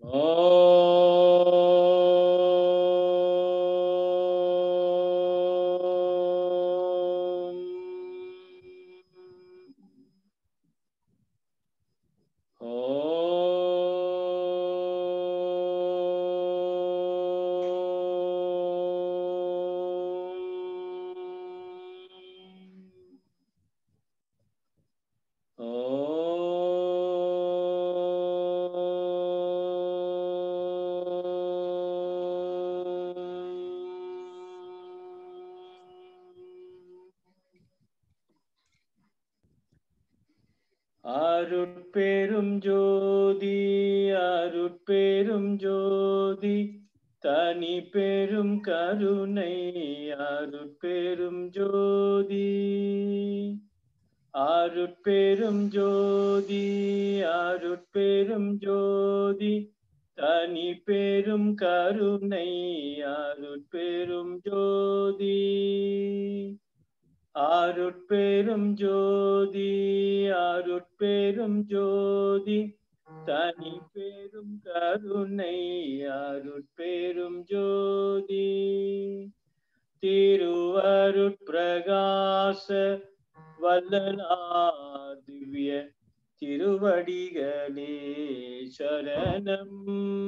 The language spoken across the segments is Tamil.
ஓம் ஓம் அருட்பெரும் ஜோதி அருட்பெரும் ஜோதி தனி பெரும் கருணை அருட்பெரும் ஜோதி அருட்பெரும் ஜோதி அருட்பெரும் ஜோதி தனி பெரும் கருணை அருட்பெரும் ஜோதி அருட்பெரும் ஜோதி அருட்பெரும் ஜோதி தனி பெரும் கருணை அருட்பெரும் ஜோதி திருவருட்பிரகாச வல்லலார் திவ்ய திருவடிகளே சரணம்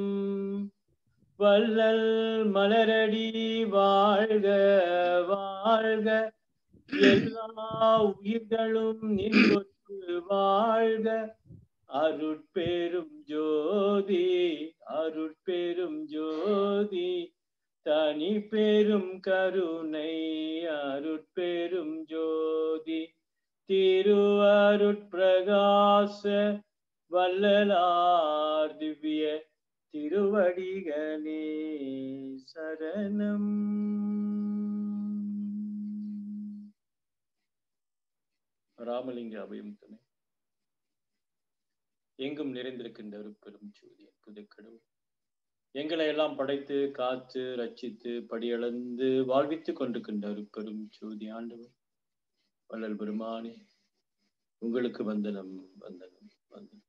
வள்ளல் மலரடி வாழ்க வாழ்க எல்லா உயிர்களும் நின்றொற்று வாழ்க அருட்பெரும் ஜோதி அருட்பெரும் ஜோதி தனி பெரும் கருணை அருட்பெரும் ஜோதி திருவருட்பிரகாச வல்லலார் திவ்ய திருவடிகளே சரணம் ராமலிங்க அபயம் துணை எங்கும் நிறைந்திருக்கின்ற ஒரு பெரும் ஜோதி புதுக்கடவுள் எங்களை எல்லாம் படைத்து காத்து ரட்சித்து படியளந்து வாழ்வித்துக் கொண்டிருக்கின்ற ஒரு பெரும் ஜோதி ஆண்டவர் வள்ளல் பெருமானே உங்களுக்கு வந்தனம் வந்தனம் வந்தனம்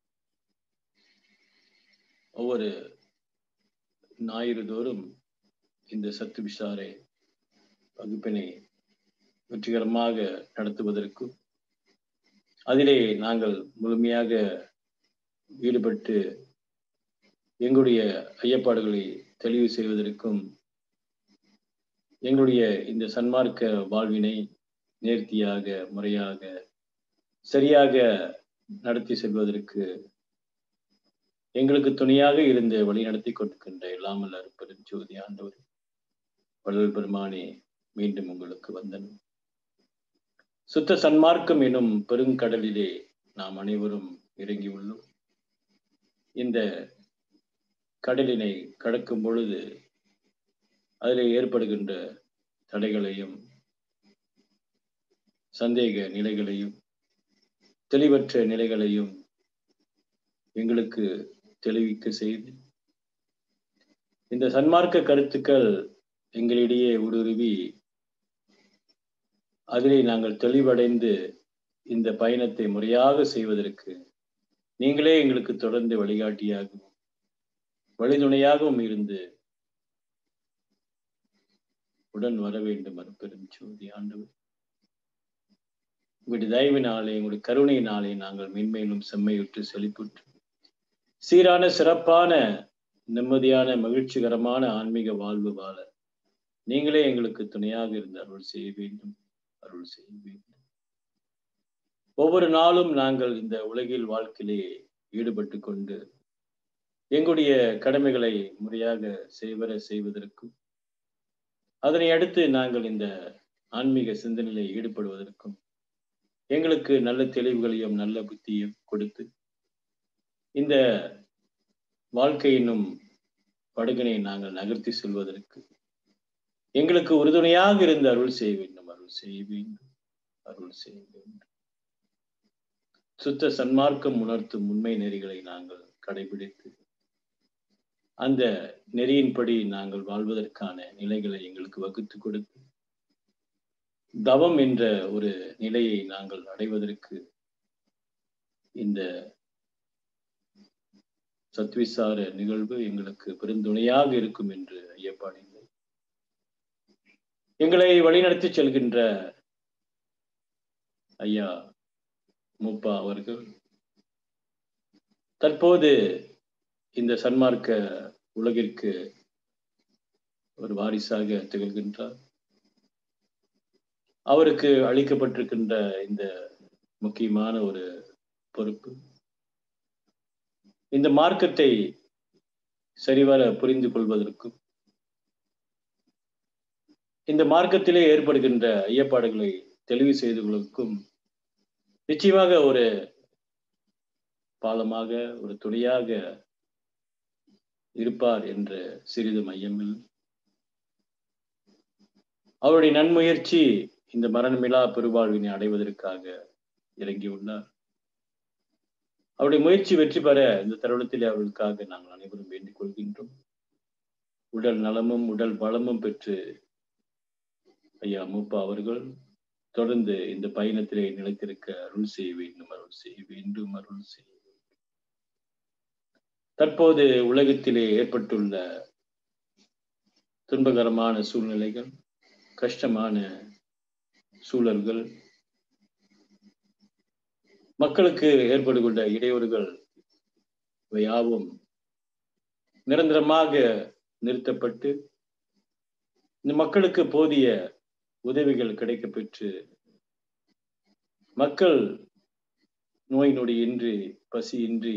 ஒவ்வொரு ஞாயிறு தோறும் இந்த சத்து விசாரை வகுப்பினை வெற்றிகரமாக நடத்துவதற்கும் அதிலே நாங்கள் முழுமையாக ஈடுபட்டு எங்களுடைய ஐயப்பாடுகளை தெளிவு செய்வதற்கும் எங்களுடைய இந்த சன்மார்க்க வாழ்வினை நேர்த்தியாக முறையாக சரியாக நடத்தி செல்வதற்கு எங்களுக்கு துணையாக இருந்து வழி நடத்தி கொண்டிருக்கின்ற இல்லாமல் அருப்பெரும் ஜோதி ஆண்டவர் வள்ளல் பெருமானே மீண்டும் உங்களுக்கு வந்தனும் சுத்த சன்மார்க்கம் எனும் பெருங்கடலிலே நாம் அனைவரும் இறங்கியுள்ளோம் இந்த கடலினை கடக்கும் பொழுது அதிலே ஏற்படுகின்ற தடைகளையும் சந்தேக நிலைகளையும் தெளிவற்ற நிலைகளையும் எங்களுக்கு தெளிவிக்க செய்து இந்த சன்மார்க்க கருத்துக்கள் எங்களிடையே ஊடுருவி அதிலே நாங்கள் தெளிவடைந்து இந்த பயணத்தை முறையாக செய்வதற்கு நீங்களே எங்களுக்கு தொடர்ந்து வழிகாட்டியாகவும் வழிதுணையாகவும் இருந்து உடன் வர வேண்டும் அருப்பெரும் ஜோதி ஆண்டவர் உங்களுடைய தயவினாலே உங்களுடைய கருணையினாலே நாங்கள் மென்மேலும் செம்மையுற்று செழிப்புற்று சீரான சிறப்பான நிம்மதியான மகிழ்ச்சிகரமான ஆன்மீக வாழ்வு வாழ நீங்களே எங்களுக்கு துணையாக இருந்து அருள் செய்ய வேண்டும் அருள் செய்ய வேண்டும் ஒவ்வொரு நாளும் நாங்கள் இந்த உலகில் வாழ்க்கையிலே ஈடுபட்டு கொண்டு எங்களுடைய கடமைகளை முறையாக செய்வர செய்வதற்கும் அதனை அடுத்து நாங்கள் இந்த ஆன்மீக சிந்தனையில ஈடுபடுவதற்கும் எங்களுக்கு நல்ல தெளிவுகளையும் நல்ல புத்தியும் கொடுத்து இந்த வாழ்க்கை என்னும் படுகனை நாங்கள் நகர்த்தி செல்வதற்கு எங்களுக்கு உறுதுணையாக இருந்து அருள் செய்ய வேண்டும் அருள் செய்ய வேண்டும் அருள் செய்ய வேண்டும் சுத்த சன்மார்க்கம் உணர்த்தும் உண்மை நெறிகளை நாங்கள் கடைபிடித்து அந்த நெறியின்படி நாங்கள் வாழ்வதற்கான நிலைகளை எங்களுக்கு வகுத்து கொடுத்து தவம் என்ற ஒரு நிலையை நாங்கள் அடைவதற்கு இந்த சத்விசார நிகழ்வு எங்களுக்கு பெருந்துணையாக இருக்கும் என்று ஐயப்பாடில்லை எங்களை வழிநடத்தி செல்கின்ற ஐயா முப்பா அவர்கள் தற்போது இந்த சன்மார்க்க உலகிற்கு ஒரு வாரிசாக திகழ்கின்றார் அவருக்கு அளிக்கப்பட்டிருக்கின்ற இந்த முக்கியமான ஒரு பொறுப்பு இந்த மார்க்கத்தை சரிவர புரிந்து கொள்வதற்கும் இந்த மார்க்கத்திலே ஏற்படுகின்ற ஐயப்பாடுகளை தெளிவு செய்து கொள்வதற்கும் நிச்சயமாக ஒரு பாலமாக ஒரு துணையாக இருப்பார் என்ற சிறிது மையமில் அவருடைய நன்முயற்சி இந்த மரணமிலா பெருவாழ்வினை அடைவதற்காக இறங்கியுள்ளார் அவருடைய முயற்சி வெற்றி பெற இந்த தருணத்தில் அவர்களுக்காக நாங்கள் அனைவரும் வேண்டிக் கொள்கின்றோம் உடல் நலமும் உடல் பலமும் பெற்று ஐயா மூப்பா அவர்கள் தொடர்ந்து இந்த பயணத்திலே நிலைத்திருக்க அருள் செய்ய வேண்டும் அருள் செய்ய வேண்டும் அருள் செய்ய வேண்டும் தற்போது உலகத்திலே ஏற்பட்டுள்ள துன்பகரமான சூழ்நிலைகள் கஷ்டமான சூழல்கள் மக்களுக்கு ஏற்படுகின்ற இடையூறுகள் இவை யாவும் நிரந்தரமாக நிறுத்தப்பட்டு இந்த மக்களுக்கு போதிய உதவிகள் கிடைக்கப்பெற்று மக்கள் நோய் நொடியின்றி பசியின்றி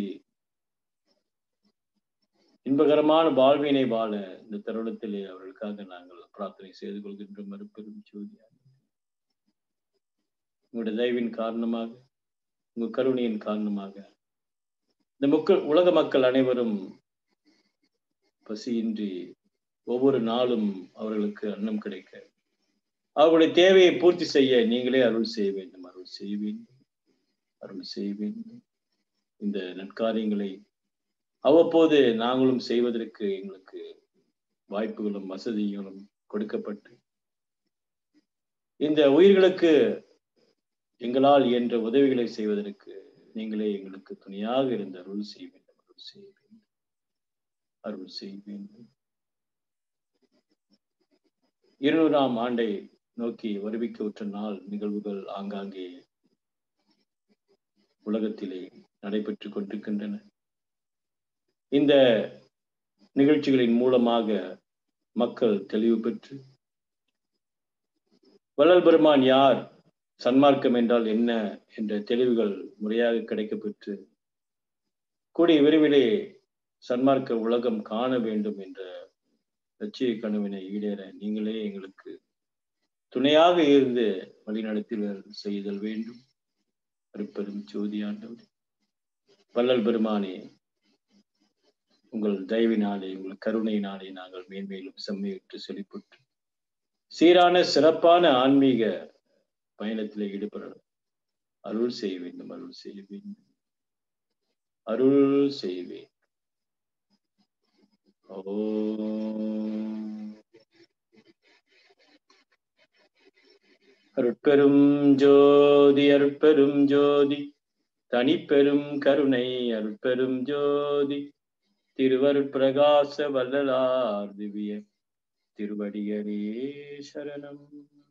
இன்பகரமான வாழ்வினை வாழ இந்த தருணத்திலே அவர்களுக்காக நாங்கள் பிரார்த்தனை செய்து கொள்கின்றோம் மறுபெரும் ஜோதியாக உங்களுடைய தயவின் காரணமாக உங்க கருணையின் காரணமாக இந்த மக்கள் உலக மக்கள் அனைவரும் பசியின்றி ஒவ்வொரு நாளும் அவர்களுக்கு அன்னம் கிடைக்க அவர்களுடைய தேவையை பூர்த்தி செய்ய நீங்களே அருள் செய்ய வேண்டும் அருள் செய்ய வேண்டும் அருள் செய்ய வேண்டும் இந்த நற்காரியங்களை அவ்வப்போது நாங்களும் செய்வதற்கு எங்களுக்கு வாய்ப்புகளும் வசதிகளும் கொடுக்கப்பட்டு இந்த உயிர்களுக்கு எங்களால் இயன்ற உதவிகளை செய்வதற்கு நீங்களே எங்களுக்கு துணையாக இருந்த அருள் செய்ய வேண்டும் அருள் செய்ய வேண்டும் அருள் செய்ய வேண்டும் இருநூறாம் ஆண்டை நோக்கி வருவிக்க உற்ற நாள் நிகழ்வுகள் ஆங்காங்கே உலகத்திலே நடைபெற்றுக் கொண்டிருக்கின்றன இந்த நிகழ்ச்சிகளின் மூலமாக மக்கள் தெளிவு பெற்று வள்ளல் பெருமான் யார் சன்மார்க்கம் என்றால் என்ன என்ற தெளிவுகள் முறையாக கிடைக்கப்பெற்று கூடிய விரைவிலே சன்மார்க்க உலகம் காண வேண்டும் என்ற லட்சிய கனவினை ஈடேற நீங்களே எங்களுக்கு துணையாக இருந்து வழிநடத்தினர் செய்தல் வேண்டும் அருப்பெரும் ஜோதியாண்டவர் வள்ளல் பெருமானே உங்கள் தயவினாலே உங்கள் கருணையினாலே நாங்கள் மேன்மேலும் செம்மையுற்று செழிப்புற்று சீரான சிறப்பான ஆன்மீக பயணத்திலே ஈடுபட அருள் செய்ய வேண்டும் அருள் செய்ய வேண்டும் அருள் செய்வேன் ஓ அருட்பெரும் ஜோதி அருட்பெரும் ஜோதி தனிப்பெரும் கருணை அருட்பெரும் ஜோதி திருவருட்பிரகாச வல்லலார் திவ்ய திருவடிகளே சரணம்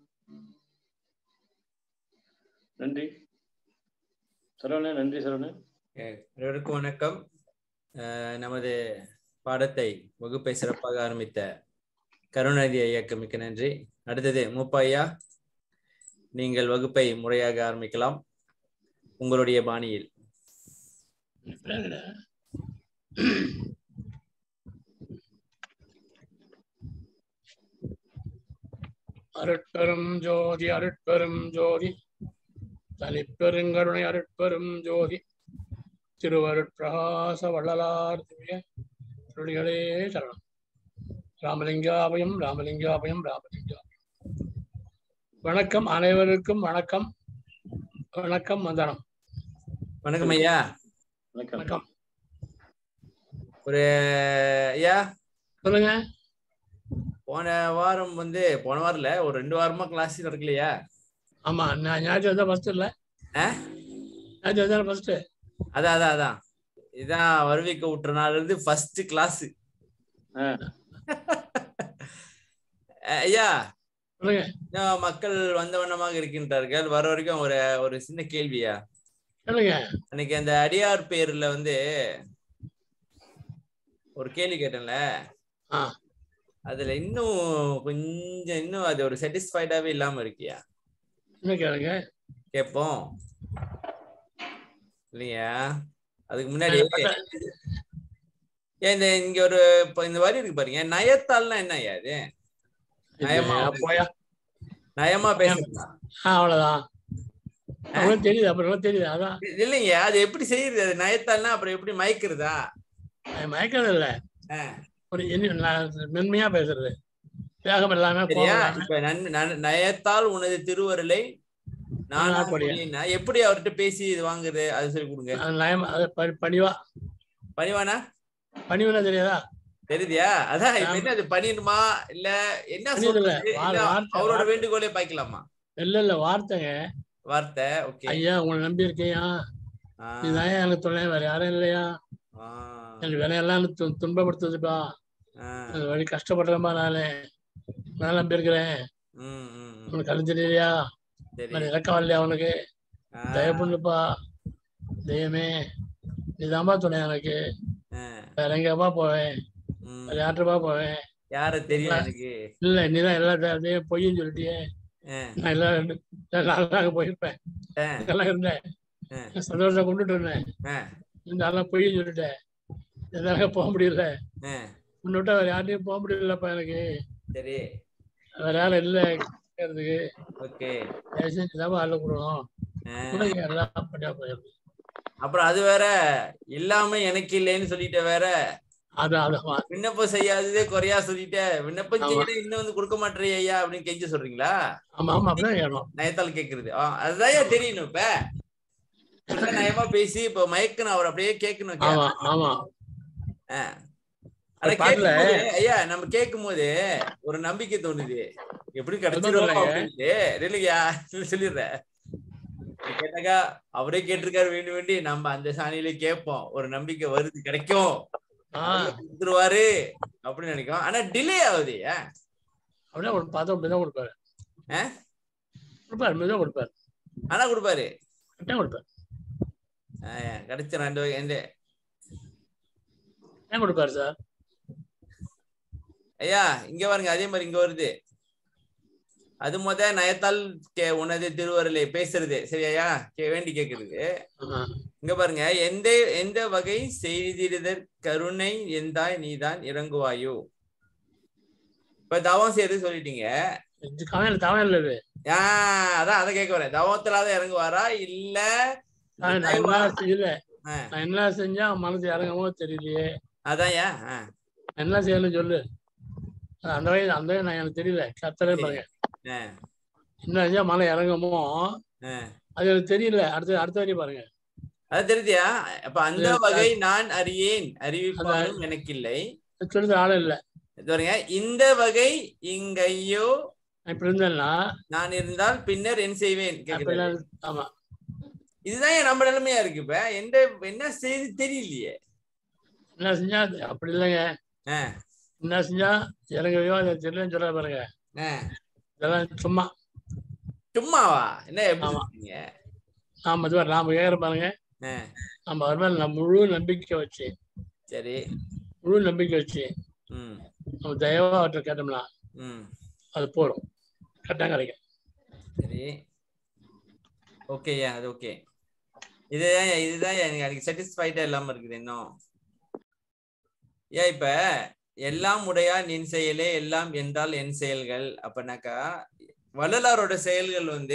நன்றி சரவணன் நன்றி சரவணன் அனைவருக்கும் வணக்கம் அஹ் நமது பாடத்தை வகுப்பை சிறப்பாக ஆரம்பித்த கருணாநிதி ஐயாக்கு மிக்க நன்றி அடுத்தது மூப்பாய்யா நீங்கள் வகுப்பை முறையாக ஆரம்பிக்கலாம் உங்களுடைய பாணியில் அருட்பெரும் ஜோதி அருட்பெரும் ஜோதி தனிப்பெருங்கருணை அருட்பெரும் ஜோதி திருவருட்பிரகாச வள்ளலார் திவ்ய திருடிகளே சரணம் ராமலிங்காபயம் ராமலிங்காபயம் ராமலிங்காபயம் வணக்கம் அனைவருக்கும் வணக்கம் வணக்கம் வந்தனம் வணக்கம் ஐயா வணக்கம் வணக்கம் ஒரு ஐயா சொல்லுங்க போன வாரம் வந்து போன வாரம்ல ஒரு ரெண்டு வாரமா கிளாஸ் நடக்கலையா ஆமா நான் ஞாயிற்று வந்தா ஃபர்ஸ்ட் இல்ல ஆ? ஞாயிற்று வந்தா ஃபர்ஸ்ட் அதான் அதான் அதான் இதான் வருவிக்க விட்டுற நாள்ல இருந்து ஃபர்ஸ்ட் கிளாஸ் ஆ. ஐயா சொல்லுங்க இன்னும் மக்கள் வந்த வண்ணமாக இருக்கின்றார்கள் வர வரைக்கும் ஒரு ஒரு சின்ன கேள்வியா சொல்லுங்க அன்னைக்கு அந்த அடியார் பேர்ல வந்து ஒரு கேள்வி கேட்டேன்ல ஆ. அதுல இன்னும் கொஞ்சம் இன்னும் அது ஒரு சாட்டிஸ்ஃபைடாவே இல்லாம இருக்கியா என்ன கேளுங்க கேட்போம் இல்லையா அதுக்கு முன்னாடி ஏன் இந்த இங்க ஒரு இப்ப இந்த வரி இருக்கு பாருங்க நயத்தால்னா என்ன ஐயா இது நயமா போயா நயமா பேசுறா ஆ, அவ்வளவுதான் அவனுக்கு தெரியுது அப்புறம் தெரியுது அதான் இல்லைங்க அது எப்படி செய்யுது அது நயத்தால்னா அப்புறம் எப்படி மயக்கிறதா அது மயக்கிறது இல்ல ஆ. ஒரு இனி- நான் மென்மையா பேசுறது வேகம் இல்லாம கோபம் சரியா இல்லாம. இப்ப நன்- நன்- நயத்தால் உனது திருவருளை நானா நானா கொடியேன். கொடியேன்னா எப்படி அவர்கிட்ட பேசி இது வாங்குறது அது சொல்லி கொடுங்க அது நயம் அது ப- பணிவா பணிவானா பணிவுனா தெரியாதா தெரியுதியா அதான் இப்ப ஆமா. என்ன அது பண்ணிடணுமா இல்ல என்ன பணிவு இல்ல. சொல்றது வா- இல்ல வார்த்தை- அவரோட வார்த்தை. வேண்டுகோளே பாய்க்கலாமா இல்ல இல்ல வார்த்தைங்க வார்த்தை ஓகே ஐயா உங்களை நம்பி இருக்கையா நீதான் எனக்கு துணை வேற யாரும் இல்லையா எனக்கு வேலையெல்லாம் எனக்கு து- துன்பப்படுத்துதுப்பா அது வழி கஷ்டப்படுறேன்பா நானு நான் நம்பி இருக்கிறேன் உனக்கு கண்ணு தெரியலையா சரி நான் இறக்கம் இல்லையா அவனுக்கு ஆ, தயவு பண்ணுப்பா தெய்வமே நீதான்பா துணை எனக்கு ஆ, வேற எங்கப்பா போவேன் ம். வேற யார்கிட்டப்பா போவேன் யார தெரியும் எனக்கு இல்ல நீதான் எல்லா அதையும் பொய்ன்னு சொல்லிட்டியே ஆ, நான் எல்லாம் ரெண்டு நாள் அங்க போயிருப்பேன் ஆ, எல்லாம் இருந்தேன் ஆ. சந்தோஷம் கொண்டுட்டு இருந்தேன் ஆ, இந்த ஆளா பொய்ன்னு சொல்லிட்டேன் என்னால போக முடியல ஆ, உன்னை விட்டா வேற யார்ட்டையும் போக முடியலப்பா எனக்கு சரி வேற யாரும் இல்ல கேட்கறதுக்கு ஓகே தயவு செஞ்சு தான் ஆள கொடுக்கணும் ஆ. உனக்கு எல்லாம் பண்ணியா போயிருக்கு அப்புறம் அது வேற இல்லாம எனக்கு இல்லைன்னு சொல்லிட்ட வேற அது அது விண்ணப்பம் செய்யாததே குறையா சொல்லிட்ட விண்ணப்பம் ஆமா. செய்யணும் இன்னும் வந்து கொடுக்க மாட்டேறிய ஐயா அப்படின்னு கெஞ்சி சொல்றீங்களா ஆமா ஆமா அப்படிதான் கேட்கணும் நயத்தால் கேக்குறது ஆ, அதுதான் ஏன் தெரியணும் இப்ப இப்ப நயமா பேசி இப்ப மயக்கணும் அவர் அப்படியே கேட்கணும் ஆமா ஆமா ஆ. ஆனா பாட்டுல- கேட்கும்போது, ஐயா நம்ம கேட்கும் போது ஒரு நம்பிக்கை தோணுது எப்படி கிடைச்சிரும் சொல்லுங்க. அப்படின்ட்டு இல்லையா சொல்லிடுறேன் இப்படி கேட்டாக்கா அவரே கேட்டிருக்காரு வேண்டி வேண்டி நம்ம அந்த சாணியில கேட்போம் ஒரு நம்பிக்கை வருது கிடைக்கும் ஆஹ் கொடுத்துருவாரு அப்படின்னு நினைக்கும் ஆனா டிலே ஆகுது ஏன் அப்படியே ஒரு பார்த்தா மெதுவா கொடுப்பாரு ஆ? கொடுப்பாரு மெதுவா கொடுப்பாரு ஆனா கொடுப்பாரு கட்டாயம் கொடுப்பாரு ஆ, கிடைச்சிரும் ரெண்டு வகை இந்த ஏன் கொடுப்பாரு சார் ஐயா இங்க பாருங்க அதே மாதிரி இங்க வருது அது முத நயத்தால் கே உனது திருவருளை பேசுறது சரியா கே வேண்டி கேக்குறது ஆமா. இங்க பாருங்க எந்த எந்த வகை செய்திருதற் கருணை எந்தாய் நீதான் இறங்குவாயோ இப்ப தவம் செய்யறது சொல்லிட்டீங்க இது கவனம் தவம் இல்லை இது ஆஹ் அதான் அதை கேட்க வரேன் தவத்திலாத இறங்குவாரா இல்ல நான் நான் என்ன செய்யல ஆ. நான் என்ன செஞ்சா அவன் மனசு இறங்கமோ தெரியலையே அதான் ஏன் ஆஹ் நான் என்ன செய்யணும்னு சொல்லு அது அந்த வயது அந்த வயது நான் எனக்கு தெரியல கத்தலே பாருங்க ஆஹ் என்ன செஞ்சா மலை இறங்குமோ ஆஹ் அது எனக்கு தெரியல அடுத்த அடுத்த வரையும் பாருங்க அது தெரியுதியா அப்ப அந்த அது- வகை நான் அறியேன் அறிவிப்பாலும் எனக்கில்லை சொல்றது ஆளும் இல்லை இது பாருங்க இந்த வகை இங்கையோ நான் இப்படி இருந்தேன்னா நான் இருந்தால் பின்னர் என்ன செய்வேன் அப்ப கேக்குறாரு. நான் ஆமா இதுதான் ஏன் நம்ம நிலைமையா இருக்கு இப்ப எந்த என்ன செய்து தெரியலையே என்ன செஞ்சா அது அப்படி இல்லைங்க ஆ, என்ன செஞ்சா இறங்கவையோ அதை தெரியலன்னு சொல்ல பாருங்க ஆ. இதெல்லாம் சும்மா சும்மாவா என்ன எப்படி ஆமா. சொல்றீங்க நாம இதுவரை நாம கேட்கற பாருங்க ஆ, நம்ம அவர் மேல நம்ம முழு நம்பிக்கை வச்சு சரி முழு நம்பிக்கை வச்சு ம் நம்ம தயவா அவர்கிட்ட கேட்டோம்னா ம் அது போதும் கரெக்டாக கிடைக்கும் சரி ஓகேயா அது ஓகே இதுதான் இதுதான் எனக்கு எனக்கு சாட்டிஸ்ஃபைடா இல்லாம இருக்குது இன்னும் ஏன் இப்ப எல்லாம் உடையா நின் செயலே எல்லாம் என்றால் என் செயல்கள் அப்பனாக்கா வள்ளலாரோட செயல்கள் வந்து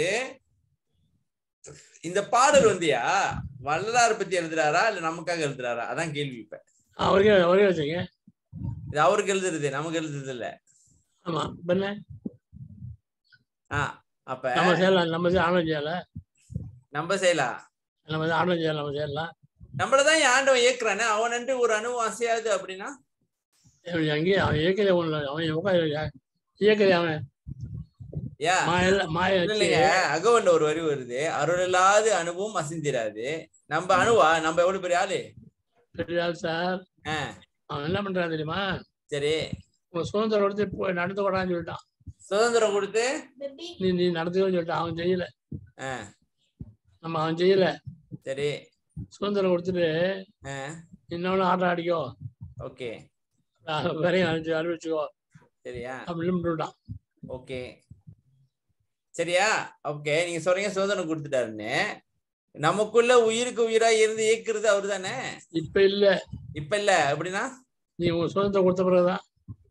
இந்த பாடல் வந்துயா வள்ளலார் பத்தி எழுதுறாரா இல்ல நமக்காக எழுதுறாரா அதான் கேள்வி இப்ப அவருக்கே அவரே வச்சுங்க இது அவருக்கு எழுதுறது நமக்கு எழுதுறது இல்ல ஆமா இப்ப என்ன ஆஹ் அப்ப நம்ம செய்யலாம் நம்ம செய்ய ஆணவம் செய்யல நம்ம செய்யலாம் நம்ம வந்து ஆணவம் செய்யலாம் நம்ம செய்யலாம் நம்மளதான் என் ஆண்டவன் இயக்குறானே அவனன்ட்டு ஒரு அணுவும் அசையாது அப்படின்னா அவன் அங்கேயே அவன் இயக்கலை ஒண்ணு அவன் உட்காந்து இயக்கலை அவன் யா மாய மாய இல்ல வச்சு இல்லைங்க அகவல்ல ஒரு வரி வருது அருள் இல்லாத அணுவும் அசிந்திராது நம்ம அணுவா நம்ம எவ்வளவு பெரிய ஆளு பெரிய ஆள் சார் ஆ, அவன் என்ன பண்றான் தெரியுமா சரி உங்க சுதந்திரம் எடுத்து போய் நடந்து கூடான்னு சொல்லிட்டான் சுதந்திரம் கொடுத்து நீ நீ நடந்துக்கன்னு சொல்லிட்டான் அவன் செய்யல ஆ, நம்ம அவன் செய்யல சரி சுதந்திரம் கொடுத்துட்டு ஆ, இன்னொன்னு ஆட்டம் ஆடிக்கோ ஓகே அஹ் வரையும் அனுப்பிச்சு அறிவிச்சுக்கோ சரியா அப்படின்னு விட்டுட்டான் ஓகே சரியா ஓகே நீங்க சொல்றீங்க சுதந்திரம் கொடுத்துட்டாருன்னு நமக்குள்ள உயிருக்கு உயிரா இருந்து இயக்குறது அவரு தானே இப்ப இல்ல இப்ப இல்ல அப்படின்னா நீ உங்க சுதந்திரம் கொடுத்த பிறகுதான்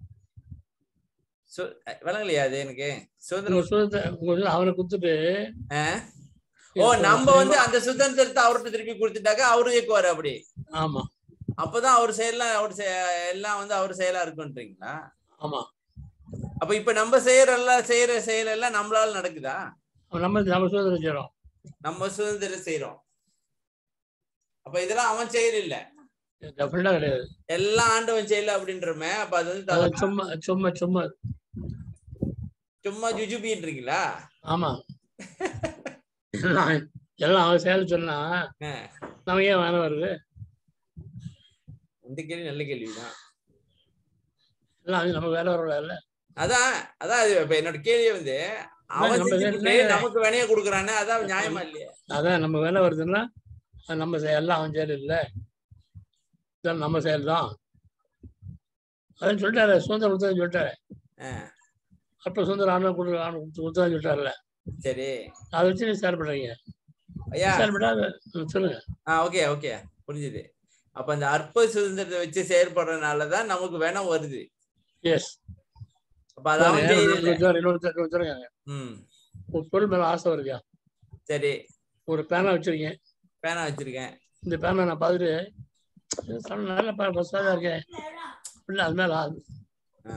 சு- விளங்கலையா அது எனக்கு உங்க சுதந்திரம் சுதந்திரம் உங்க சுதந்திரம் அவனை கொடுத்துட்டு ஆ? ஓ நம்ம வந்து அந்த சுதந்திரத்தை அவர்கிட்ட திருப்பி கொடுத்துட்டாக்க அவரு இயக்குவாரு அப்படி ஆமா அப்பதான் அவர் செயல்லாம் அவர் செ- எல்லாம் வந்து அவர் செயலா இருக்குன்றீங்களா ஆமா அப்ப இப்ப நம்ம செய்யற எல்லாம் செய்யற செயல் எல்லாம் நம்மளால நடக்குதா அவன் நம்ம நம்ம சுதந்திரம் செய்யறோம் நம்ம சுதந்திரம் செய்யறோம் அப்ப இதெல்லாம் அவன் செயல் இல்ல டெஃபினட்டா கிடையாது எல்லாம் ஆண்டவன் செயல் அப்படின்றமே அப்ப அது வந்து அது தவறு. சும்மா சும்மா சும்மா சும்மா ஜுஜுபின்றீங்களா ஆமா எல்லாம் எல்லாம் அவன் செயல் சொன்னா ஆ. நமக்கு ஏன் வேலை வருது இந்த கேள்வி நல்ல கேள்விதான் எல்லாம் அது நம்ம வேலை வரல இல்ல அதான் அதான் அது இப்ப என்னோட கேள்வி வந்து அவன் நம்ம செஞ்சுட்டு வேலை- நமக்கு வினைய கொடுக்குறானே அதான் நியாயமா இல்லையா அதான் நம்ம வேலை வருதுன்னா அது நம்ம செயல் எல்லாம் அவன் செயல் இல்லை இதான் நம்ம செயல் தான் அதான் சொல்லிட்டாரு சுதந்திரம் கொடுத்தா சொல்லிட்டாரு ஆ, அப்ப சுதந்திரம் ஆண்டு கொடு ஆண்டு கொடுத்து கொடுத்தா சொல்லிட்டாருல்ல சரி அதை வச்சு நீ செயல்படுறீங்க ஐயா செயல்பட்டா அது- ம், சொல்லுங்க ஆ ஓகே ஓகே புரிஞ்சுது அப்ப அந்த அற்ப சுதந்திரத்தை வச்சு செயல்படுறதுனாலதான் நமக்கு வேணம் வருது எஸ் அப்ப அது அவன் செயல் இல்ல. சொல்லுங்க ம் ஒரு பொருள் மேல ஆசை வருதியா சரி ஒரு பேனா வச்சிருக்கேன் பேனா வச்சிருக்கேன் இந்த பேனா நான் பார்த்துட்டு இது சார் நல்ல பேனா ஃபஸ்ட்டாக இருக்கேன் இல்லை அது மேல ஆசை. ஆ.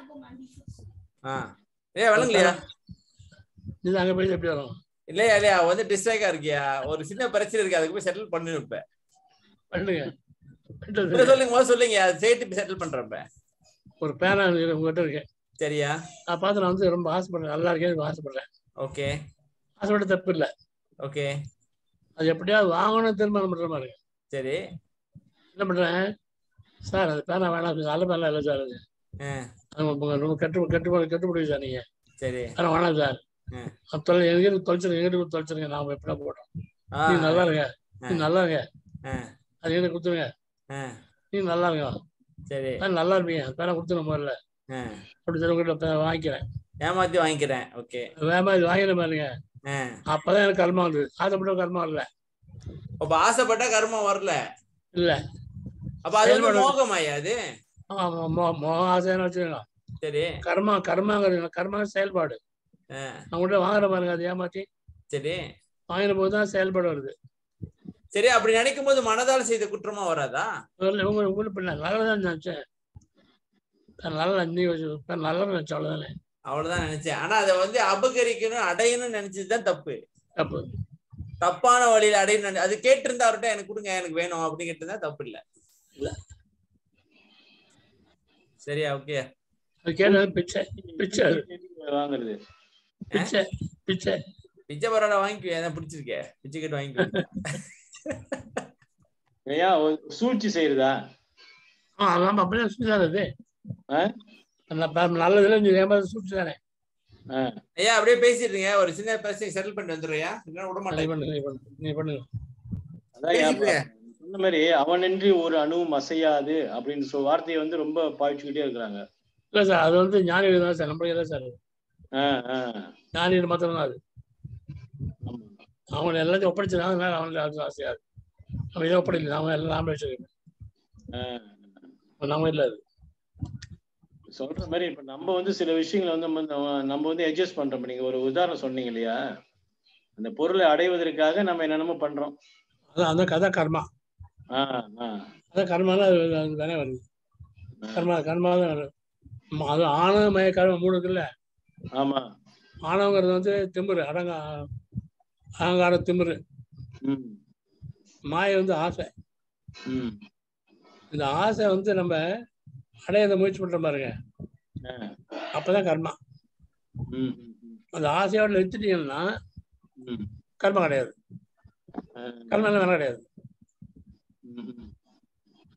ஆ ஏ விளங்கலையா இது அங்க போய் எப்படி வரும் இல்லையா இல்லையா வந்து டிஸ்ட்ராக்டா இருக்கியா ஒரு சின்ன பிரச்சனை இருக்கு அதுக்கு போய் செட்டில் பண்ணணும் இப்ப பண்ணுங்க இப்ப பண்ணிட்டு சொல்லுங்க முதல்ல சொல்லுங்க அது சேர்த்து செட்டில் பண்றப்ப ஒரு பேனா இருக்கு, உங்ககிட்ட இருக்கேன் சரியா நான் பார்த்து நான் வந்து ரொம்ப ஆசைப்படுறேன் நல்லா இருக்கேன் ஆசைப்படுறேன் ஓகே ஆசைப்பட தப்பு இல்லை ஓகே அது எப்படியாவது வாங்கணும் தீர்மானம் பண்ற மாதிரி இருக்கு. சரி என்ன பண்றேன் சார் அது பேனா வேணாம் கொஞ்சம் நல்ல பேனா இல்லை சார் அது ஆ, அது உங்க ரொம்ப கட்டு கட்டு கட்டுப்படுது சார் நீங்க சரி பேனா வேணாம் சார் ம். அப்ப தொலை எங்கிட்ட தொலைச்சிருங்க எங்கிட்ட தொலைச்சிருங்க நாம எப்படியா போட்டோம் ஆ, நீங்க நல்லா இருங்க ஆ. நீங்க நல்லா இருங்க ஆ, அது எங்கிட்ட கொடுத்துருங்க ஆ, நீங்க நல்லா இருங்க சரி ஆ, நல்லா இருப்பீங்க பேனா கொடுத்துருங்க முதல்ல ஆ, அப்படி சொல்லி உங்ககிட்ட பே- வாங்கிக்கிறேன் ஏமாத்தி வாங்கிக்கிறேன் ஓகே வேமா இது வாங்கின பாருங்க ஆ. அப்பதான் எனக்கு கர்மா வந்தது ஆசைப்பட்ட கர்மா இல்ல அப்ப ஆசைப்பட்டா கர்மம் வரல இல்ல அப்ப அது வந்து செயல்பட- மோகமாயா அது ஆமா, மோ- மோ ஆசைன்னு வச்சுக்கலாம் சரி கர்மா கர்மாங்கிறது கர்மா செயல்பாடு ஆ, நான் உங்கள்கிட்ட வாங்குற பாருங்க அது ஏமாத்தி சரி வாங்கின போது தான் செயல்பாடு வருது சரி அப்படி நினைக்கும் போது மனதால் செய்த குற்றமா வராதா முதல்ல இவங்க உங்களுக்கு பிள்ளை நல்லதான் நினைச்சேன் நான் நல்லா நீ வச்சு நல்லா நினைச்சேன் அவ்வளவுதானே அவ்வளவுதான் நினைச்சேன் ஆனா அதை வந்து அபகரிக்கணும் அடையணும்னு நினைச்சதுதான் தப்பு தப்பு தப்பான வழியில அடையணும் நினை- அது கேட்டிருந்தா அவர்கிட்ட எனக்கு கொடுங்க எனக்கு வேணும் அப்படின்னு கேட்டிருந்தா தப்பு இல்ல இல்ல. சரியா ஓகே அது கேட்டது பிச்சை பிச்சை அது. வாங்குறது பிச்சை பிச்சை பிச்சை பரவாயில்ல வாங்கிக்கோ ஏன் பிடிச்சிருக்கே பிச்சை கேட்டு வாங்கிக்கோ ஏன் ஒரு சூழ்ச்சி செய்யறதா ஆ ஆமா அப்படியே சுற்றி தானே இது ஆ? நல்ல- ப- நல்லதுல நீ ஏமாந்து சுற்றி தானே ஆ, ஐயா அப்படியே பேசிடுறீங்க ஒரு சின்ன பிரச்சனை செட்டில் பண்ணிட்டு வந்துடுறியா இல்லைன்னா விட நீ மாட்டேன் பண்ணு நீ பண்ணு நீ பண்ணுங்க அதான் ஏன் பேசிக்கங்க. சொன்ன மாதிரி அவனின்றி ஒரு அணுவும் அசையாது அப்படின்னு சொல் வார்த்தையை வந்து ரொம்ப பாய்ச்சிக்கிட்டே இருக்கிறாங்க இல்ல சார் அது வந்து ஞானிகள் தான் சார் நம்மளுக்கு இல்லை சார் அது. ஆ, ஆ, ஞானிகள் மாத்திரம் தான் அது ஆமா. அவங்களை எல்லாத்தையும் ஒப்படைச்சிருக்காங்க அதனால அவங்களுக்கு அது ஆசையாது நம்ம இதை ஒப்படைக்கல நாம எல்லாம் நாம வச்சிருக்கோம் ஆ. நம்ம இல்லை அது சொல்ற மாதிரி இப்ப நம்ம வந்து சில விஷயங்களை வந்து நம்ம நம்ம- நம்ம வந்து அட்ஜஸ்ட் பண்றோம் இப்ப நீங்க ஒரு உதாரணம் சொன்னீங்க இல்லையா அந்த பொருளை அடைவதற்காக நம்ம என்னென்னமோ பண்றோம் அதான் அந்த கதை கர்மா ஆ, ஆ, அதான் கர்மால அது அது தானே வருது கர்மா கர்மா தான் வருது ஆமா, அது ஆணவ மய கர்ம மூணு இருக்குல்ல ஆமா ஆணவங்கிறது வந்து திமிரு அடங்க அகங்கார திமிரு ம், மாயை வந்து ஆசை ம், இந்த ஆசை வந்து நம்ம அடையாத முயற்சி பண்ற பாருங்க ஆ, அப்பதான் கர்மா ம், ம், அந்த ஆசையோட நிறுத்திட்டீங்கன்னா ம், கர்மா கிடையாது ஆ, கர்மா வேலை கிடையாது ம், ம்.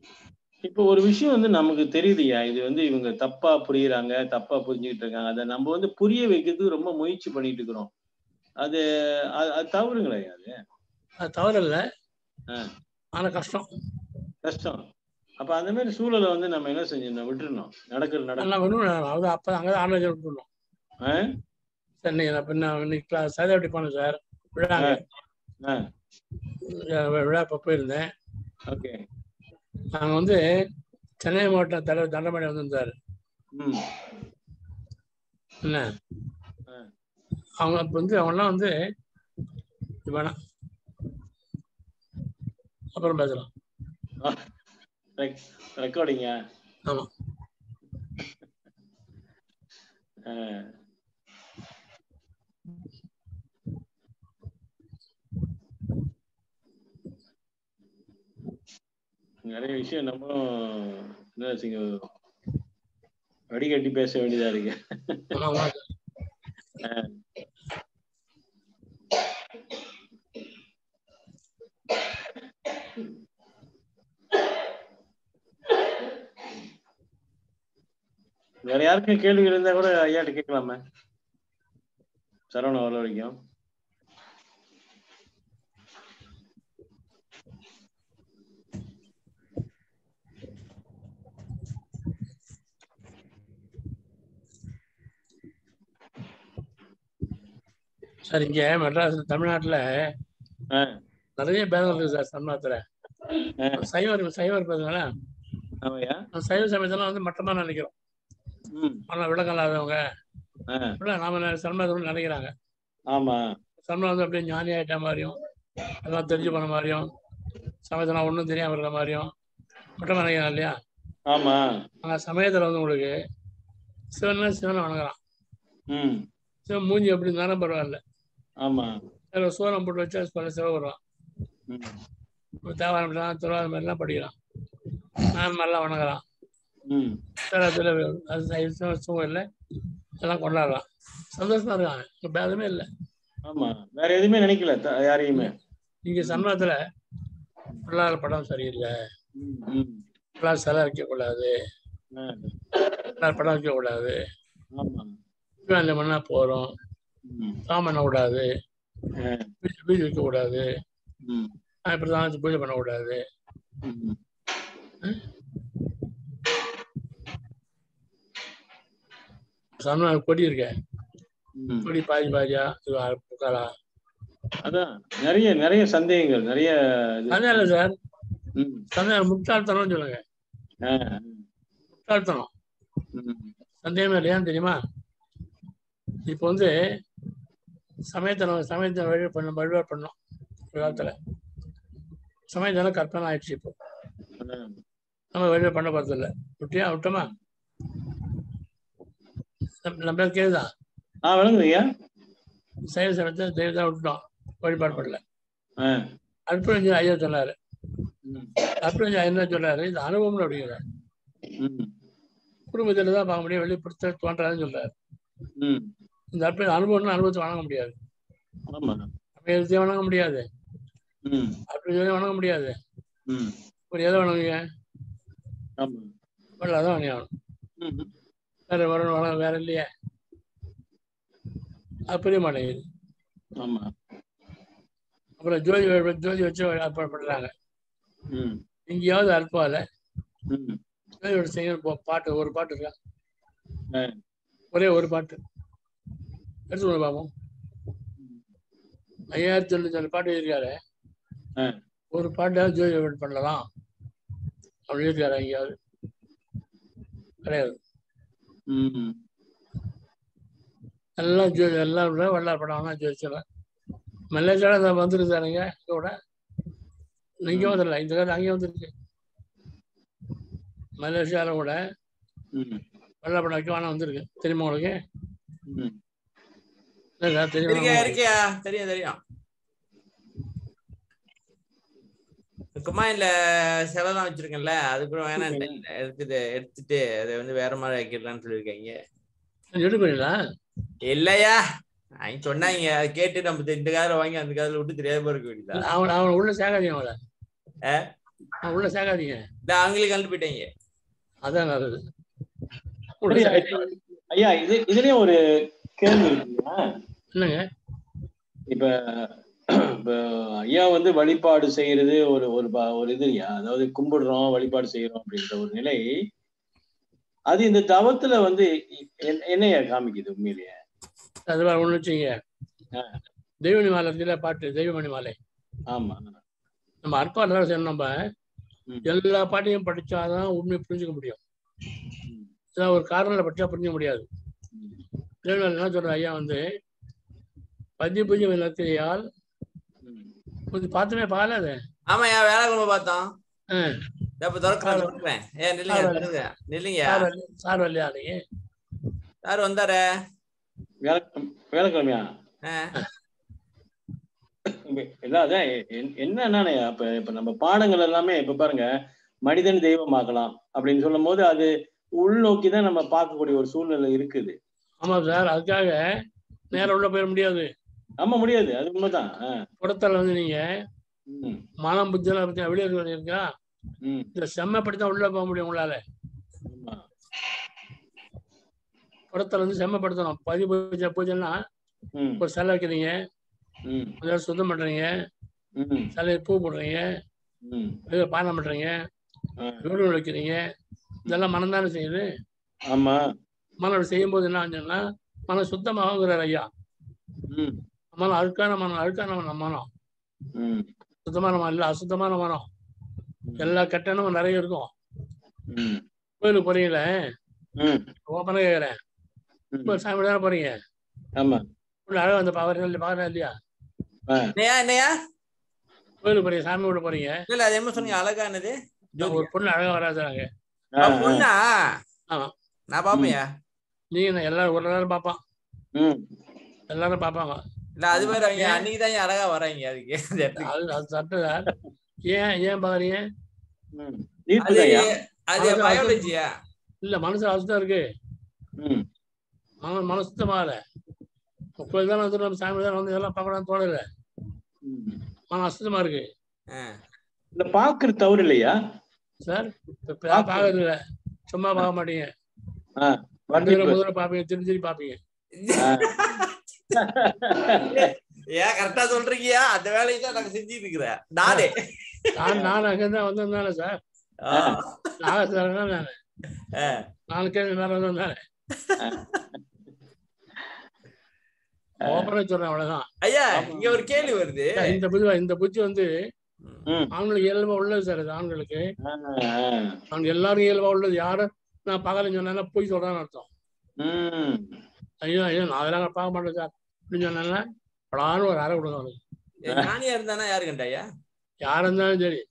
இப்போ ஒரு விஷயம் வந்து நமக்கு தெரியுதுயா இது வந்து இவங்க தப்பா புரியுறாங்க தப்பா புரிஞ்சுக்கிட்டு இருக்காங்க அதை நம்ம வந்து புரிய வைக்கிறதுக்கு ரொம்ப முயற்சி பண்ணிட்டு இருக்கிறோம் அது அது- அது தவறுங்களா அது அது தவறு இல்லை ஆ. ஆனா கஷ்டம் கஷ்டம் அப்ப அந்த மாதிரி சூழலை வந்து நம்ம என்ன செஞ்சிடணும் விட்டுறணும் நடக்கிறது நடக்கும் எல்லாம் வேணும் அதாவது அப்போ அங்கே தான் ஆன்லைன் விட்டுருணும் ஆ? சார் இன்னைக்கு நான் பின்ன இன்னைக்கு கிளாஸ் சைதாவட்டி போனேன் சார் விழாங்க ஆ. வி- விழா இப்போ போயிருந்தேன் ஓகே நாங்கள் வந்து சென்னை மாவட்ட தலைவர் தண்டமணி வந்திருந்தார் ம் என்ன ஆ. அவங்க அப்ப வந்து அவங்கெல்லாம் வந்து இது வேணாம் அப்புறம் பேசலாம் ரெக்கார்டிங்க ஆமா நிறைய விஷயம் நம்மளும் என்ன வச்சுங்க வடிகட்டி பேச வேண்டியதா இருக்கு ஆமா வேற யாருக்கும் கேள்வி இருந்தா கூட ஐயாட்ட கேட்கலாமே சரவணன் வர வரைக்கும் சார் இங்க மெட்ராஸ் தமிழ்நாட்டுல ஆ, நிறைய பேதம் இருக்கு சார் தமிழ்நாட்டுல ஆ. சைவர் சைவர் பேசுங்களா ஆமாய்யா சைவ சமயத்தெல்லாம் வந்து மட்டமா நினைக்கிறோம் ம் ஆனா விளக்கம் இல்லாதவங்க ஆ, இல்ல நாம சன்மாதம் நினைக்கிறாங்க ஆமா சன்மாதம் வந்து அப்படியே ஞானி ஆயிட்ட மாதிரியும் எல்லாம் தெரிஞ்சு போன மாதிரியும் சமயத்தெல்லாம் ஒண்ணும் தெரியாம இருக்கிற மாதிரியும் மட்டமா நினைக்கிறாங்க இல்லையா ஆமா ஆனா சமயத்துல வந்து உங்களுக்கு சிவன் சிவனை வணங்குறான் ம் சிவன் மூஞ்சி எப்படி இருந்தாலும் பரவாயில்ல ஆமா அதில் சூரம் போட்டு வச்சா சொல்ல சிவ வருவான் ம் தேவாரம் திருவாரூர் மாதிரிலாம் படிக்கிறான் நான் மாதிரிலாம் வணங்குறான் ம் சில அது சைவ சுகம் இல்லை எல்லாம் கொண்டாடுறான் சந்தோஷமா இருக்கான் இங்க பேதமே இல்லை ஆமா வேற எதுவுமே நினைக்கல த- யாரையுமே இங்க சன்மாதத்துல பிள்ளார் படம் சரியில்லை ம், ம் பிள்ளார் சிலை வைக்கக்கூடாது ஆ, பிள்ளார் படம் வைக்கக்கூடாது ஆமா சிவாலயம் பண்ணா போறோம் ம் சாமி பண்ணக்கூடாது ஆ, பீஜ் பீஜ் வைக்கக்கூடாது ம் இப்படி தான் பூஜை பண்ணக்கூடாது ம் சன்மான கொடி இருக்க ம் கொடி பாதி பாதியா இது புக்காலா அதான் நிறைய நிறைய சந்தேகங்கள் நிறைய இது. அதான் இல்லை சார் ம், சந்தேகம் முட்டாள்தனம்னு சொல்லுங்க ஆ, முட்டாள்தனம் ம், சந்தேகமே இல்லையான்னு தெரியுமா இப்போ வந்து சமயத்தை நம்ம சமயத்தை வழி பண்ண வழிபாடு பண்ணோம் ஒரு காலத்துல சமயத்தால கற்பனை ஆயிடுச்சு இப்போ ஆ, நம்ம வழிபாடு பண்ண போறது இல்லை விட்டியா விட்டோமா நம்ம- நம்ம கேதுதான் ஆ விளங்குதுயா சைவ சமயத்தை தெய்வம் தான் விட்டுட்டோம் வழிபாடு பண்ணல ஆ, அற்புதஞ்சு ஐயா சொன்னாரு ம், அற்புதஞ்சு ஐயா என்ன சொன்னாரு இது அனுபவம்னு அப்படிங்கிறார் ம், குடும்பத்துல தான் பார்க்க முடியும் வெளிப்படுத்த தோன்றாதுன்னு சொல்றாரு ம், இந்த அற்புத அனுபவம்னு அனுபவத்தை வணங்க முடியாது ஆமா சமயத்தையும் வணங்க முடியாது ம், அற்புதத்தையும் வணங்க முடியாது ம், ஒரு எதை வணங்குங்க ஆமா வரல அதான் வணங்கணும் ம், ம், வேற வரணும் வணங்க வேற இல்லையே அது புரிய மாட்டேங்குது ஆமா அப்புறம் ஜோதி வழிபா- ஜோதி வச்சு ஏற்பாடு பண்றாங்க ம், எங்கேயாவது அல்பால ம், ஜோதி வச்சு செய்ய போ- பாட்டு ஒரு பாட்டு இருக்கா ஆ, ஒரே ஒரு பாட்டு எடுத்து கொண்டு பார்ப்போம் ஐயாயிரத்தி தொண்ணூத்தி பாட்டு எழுதியிருக்காரு ஆ. ஒரு பாட்டாவது ஜோதி வழிபாடு பண்ணலாம் அப்படி எழுதியிருக்காரு எங்கேயாவது கிடையாது ம், எல்லாம் ஜோதி எல்லாம் விட வல்லார் படம் ஆனால் ஜோதிச்சிடலாம் மல்லேஜால அதை வந்துருக்காருங்க இங்க கூட இங்கே வந்துடல இந்த காலத்து அங்கேயும் வந்துருக்கு மலேசியாவில் கூட ம், வல்லார் படம் வைக்க வேணாம் வந்திருக்கு தெரியுமா உங்களுக்கு ம். இல்லை சார் தெரியுமா இருக்கியா இருக்கியா தெரியும் தெரியும் இருக்குமா இல்ல செலதான் வச்சிருக்கேன்ல அது கூட வேணாம் எடுத்துட்டு எடுத்துட்டு அதை வந்து வேற மாதிரி ஆக்கிடலாம்னு சொல்லியிருக்காங்க எடுப்பீங்களா இல்லையா அவங்க சொன்னாங்க அதை கேட்டு நம்ம இந்த காதுல வாங்கி அந்த காதுல விட்டு தெரியாத இருக்க வேண்டியதா அவன் அவன் உள்ள சேகாதீங்க அவளை ஆ? ஆ, உள்ள சேர்க்காதீங்க இல்ல அவங்களே கலந்து போயிட்டாங்க அதான் நல்லது உள்ள சரி, சேர்க்காதீங்க. ஐயா இது இதுலயும் ஒரு கேள்வி இருக்குங்க என்னங்க இப்ப இப்ப ஐயா வந்து வழிபாடு செய்யறது ஒரு ஒரு ப- ஒரு இது இல்லையா அதாவது கும்பிடுறோம் வழிபாடு செய்யறோம் அப்படின்ற ஒரு நிலை அது இந்த தவத்துல வந்து என்- என்னைய காமிக்குது உண்மையிலேயே அது வேற ஒண்ணு வச்சுங்க ஆ. தெய்வமணி மாலை இருக்குல்ல பாட்டு தெய்வமணி மாலை ஆமா நம்ம அற்பாடு செய்யணும் நம்ம ம். எல்லா பாட்டையும் படிச்சாதான் உண்மையை புரிஞ்சுக்க முடியும் ம். ஏதாவது ஒரு காரணம் படிச்சா புரிஞ்சுக்க முடியாது ம். தெய்வமணி என்ன சொல்ற ஐயா வந்து பதி பூஜை விளக்கையால் ம். கொஞ்சம் பார்த்துமே பார்க்கல அது ஆமா ஏன் வேலை கொண்டு பார்த்தோம் ஆ. இப்ப திறக்கிறேன் திறக்கிறேன் ஏன் நில்லுங்க சார் நில்லுங்க நில்லுங்க சார் வரல- சார் வரலையா நீங்க யார் வந்தாரு வேலை- வேலைக்கிழமையா ஆ, இப்ப இல்ல அதான் எ- என்னன்னா இப்ப இப்ப நம்ம பாடங்கள் எல்லாமே இப்ப பாருங்க மனிதன் தெய்வமாக்கலாம் அப்படின்னு சொல்லும் போது அது உள்நோக்கி தான் நம்ம பார்க்கக்கூடிய ஒரு சூழ்நிலை இருக்குது ஆமா சார் அதுக்காக நேரம் உள்ள போயிட முடியாது ஆமா முடியாது அது உண்மைதான் ஆ. புறத்தால வந்து நீங்க ம். மனம் புத்தியெல்லாம் பத்தி வெளியே இருக்கா ம். இந்த செம்மப்படி தான் உள்ள போக முடியும் உங்களால ஆமா. புறத்தால வந்து செம்மப்படுத்தணும் பதி பூஜை பூஜைன்னா ம். ஒரு சிலை வைக்கிறீங்க ம். கொஞ்சம் சுத்தம் பண்றீங்க ம். சிலையை பூ போடுறீங்க ம். வெளியே பானம் பண்றீங்க ஆ. வீடு வைக்கிறீங்க இதெல்லாம் மனம் தானே செய்யுது ஆமா மனம் செய்யும் போது என்ன ஆச்சுன்னா மனம் சுத்தமாகுங்கிறார் ஐயா ம். மனம் அழுக்கான மனம் அழுக்கான மனம் மனம் ம். சுத்தமான மனம் இல்லை அசுத்தமான மனம் எல்லா கட்டணமும் நிறைய இருக்கும் ம். கோயிலுக்கு போறீங்களே ம். ஓப்பனாக கேட்குறேன் ம். இப்போ சாமி தானே போறீங்க ஆமா உள்ள அழகா வந்து பாக்குறீங்க இல்லை பாக்குறேன் இல்லையா என்னையா என்னையா கோயிலுக்கு போறீங்க சாமி கூட போறீங்க இல்ல அது என்ன சொன்னீங்க அழகானது ஒரு பொண்ணு அழகா வராதுறாங்க ஆ, ஆ. பொண்ணா ஆமா. நான் பாப்பையா நீங்க என்ன எல்லாரும் ஒரு நேரம் பார்ப்பான் ம். எல்லாரும் பார்ப்பாங்க இல்ல அது வேற அவங்க அன்னைக்கு தான் அழகா வராங்க அதுக்கு அந்த இடத்துக்கு. அது அது சட்டை சார் ஏன் ஏன் பாக்குறீங்க ம். அது ஈர்ப்புதாய்யா? அது அது- பயாலஜியா இல்ல மனசு அசுத்தம் இருக்கு ம். மன மன சுத்தமாகல கோயில் தானே வந்து நம்ம சாமி தானே வந்து இதெல்லாம் பார்க்கணும் தோணல ம். மன அசுத்தமா இருக்கு இல்ல பாக்குறது தவறு இல்லையா சார் இப்ப நான் பாக்குறது இல்ல சும்மா பார்க்க மாட்டீங்க ரெண்டு தடவை வண்டிப்பு. முதல்ல பாப்பீங்க திரும்பி திரும்பி பாப்பீங்க ஏன் கரெக்டா சொல்றீங்கயா அந்த வேலையை தான் நாங்க செஞ்சுட்டு இருக்கிறேன் நானே நான் நான் அங்கிருந்தா வந்திருந்தானே சார் ஆ. நாகத்தில் நான் ஆ. நாலு கேள்வி மேல வந்திருந்தானே ஓப்பனா சொல்றேன் அவ்வளவுதான் ஐயா இங்க ஒரு கேள்வி வருது இந்த புத்தி இந்த புத்தி வந்து ம். ஆண்களுக்கு இயல்பா உள்ளது சார் இது ஆண்களுக்கு ஆ, ஆ. அவங்க எல்லாரும் இயல்பா உள்ளது யாரும் நான் பகல சொன்னா போய் சொல்றேன்னு அர்த்தம் ம். ஐயோ ஐயோ நான் அதெல்லாம் பார்க்க மாட்டேன் சார் அப்படின்னு சொன்னா படான்னு ஒரு அறை கொடுங்க அவனுக்கு ஞானியா இருந்தானா யாரு கண்டா ஐயா யாரா இருந்தாலும் சரி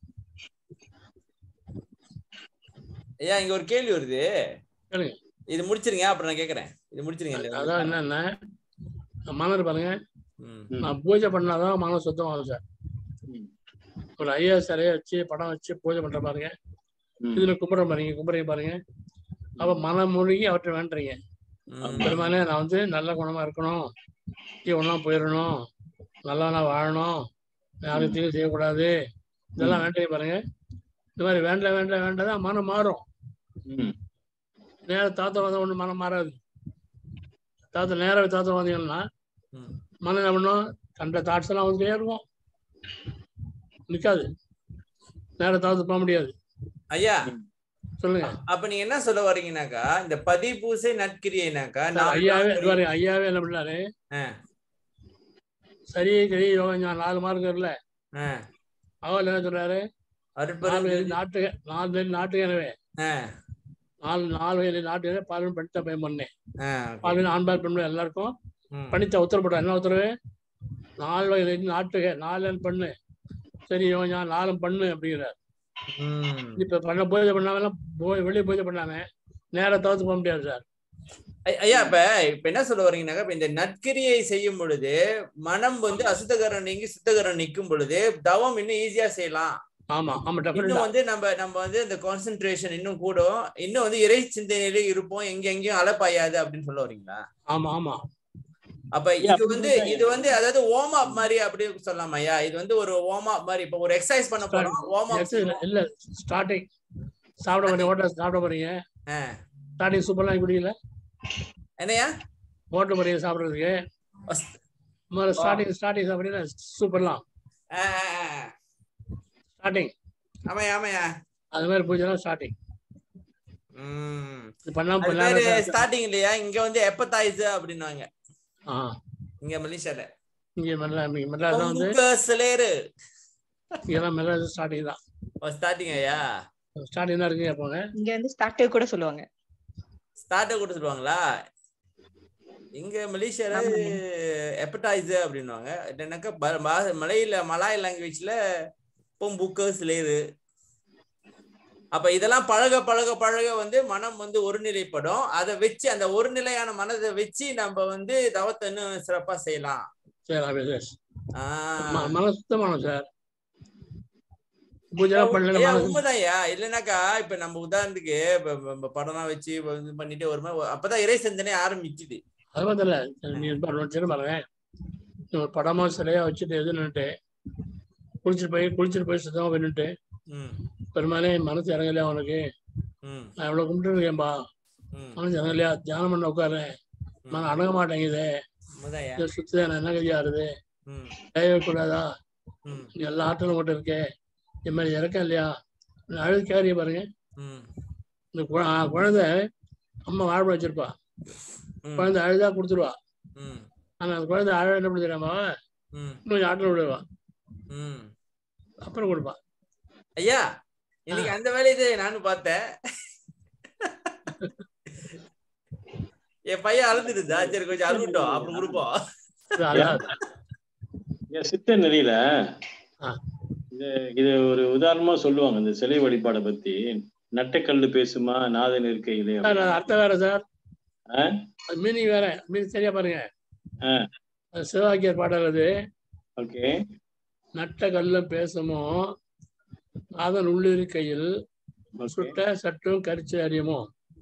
ஐயா இங்க ஒரு கேள்வி வருது கேளுங்க. இது முடிச்சிருங்க அப்புறம் நான் கேக்குறேன் இது முடிச்சிருங்க இந்த அதான் என்னன்னா மனர் பாருங்க ம். ம். நான் பூஜை பண்ணாதான் மனம் சுத்தமாகும் சார் ம். ஒரு ஐயா சிலையை வச்சு படம் வச்சு பூஜை பண்ற பாருங்க ம். இதுல கும்பிட பாருங்க கும்பிடுறீங்க பாருங்க அப்ப மனம் மூழ்கி அவற்றை வேண்டுறீங்க ம். பெருமானே நான் வந்து நல்ல குணமா இருக்கணும் ஒன்றா போயிடணும் நல்லவனா வாழணும் யாரும் தீங்கு செய்யக்கூடாது இதெல்லாம் வேண்டே பாருங்க இந்த மாதிரி வேண்ட வேண்ட வேண்டதான் மனம் மாறும் ம். நேர தாத்தா வந்தா ஒண்ணு மனம் மாறாது தாத்தா நேராக தாத்தா வந்தீங்கன்னா ம். மனம் என்ன பண்ணும் கண்ட தாட்ஸ் எல்லாம் வந்துட்டே இருக்கும் நிக்காது நேர தாத்து போக முடியாது ஐயா சொல்லுங்க அப்ப நீங்க என்ன சொல்ல வரீங்கன்னாக்கா இந்த பதி பூசை நட்கிரியைனாக்கா சார், நாலு ஐயாவே இது பாருங்க, ஐயாவே என்ன பண்ணாரு ஆ. சரி கரி யோகம் ஞானம் நாலு மார்க் இல்ல ஆ. அவர் என்ன சொல்றாரு நாலு அருட்பெரும் வயது நாட்டு நாலு வயது நாட்டு எனவே ஆ. நாலு நாலு வயது நாட்டு எனவே பாலியல் படித்த பையன் பண்ணேன் ஆ, okay. பாலியல் ஆண்பால் பெண்கள் எல்லாருக்கும் ம். பணித்த உத்தரப்பட என்ன உத்தரவு நாலு வயது நாட்டுக நாலு பண்ணு சரி இவன் ஞான் நாலும் பண்ணு அப்படிங்கிறார் ம். இப்ப பண்ண பூஜை பண்ணாம போய் வெளியே பூஜை பண்ணாம நேரா தவிர்த்து போக முடியாது சார் ஐ- ஐயா இப்ப இப்ப என்ன சொல்ல வரீங்கன்னாக்கா இப்ப இந்த நற்கிரியை செய்யும் பொழுது மனம் வந்து அசுத்தகரம் நீங்கி சுத்தகரம் நிக்கும் பொழுது தவம் இன்னும் ஈஸியா செய்யலாம் ஆமா ஆமா இன்னும் டெஃபினட்டா வந்து நம்ம நம்ம வந்து இந்த கான்சென்ட்ரேஷன் இன்னும் கூடும் இன்னும் வந்து இறை சிந்தனையிலே இருப்போம் எங்க எங்கேயும் அலப்பாயாது அப்படின்னு சொல்ல வரீங்களா ஆமா ஆமா அப்ப இது வந்து இது வந்து அதாவது வார்ம் அப் மாதிரி அப்படி சொல்லலாம் ஐயா இது வந்து ஒரு வார்ம் அப் மாதிரி இப்ப ஒரு எக்ஸசைஸ் பண்ண போறோம் வார்ம் அப் Exercise இல்ல ஸ்டார்டிங் சாப்பிட போறீங்க ஹோட்டல் சாப்பிட போறீங்க ஸ்டார்டிங் சூப்பர்லாம் குடிக்கல என்னையா ஹோட்டல் போறீங்க சாப்பிடுறதுக்கு முதல்ல ஸ்டார்டிங் ஸ்டார்டிங் சாப்பிட்டீங்கன்னா சூப்பர்லாம் ஆ, ஆ, ஆ. ஸ்டார்டிங் ஆமாய்யா ஆமாய்யா அது மாதிரி பூஜை ஸ்டார்டிங் ம் இது பண்ணாம அது பேரு பண்ணாம ஸ்டார்டிங் இல்லையா இங்க வந்து எப்பத்தைஸ் அப்படின்னுவாங்க ஆ இங்க மலேசியால இங்க மெல்ல மெட்ராஸ் தான் வந்து சிலேரு இங்கெல்லாம் மெட்ராஸ் ஸ்டார்டிங் தான் ஸ்டார்டிங் ஐயா ஸ்டார்டிங் தான் இருக்குங்க போங்க இங்க வந்து ஸ்டார்டர் கூட சொல்லுவாங்க ஸ்டார்டர் கூட சொல்லுவாங்களா இங்க மலேசியால ஆமாங்க. எப்படைஸ் அப்படின்னுவாங்க என்னன்னாக்கா ப- பா- மலையில மலாய் லாங்குவேஜ்ல பொம்புக்கு சிலேரு அப்ப இதெல்லாம் பழக பழக பழக வந்து மனம் வந்து ஒருநிலைப்படும் அதை வச்சு அந்த ஒருநிலையான மனதை வச்சு நம்ம வந்து தவத்தை இன்னும் சிறப்பா செய்யலாம் சரி அப்படியே சார் ஆஹ் ம- மனசு சுத்தமானோம் சார் பூஜை பண்ணல ஐயா, மனசு உண்மைதான்யா இல்லைனாக்கா இப்ப நம்ம உதாரணத்துக்கு இப்ப இப்ப- இப்ப படம்லாம் வச்சு இப்ப இது பண்ணிட்டு ஒரு மாதிரி அப்பதான் இறை சிந்தனை ஆரம்பிக்குது அது மாதிரி இல்ல நீ பாருங்க பாருங்க நீ ஒரு படமா சிலையா வச்சுட்டு எது நின்னுட்டு குளிச்சுட்டு போய் குளிச்சுட்டு போய் சுத்தமா போய் நின்னுட்டு ம் பெருமானே மனசு இறங்கலையா உனக்கு ம் நான் எவ்வளவு கும்பிட்டு இருக்கேன்பா ம் மனசு இறங்கலையா தியானம் பண்ண உட்காரு மனம் அடங்க மாட்டேங்குது உண்மைதான்யா. இதை சுத்து நான் என்ன கதியா ஆறுது ம் தேவை கூடாதா ம் நீ எல்லா ஆற்றலும் மட்டும் இருக்கே இது மாதிரி இறக்கம் இல்லையா நான் அழுது கேரிய பாருங்க ம் இந்த கு- ஆ, குழந்தை அம்மா வாழ்வு வச்சிருப்பா ம் குழந்தை அழுதா கொடுத்துருவா ம் ஆனா அந்த குழந்தை அழ என்ன பண்ணி தெரியாமா ம் இன்னும் கொஞ்சம் ஆற்றல் விடுவா ம் அப்புறம் கொடுப்பா ஐயா இன்னைக்கு அந்த வேலையை நானும் பார்த்தேன் என் பையன் அழுதுடுதா சரி கொஞ்சம் அழுகட்டும் அப்புறம் கொடுப்போம் இது அழகாது. ஏன் சித்த நெறியில ஆ. இது இது ஒரு உதாரணமா சொல்லுவாங்க இந்த சிலை வழிபாடை பத்தி நட்டக்கல்லு பேசுமா நாதன் இருக்கையிலே சார், அது அர்த்தம் வேற சார் ஆ? அது மீனிங் வேற மீனிங் சரியா பாருங்க ஆ. அது சிவவாக்கியர் பாடுறது ஓகே நட்ட கல்லும் பேசுமோ அதன் உள்ளிருக்கையில் சுட்ட சட்டும் கரிச்சு அறியுமோ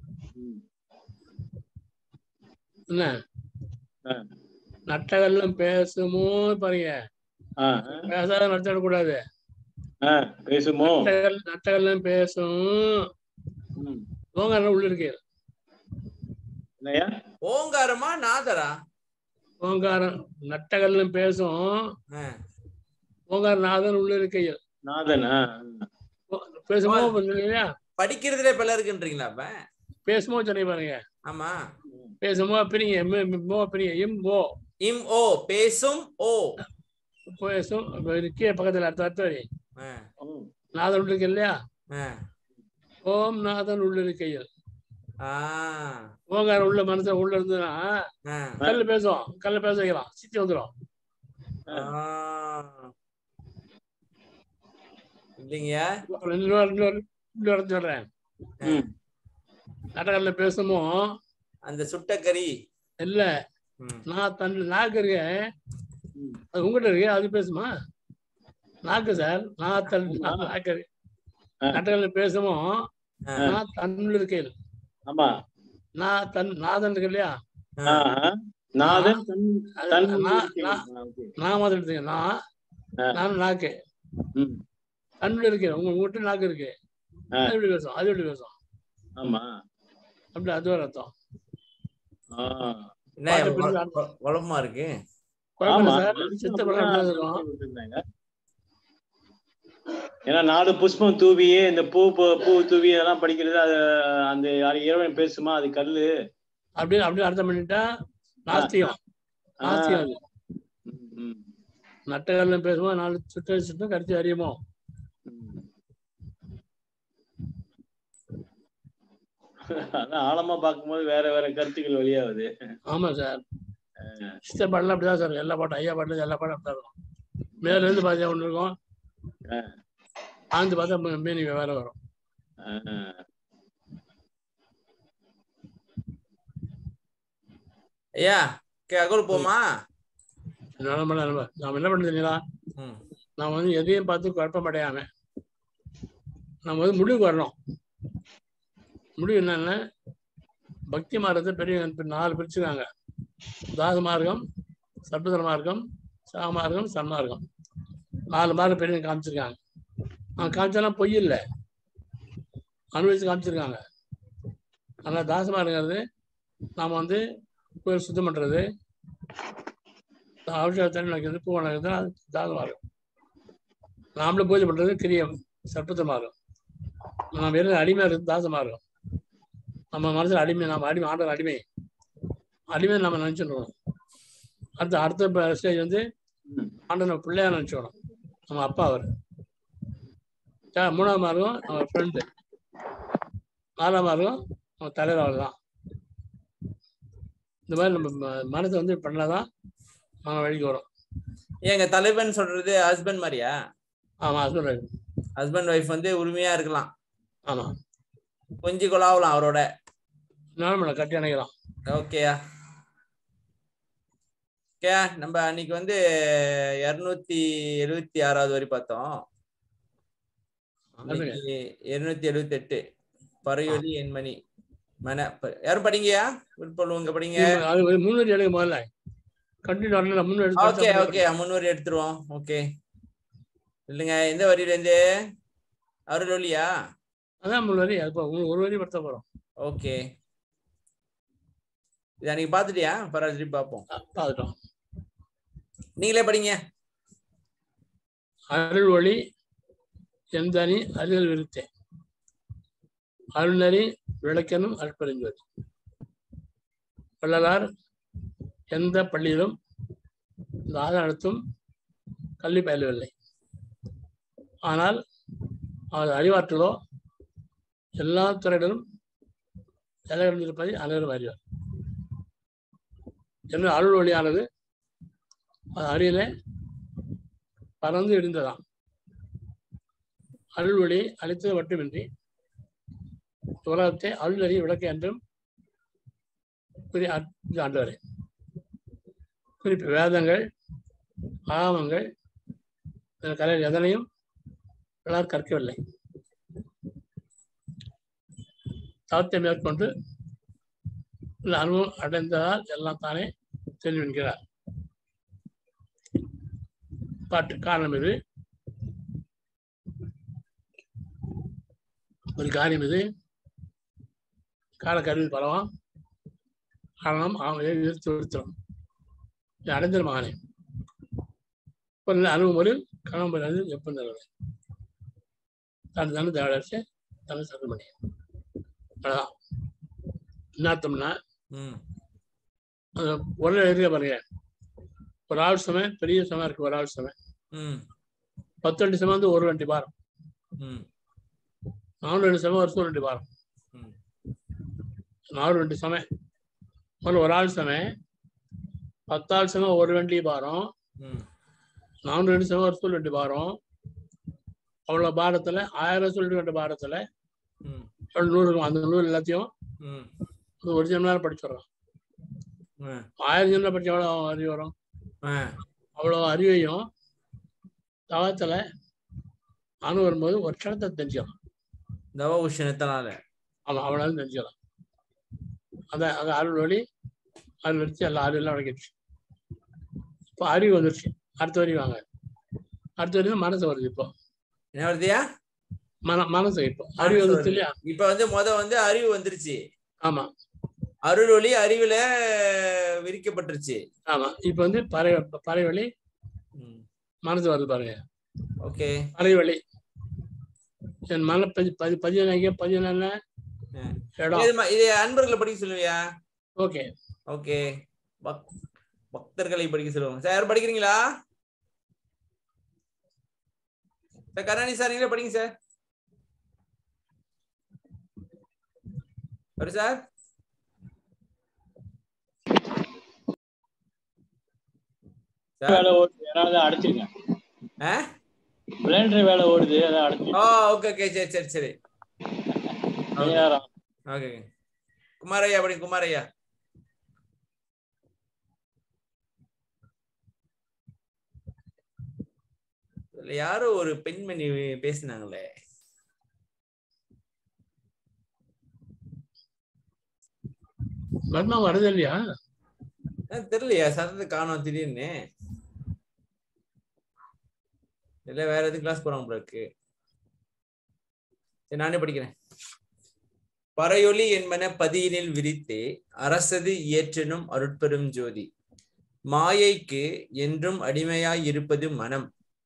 என்ன ஆ. நட்ட கல்லும் பேசுமோ பாருங்க பேசாத நடத்திடக்கூடாது பேசுமோ நட்டகல் நட்டகல்லும் பேசும் ம். ஓங்காரம் உள்ளிருக்கையில் என்னய்யா ஓங்காரமா நாதரா ஓங்காரம் நட்டகல்லும் பேசும் ஆ. ஓங்கார நாதன் உள்ளிருக்கையில் நாதன் ஆ. பேசுமோ இல்லையா படிக்கிறதுல பல இருக்குன்றீங்களா அப்ப பேசுமோ சொன்னீங்க பாருங்க ஆமா பேசுமோ பிரிங்க எம் எம் மோ பிரிங்க எம் ஓ இம் ஓ பேசும் ஓ பேசும் அப்ப இது கீழே பக்கத்துல அடுத்த அடுத்த வரி ஆ, ம். நாதன் உள்ளிருக்கு இல்லையா ஆ. ஓம் நாதன் உள்ளிருக்கையில் ஆ, ஓங்காரம் உள்ள மனசு உள்ள இருந்ததுன்னா ஆ, கல்லு பேசும் கல்லு பேச வைக்கலாம் சித்தி வந்துடும் ஆ. இல்லைங்கய்யா அப்புறம் இன்னொரு இன்னொரு இன்னொரு சொல்றேன் ம். நாட்டகல்ல பேசுமோ அந்த சுட்டக்கறி இல்ல ம், நான் தன் நாக்கு இருக்கேன் ம். அது உங்ககிட்ட இருக்கு அது பேசுமா நாக்கு சார் நான் தன் நான் நாக்கு இருக்கு. ஆ. நாட்டகல்ல பேசுமோ ஆ, நான் தன்னுள் இருக்கையில் ஆமா நான் தன் நாதன் இருக்கு இல்லையா ஆ. ஆஹா. நாதன் தன் அது தன் நான் இருக்கை. நான் ஆ, okay. நான் மாதிரி எடுத்துங்க நான் ஆ. நான் நாக்கு ம். தன்னுள் இருக்கேன் உங்க உங்ககிட்ட நாக்கு இருக்கு ஆ. அது எப்படி பேசும் அது எப்படி பேசும் ஆமா அப்படி அது ஒரு அர்த்தம் ஆ. என்ன பாட்டு குழ- பிரிஞ்சு குழ- குழப்பமா இருக்கு குழப்பம் ஆமா. சார் சித்த படம் அப்படிதான் இருக்கும் விட்டுருந்தாங்க. ஏன்னா நாலு புஷ்பம் தூவியே இந்த பூ பூ- பூ தூவி அதெல்லாம் படிக்கிறது அது அந்த யாரு இறைவன் பேசுமா அது கல்லு அப்படின்னு அப்படின்னு அர்த்தம் பண்ணிட்டா நாஸ்திகம் ஆ. நாஸ்திகம் அது ம், ம், நட்டகல்ல பேசுவோம் நாலு சுற்று சுத்தம் கடிச்சு அறியுமோ ம். அதான் ஆழமா பார்க்கும்போது வேற வேற கருத்துக்கள் வெளியாகுது ஆமா சார் சித்த பாடலாம் அப்படிதான் சார் எல்லா பாட்டும் ஐயா பாட்டுல எல்லா பாட்டும் அப்படிதான் இருக்கும் மேல இருந்து பார்த்தா ஒண்ணு இருக்கும் ஆ. ஆழ்ந்து பார்த்தா மீனிங் வேற வரும் ஆ. ஐயா கே- அகோல் போமா என்ன பண்ண நம்ம நாம என்ன பண்ணுறீங்களா ம், நான் வந்து எதையும் பார்த்து குழப்பம் அடையாம நம்ம வந்து முடிவுக்கு வரணும் முடிவு என்னன்னா பக்தி மார்க்கத்தை பெரிய நாலு பிரிச்சுக்காங்க தாச மார்க்கம் சர்பதர மார்க்கம் சாமார்க்கம் சன்மார்க்கம் நாலு மார்க்கம் பெரிய காமிச்சிருக்காங்க அவன் காமிச்சாலும் பொய் இல்லை அனுபவிச்சு காமிச்சிருக்காங்க ஆனால் தாசமார்ங்கிறது நாம் வந்து கோயில் சுத்தம் பண்ணுறது அவசர தண்ணி வைக்கிறது பூ வளர்க்குறது அது தாசமார்க்கம் நாமளே பூஜை பண்ணுறது கிரியம் சர்ப்பத்த மார்க்கம் நம்ம வெறும் அடிமை இருக்கு தாசமார்க்கம் நம்ம மனசில் அடிமை நம்ம அடிமை ஆண்டவர் அடிமை அடிமை நம்ம நினச்சிடணும் அடுத்த அடுத்த ஸ்டேஜ் வந்து ம். ஆண்டவனை பிள்ளையா நினச்சிக்கணும் நம்ம அப்பா அவர் ச- மூணாவது மார்க்கம் நம்ம ஃப்ரெண்டு நாலாம் மார்க்கம் நம்ம தலைவர் அவர் தான் இந்த மாதிரி நம்ம ம- மனசை வந்து பண்ணாதான் நம்ம வழிக்கு வரும் ஏங்க தலைவன் சொல்றது ஹஸ்பண்ட் மாதிரியா ஆமாம் ஹஸ்பண்ட் ஹஸ்பண்ட் ஒய்ஃப் வந்து உரிமையா இருக்கலாம் ஆமாம் கொஞ்சி கொலாவலாம் அவரோட நார்மலை கட்டி அணைக்கலாம் ஓகேயா ஓகே நம்ம அன்னைக்கு வந்து இருநூத்தி எழுவத்தி ஆறாவது வரை பார்த்தோம் இன்னைக்கு இருநூத்தி எழுவத்தி எட்டு பறையொலி எண்மணி மன ப- யாரும் படிங்கயா விருப்பம் உங்க படிங்க அது ஒரு முன்னூறு எடுக்க முதல்ல கண்டினியூ வரல முன்னூறு ஓகே எடுத்து ஓகே முன்னூறு எடுத்துருவோம் ஓகே இல்லைங்க எந்த வரியில இருந்து அருள் ஒலியா அதான் மூணு வரி அது போ- ஒரு வரி படுத்த போகிறோம் ஓகே இதை அன்னைக்கு பார்த்துட்டியா பரவாயில்ல திருப்பி பார்ப்போம் பார்த்துட்டோம் நீங்களே படிங்க அருள் ஒளி எந்தனி அருள் விருத்தே அருள்நறி விளக்கனும் அற்பறிஞ்சது வள்ளலார் எந்த பள்ளியிலும் இந்த ஆதார நடத்தும் கல்வி பயிலவில்லை ஆனால் அவர் அறிவாற்றலோ எல்லா துறைகளிலும் தலைவர்ந்திருப்பதை அனைவரும் அறிவார் என்ன அருள் ஒளியானது அது அறிவிலே பறந்து இருந்ததாம் அருள் ஒளி அளித்தது மட்டுமின்றி உலகத்தை அருள் அறிய விளக்கு என்றும் கூறி ஆ- ஆண்டவரே குறிப்பு வேதங்கள் ஆகமங்கள் இந்த கலை எதனையும் எல்லாரும் கற்கவில்லை தவத்தை மேற்கொண்டு இந்த அனுபவம் அடைந்ததால் எல்லாம் தானே தெரியும் என்கிறார் பாட்டு காரணம் இது ஒரு காரியம் இது காலக்கருவி பரவாம் காரணம் அவன் எதிர்த்து விடுத்தோம் இது அடைஞ்சல் மகனே அனுபவம் கணவன் அது எப்போ நல்லது தன் தனு தேவலட்ச தனு சதுமணி அதான் என்னாத்தம்னா ம் அந்த ஒரு இருக்க பாருங்க ஒரு ஆள் சுமை பெரிய சுமை இருக்கு ஒரு ஆள் சுமை ம் பத்து வண்டி சுமை வந்து ஒரு வண்டி பாரம் ம் நாலு ரெண்டு சுமை வருஷம் ரெண்டு பாரம் ம் நாலு ரெண்டு சுமை முதல்ல ஒரு ஆள் சுமை பத்தாள் சுமை ஒரு வண்டி பாரம் ம் நானூறு ரெண்டு சுமை வருஷம் ரெண்டு பாரம் அவ்வளோ பாரத்தில் ஆயிரம் சொல்லிட்டு ரெண்டு பாரத்தில் ம் எவ்வளோ நூறு இருக்கும் அந்த நூறு எல்லாத்தையும் ம் ஒரு ஒரு ஜென்மம் படிச்சிடுறோம் ஆ ஆயிரம் ஜென்மம் படிச்சா எவ்வளோ அறிவு வரும் ஆ அவ்வளோ அறிவையும் தவத்தில் அணு வரும்போது ஒரு க்ஷணத்தை தெரிஞ்சுக்கலாம் தவ உஷ்ணத்தினால அவன் அவனால தெரிஞ்சுக்கலாம் அதான் அது அருள் வழி அருள் வச்சு எல்லா அறிவெல்லாம் வழங்கிடுச்சு இப்போ அறிவு வந்துருச்சு அடுத்த வரி வாங்க அடுத்த வரி தான் மனசு வருது இப்போ என்ன வருதியா மன மனசு இப்போ அறிவு வந்துருச்சு இல்லையா இப்ப வந்து முத வந்து அறிவு வந்துருச்சு ஆமா அருள் ஒளி அறிவுல விரிக்கப்பட்டுருச்சு ஆமா இப்போ வந்து பறை பறை வழி ம் மனசு வருது பாருங்க ஓகே பறை வழி என் மன பதி பதி பதினாங்க பதினால ஆ. இடம் இது ம- இது அன்பர்களை படிக்க சொல்லுவியா ஓகே ஓகே பக் பக்தர்களை படிக்க சொல்லுவாங்க சார் யாரும் படிக்கிறீங்களா சார் கருணாநிதி சார் நீங்களே படிங்க சார் வரு சார் சார் வேலை ஓடுது அதனால தான் அடைச்சிருங்க ஆ பிளேண்டர் வேலை ஓடுது அதான் ஓ அடைச்சிருக்கேன் ஓகே ஓகே சரி சரி சரி நேரம். ஓகே குமாரையா படி குமாரையா இதுல யாரோ ஒரு பெண்மணி பேசினாங்களே பத்மா வருது இல்லையா எனக்கு தெரியலையா சத்தத்தை காணோம் திடீர்னு இல்ல வேற எதுவும் கிளாஸ் போறாங்க போல இருக்கு சரி நானே படிக்கிறேன் பறையொலி என்பன பதியினில் விரித்தே அரசது இயற்றினும் அருட்பெரும் ஜோதி மாயைக்கு என்றும் அடிமையாய் இருப்பது மனம்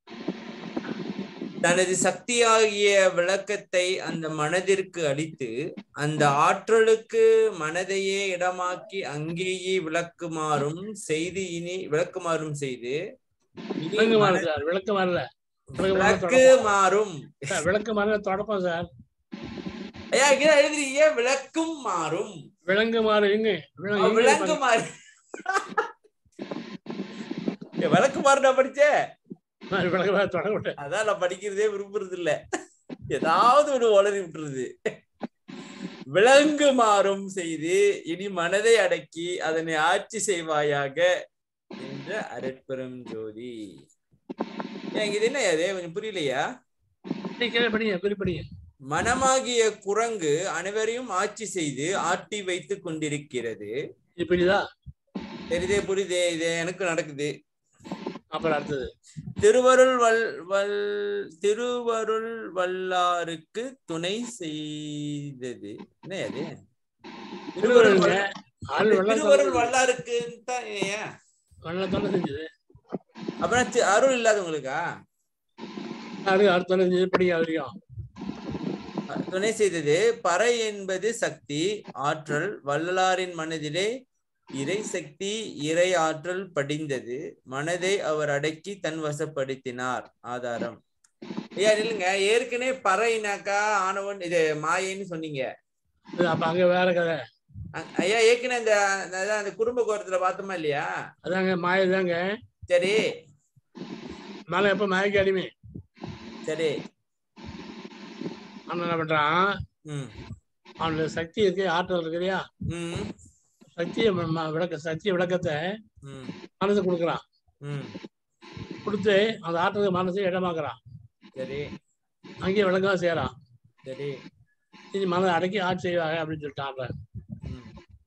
தனது சக்தியாகிய விளக்கத்தை அந்த மனதிற்கு அளித்து அந்த ஆற்றலுக்கு மனதையே இடமாக்கி அங்கேயே விளக்குமாறும் செய்து இனி விளக்குமாறும் செய்து இனி விளக்கு மன- மாறு சார் விளக்கு மாறல விளக்கு மாறல விளக்கு தொடப்பம். மாறும் சார், விளக்கு மாறல தொடப்பம் சார் ஐயா இங்க எழுதுறீங்க விளக்கும் மாறும் விலங்கு மாறுங்க அவ விளக்கு மாறு ஏ, விளக்கு மாறுடா படிச்சே விளக்கு மாற தொடப்பட்டு அதான் நான் படிக்கிறதே விரும்புறது இல்ல ஏதாவது ஒரு உளறி விட்டுருது விலங்கு மாறும் செய்து இனி மனதை அடக்கி அதனை ஆட்சி செய்வாயாக என்ற அருட்பெரும் ஜோதி ஏங்க இது என்ன அது கொஞ்சம் புரியலையா கீழே படிங்க குறிப்படிங்க மனமாகிய குரங்கு அனைவரையும் ஆட்சி செய்து ஆட்டி வைத்துக் கொண்டிருக்கிறது இது புரியுதா தெரியுதே புரியுதே இது எனக்கு நடக்குது அப்புறம் அடுத்தது திருவருள் வல் வல் திருவருள் வல்லாருக்கு துணை செய்தது என்ன அது திருவருள் திருவருளுங்க வல்ல- ஆள் வெள்ளம் திருவருள் வல்லாருக்கு தான் ஏன் வெள்ளத்தோட செஞ்சது அப்புறம் தி- அருள் இல்லாதவங்களுக்கா அது அடுத்த செஞ்சது படிங்க அது வரைக்கும் துணை செய்தது பறை என்பது சக்தி ஆற்றல் வள்ளலாரின் மனதிலே இறை சக்தி இறை ஆற்றல் படிந்தது மனதை அவர் அடக்கி தன் வசப்படுத்தினார் ஆதாரம் ஐயா இல்லைங்க ஏற்கனவே பறைனாக்கா ஆனவன் இது மாயைன்னு சொன்னீங்க இது அப்ப அங்க வேற கதை அ- ஐயா ஏற்கனவே அந்த அந்த- அதான் அந்த குடும்ப கோரத்துல பார்த்தோமா இல்லையா அதாங்க மாயதாங்க சரி மேல எப்ப மாயக்கு அடிமை சரி அவன் என்ன பண்றான் ம் அவனுடைய சக்தி இருக்கு ஆற்றல் இருக்கு இல்லையா ம் சக்தியை ம- ம- விளக்க சக்திய விளக்கத்தை ம் மனசு கொடுக்குறான் ம் கொடுத்து அந்த ஆற்றலுக்கு மனசை இடமாக்குறான் சரி அங்கேயே விளக்கமா செய்யறான் சரி இனி மனதை அடக்கி ஆட்சி செய்வாங்க அப்படின்னு சொல்லிட்டான் அவன். ம்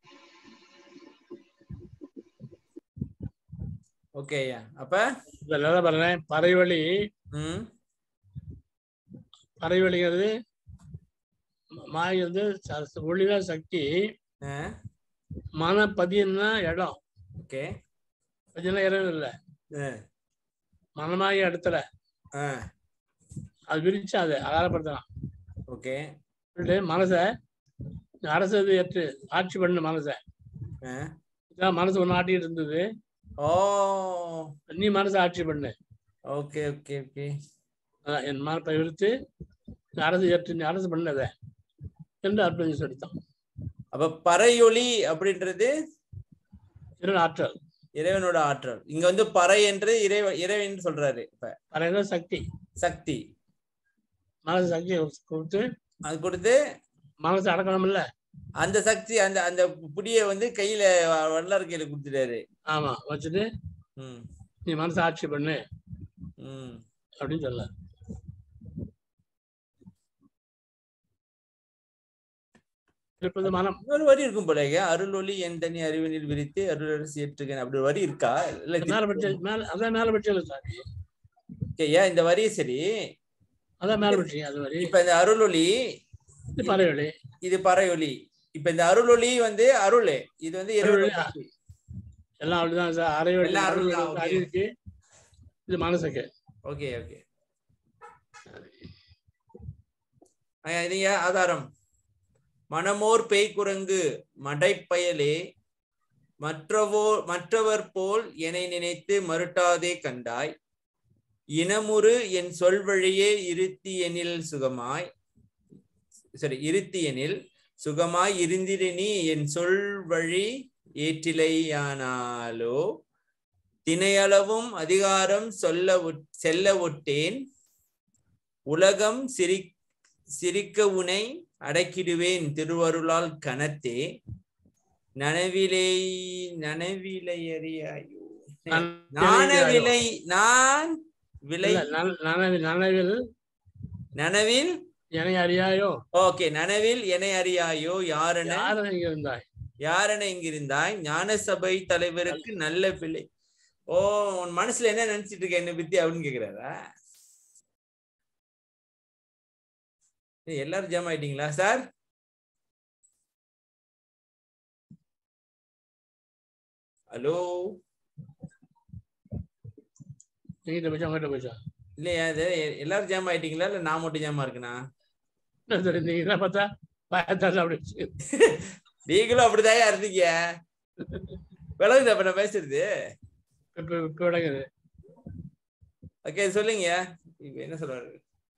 ஓகே ஐயா அப்ப இப்ப நல்லா பாருங்க பறைவழி ம் பறைவழிங்கிறது மாய் வந்து ச- ஒளிதான் சக்தி ஆ மன பதியம்னா இடம் ஓகே பதியம்னா இடம் இல்லை ஆ மனமாகி இடத்துல ஆ அது விரிச்சு அதை அகாரப்படுத்தலாம் ஓகே சொல்லிட்டு மனசை அரசு இது ஏற்று ஆட்சி பண்ண மனசை ஆ இதான் மனசு ஒன்று ஆட்டிட்டு இருந்தது ஓ நீ மனசை ஆட்சி பண்ணு ஓகே ஓகே ஓகே அதான் என் மனப்பை விரித்து இந்த அரசு ஏற்று நீ அரசு பண்ணதை என்று அற்புதம் சொல்லித்தான் அப்ப பறையொலி அப்படின்றது இரு ஆற்றல் இறைவனோட ஆற்றல் இங்க வந்து பறை என்று இறைவ இறைவன் சொல்றாரு இப்ப பறையில சக்தி சக்தி மனசு சக்தியை கொடுத்து அது கொடுத்து மனசை அடக்கணும் இல்ல அந்த சக்தி அந்த அந்த புடிய வந்து கையில வ- வல்லார் கையில கொடுத்துட்டாரு ஆமா வச்சுட்டு ம் நீ மனசை ஆட்சி பண்ணு ம் அப்படின்னு சொல்ல இருப்பது மனம் இன்னொரு வரி இருக்கும் போல அருள் ஒளி என் தனி அறிவினில் விரித்து அருள் அரசு ஏற்றுகன் அப்படி ஒரு வரி இருக்கா இல்ல மேல பட்ச மேல அதான் மேல பட்சம் சாமி ஐயா இந்த வரி சரி அதான் மேல பட்சம் அது மாதிரி இப்ப இந்த அருள் ஒளி இது பறைவழி இது பறையொலி இப்ப இந்த அருள் ஒளி வந்து அருள் இது வந்து இறைவனோட அருள், சக்தி. எல்லாம் அப்படிதான் சார் அரைவழி எல்லாம் அருள் தான், okay. அறிவுக்கு இது மனசுக்கு ஓகே ஓகே ஐயா, இதுங்க ஆதாரம் மனமோர் பேய்க்குரங்கு மடைப்பயலே மற்றவோ மற்றவர் போல் என்னை நினைத்து மறுட்டாதே கண்டாய் இனமுறு என் சொல் வழியே இருத்தியனில் சுகமாய் சரி இருத்தியனில் சுகமாய் இருந்திரு நீ என் சொல் வழி ஏற்றிலையானாலோ தினையளவும் அதிகாரம் சொல்ல உட்- செல்ல ஒட்டேன் உலகம் சிரி சிரிக்க உனை அடக்கிடுவேன் திருவருளால் கனத்தே நனவிலை நனவிலையறியாயோ நாணவிலை நான் விலை இல்ல, நன- நனவில் நனவில் நனவில் என்னை அறியாயோ ஓகே நனவில் என்னை அறியாயோ யாரென யார் இங்க இருந்தாய் யாரென இங்கிருந்தாய் ஞான சபை தலைவருக்கு நல்ல பிள்ளை ஓ உன் மனசுல என்ன நினைச்சிட்டு இருக்க என்ன பத்தி அப்படின்னு கேக்குறாரா ஏய், எல்லாரும் ஜாம் ஆயிட்டீங்களா சார் ஹலோ நீங்கிட்ட போச்சா உங்ககிட்ட போச்சா இல்லையா இது எ- எல்லாரும் ஜாம் ஆயிட்டீங்களா இல்ல நான் மட்டும் ஜாமா இருக்கனா சரி நீங்க என்ன பார்த்தா பயத்தால அப்படி நீங்களும் அப்படிதான் இருந்தீங்க விளங்குது அப்ப நான் பேசுறது இப்ப இப்ப விளங்குது ஓகே சொல்லுங்க இப்ப என்ன சொல்றாரு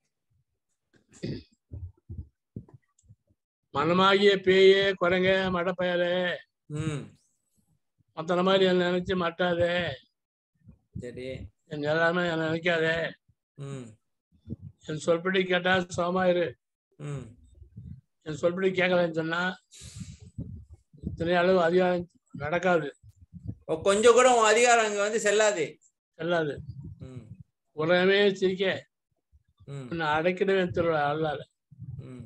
மனமாகிய பேயே குரங்க மடப்பயலே ம் மத்தன மாதிரி என்ன நினைச்சு மாட்டாதே சரி என் எல்லாமே என்ன நினைக்காதே ம் என் சொல்படி கேட்டா சோமாயிரு ம் என் சொல்படி கேட்கலன்னு சொன்னா இத்தனை அளவு அதிகாரம் நடக்காது ஓ, கொஞ்சம் கூட உன் அதிகாரம் அங்க வந்து செல்லாது செல்லாது ம் உலகமே சிரிக்க ம் உன்னை அடைக்கிடவே திருவிழா அல்லாத ம்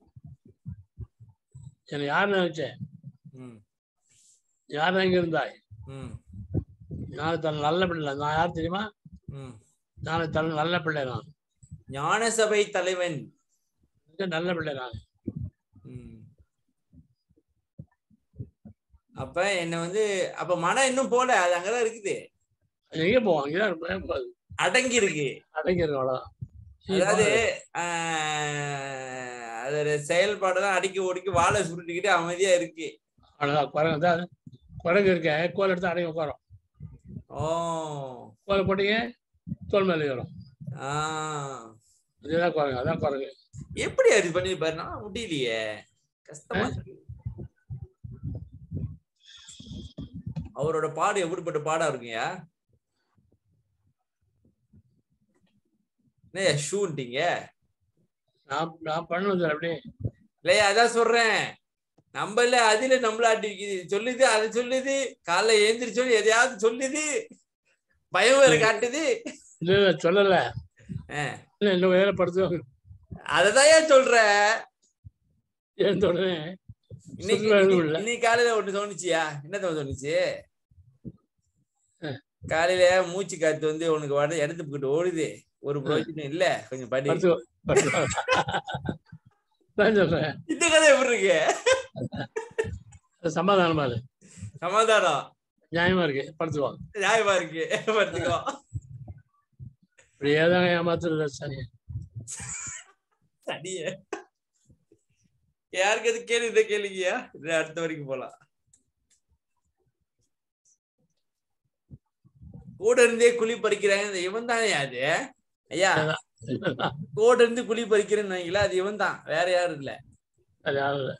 என்னை யார் நினைச்சேன் ம் யார் எங்க இருந்தாய் ம் நான் தன் நல்ல பிள்ளை நான் யார் தெரியுமா ம் நான் தன் நல்ல பிள்ளை நான் ஞான சபை தலைவன் மிக நல்ல பிள்ளை நான் ம். அப்ப என்ன வந்து அப்ப மனம் இன்னும் போல அது அங்கதான் இருக்குது அது எங்க போவோம் அங்கதான் இருப்பேன் போகுது அடங்கி இருக்கு அடைக்கிறது அவ்வளவுதான் நீ அதாவது போகாத. ஆஹ், அதோட செயல்பாடெல்லாம் அடிக்கி ஒடுக்கி வாழை சுருட்டிக்கிட்டு அமைதியா இருக்கு அவ்வளவுதான் குரங்கு தான் குரங்கு இருக்க கோல் எடுத்து அடங்கி உட்காரும் ஓ கோலை போட்டீங்க தோல் மேலே ஏறும் ஆஹ் இதுதான் குரங்கு அதான் குரங்கு எப்படி அது பண்ணிருப்பாருன்னா முடியலையே கஷ்டமா இருக்கு அவரோட பாடு எப்படிப்பட்ட பாடா இருக்குங்க என்ன ஷூன்ட்டீங்க நான் நான் பண்ணுவது அப்படியே இல்லையா அதான் சொல்றேன் நம்மள அதுல நம்மள அடிக்குது சொல்லுது அது சொல்லுது காலைல எழுந்திரிச்சோன்னு எதையாவது சொல்லுது பயம் வேற காட்டுது இல்ல இல்ல சொல்லல ஆ. இல்ல இன்னும் வேலை படுத்து அததான் ஏன் சொல்ற எழுந்த உடனே இன்னைக்கு சுற்றுலா எதுவும் இன்னைக்கு- இல்ல. இன்னைக்கு காலையில ஒண்ணு தோணுச்சியா என்ன தோணுச்சு ஆ. காலையில மூச்சு காத்து வந்து உனக்கு வட இடத்துக்கிட்டு ஓடுது ஒரு பிரயோஜனம் இல்ல கொஞ்சம் படி படுத்து படுத்து தான் சொல்றேன் இந்த கதை எப்படி இருக்கு அது சமாதானமா அது சமாதானம் நியாயமா இருக்கு படுத்துவோம் நியாயமா இருக்கு படுத்துக்கோ இப்படியே தான் ஏமாத்துறது சரி சனிய யாருக்கு அது கேள்வி இதை கேளுங்கயா இது அடுத்த வரைக்கும் போலாம் கூட இருந்தே குழி பறிக்கிறாங்க இந்த இவன் தானே அது ஐயா கூட இருந்து குழி பறிக்கிறேன்னு வைங்களா அது இவன் தான் வேற யாரும் இல்ல அது யாரும் இல்ல.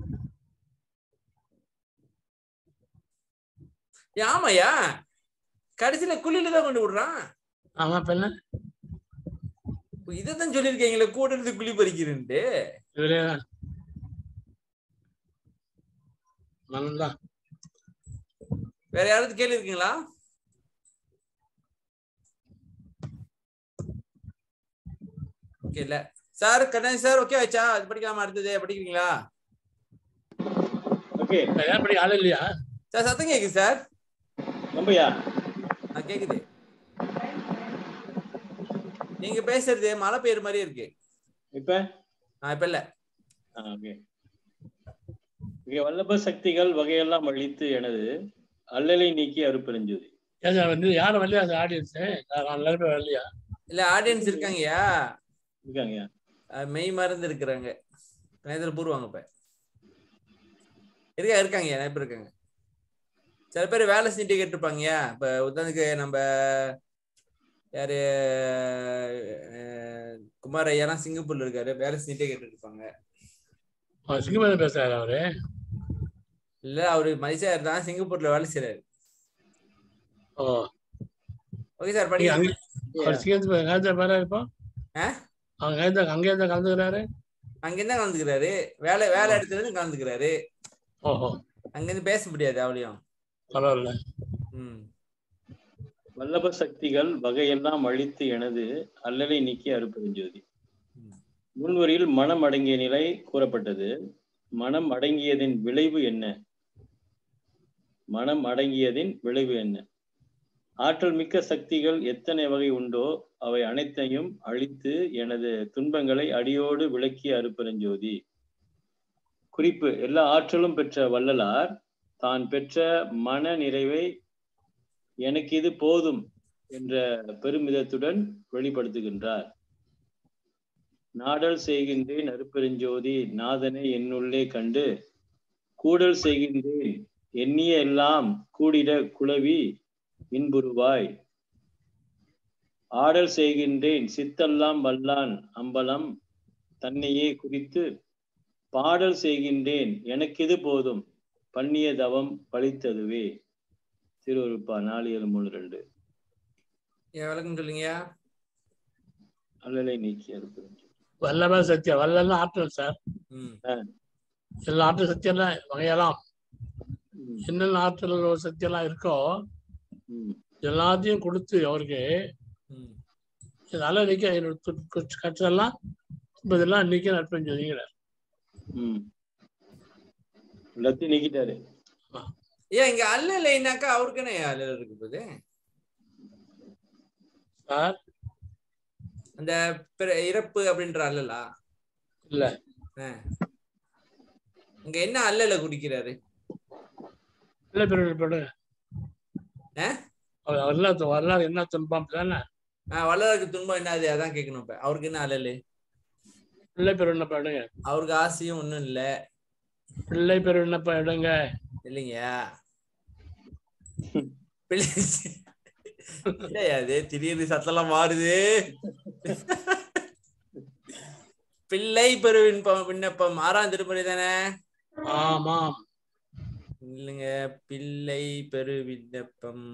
ஏ, ஆமாய்யா கடைசியில குழியில தான் கொண்டு விடுறான் ஆமா இப்ப என்ன இதைத்தான் சொல்லியிருக்கீங்களே கூட இருந்து குழி பறிக்கிறேன்ட்டு இவரே தான் மனம்தான் வேற யாராவது கேள்வி இருக்குங்களா ஓகே இல்ல சார் கண்ணன் சார் ஓகே ஆச்சா அது படிக்கலாமா அடுத்தது படிக்கிறீங்களா ஓகே ஏன் படி ஆள் இல்லையா சார் சத்தம் கேக்குது சார் நம்பையா ஆ கேக்குது நீங்க பேசுறது மழை பெய்யுற மாதிரியே இருக்கு இப்ப ஆ இப்ப இல்ல ஓகே ஓகே வல்லப சக்திகள் வகையெல்லாம் அழித்து எனது அல்லலை நீக்கி அருப்பெருஞ்சுதி ஏன் சார் வந்து யாரும் வரலையா அந்த ஆடியன்ஸ் எல்லாரும் பேர் வரலையா இல்ல ஆடியன்ஸ் இருக்காங்கயா இருக்காங்க அஹ் மெய் மறந்து இருக்கிறாங்க நேரத்தில் பூருவாங்க இப்ப இருக்கா இருக்காங்க நிறைய பேர் இருக்காங்க சில பேர் வேலை செஞ்சுட்டு கேட்டிருப்பாங்கயா இப்ப உதாரணத்துக்கு நம்ம யாரு அஹ் குமார் ஐயாலாம் சிங்கப்பூர்ல இருக்காரு வேலை செஞ்சுட்டே கேட்டுட்டு இருப்பாங்க சிங்கமேதம் பேசுறாரு அவரு இல்ல அவரு மதிசார் தான் சிங்கப்பூர்ல வேலை செய்யறாரு ஓ ஓகே சார் நீங்க படிக்க அங்க- அவர் சிங்கத்து காலத்துல பாரு இப்போ ஆ? அவங்க அங்கே அங்கே இருந்தா கலந்துக்கிறாரு அங்கிருந்து கலந்துக்கிறாரு வேலை வேலை இடத்துல இருந்து கலந்துக்கிறாரு ஓஹோ அங்கிருந்து பேச முடியாது அவளையும் பரவாயில்ல ம் வல்லப சக்திகள் வகையெல்லாம் அழித்து எனது அல்லலை நீக்கி அருப்பெருஞ்சுதி ம். முன்வரியில் மனம் அடங்கிய நிலை கூறப்பட்டது மனம் அடங்கியதின் விளைவு என்ன மனம் அடங்கியதின் விளைவு என்ன ஆற்றல் மிக்க சக்திகள் எத்தனை வகை உண்டோ அவை அனைத்தையும் அழித்து எனது துன்பங்களை அடியோடு விளக்கி அருப்பெருஞ்சோதி குறிப்பு எல்லா ஆற்றலும் பெற்ற வள்ளலார் தான் பெற்ற மன நிறைவை எனக்கு இது போதும் என்ற பெருமிதத்துடன் வெளிப்படுத்துகின்றார் நாடல் செய்கின்றேன் அருப்பெருஞ்சோதி நாதனை என்னுள்ளே கண்டு கூடல் செய்கின்றேன் எண்ணிய எல்லாம் கூடிட குளவி இன்புருவாய் ஆடல் செய்கின்றேன் சித்தெல்லாம் வல்லான் அம்பலம் தன்னையே குறித்து பாடல் செய்கின்றேன் எனக்கிது போதும் பண்ணிய தவம் பழித்ததுவே திருவருப்பா நாலு ஏழு மூணு ரெண்டு ஏன் விளக்கம் சொல்லுங்க அல்லலை நீக்கி அருப்பெருஞ்சோதி வல்லப சத்தியம் வல்லல்லாம் ஆற்றல் சார் ம் எல்லா ஆற்றல் சத்தியம்லாம் வகையெல்லாம் ம், என்னென்ன ஆற்றல் சத்தியம்லாம் இருக்கோ ம், எல்லாத்தையும் கொடுத்து அவருக்கு ம் இதனால நிக்க என்னோட து- கு- கற்றெல்லாம் இதெல்லாம் நிக்க நட்பு சொல்லிங்கிறார் ம். எல்லாத்தையும் நீக்கிட்டாரு ஏன் இங்க அல்ல இல்லைனாக்கா அவருக்கு என்ன அல்ல இருக்கு போகுது சார் அந்த பிற- இறப்பு அப்படின்ற அல்லலா இல்ல ஆ. இங்க என்ன அல்லல குடிக்கிறாரு இல்லை பெருமை ஆ? அவர் வரலாறு வரலாறு என்ன துன்பம் தானே ஆஹ் வள்ளலாருக்கு துன்பம் என்னது அதான் கேட்கணும் இப்ப அவருக்கு என்ன அல்லலு பிள்ளை பெருவிண்ணப்ப எடுங்க அவருக்கு ஆசையும் ஒண்ணும் இல்ல பிள்ளை பெருவிண்ணப்ப எடுங்க இல்லைங்கயா பிள்ளை இல்லையா அது திடீர்னு சத்தெல்லாம் மாறுது பிள்ளை பெரு விண்ணப்பம் விண்ணப்பம் ஆறாம் திருப்பதி தானே ஆமாம் இல்லைங்க பிள்ளை பெரு விண்ணப்பம்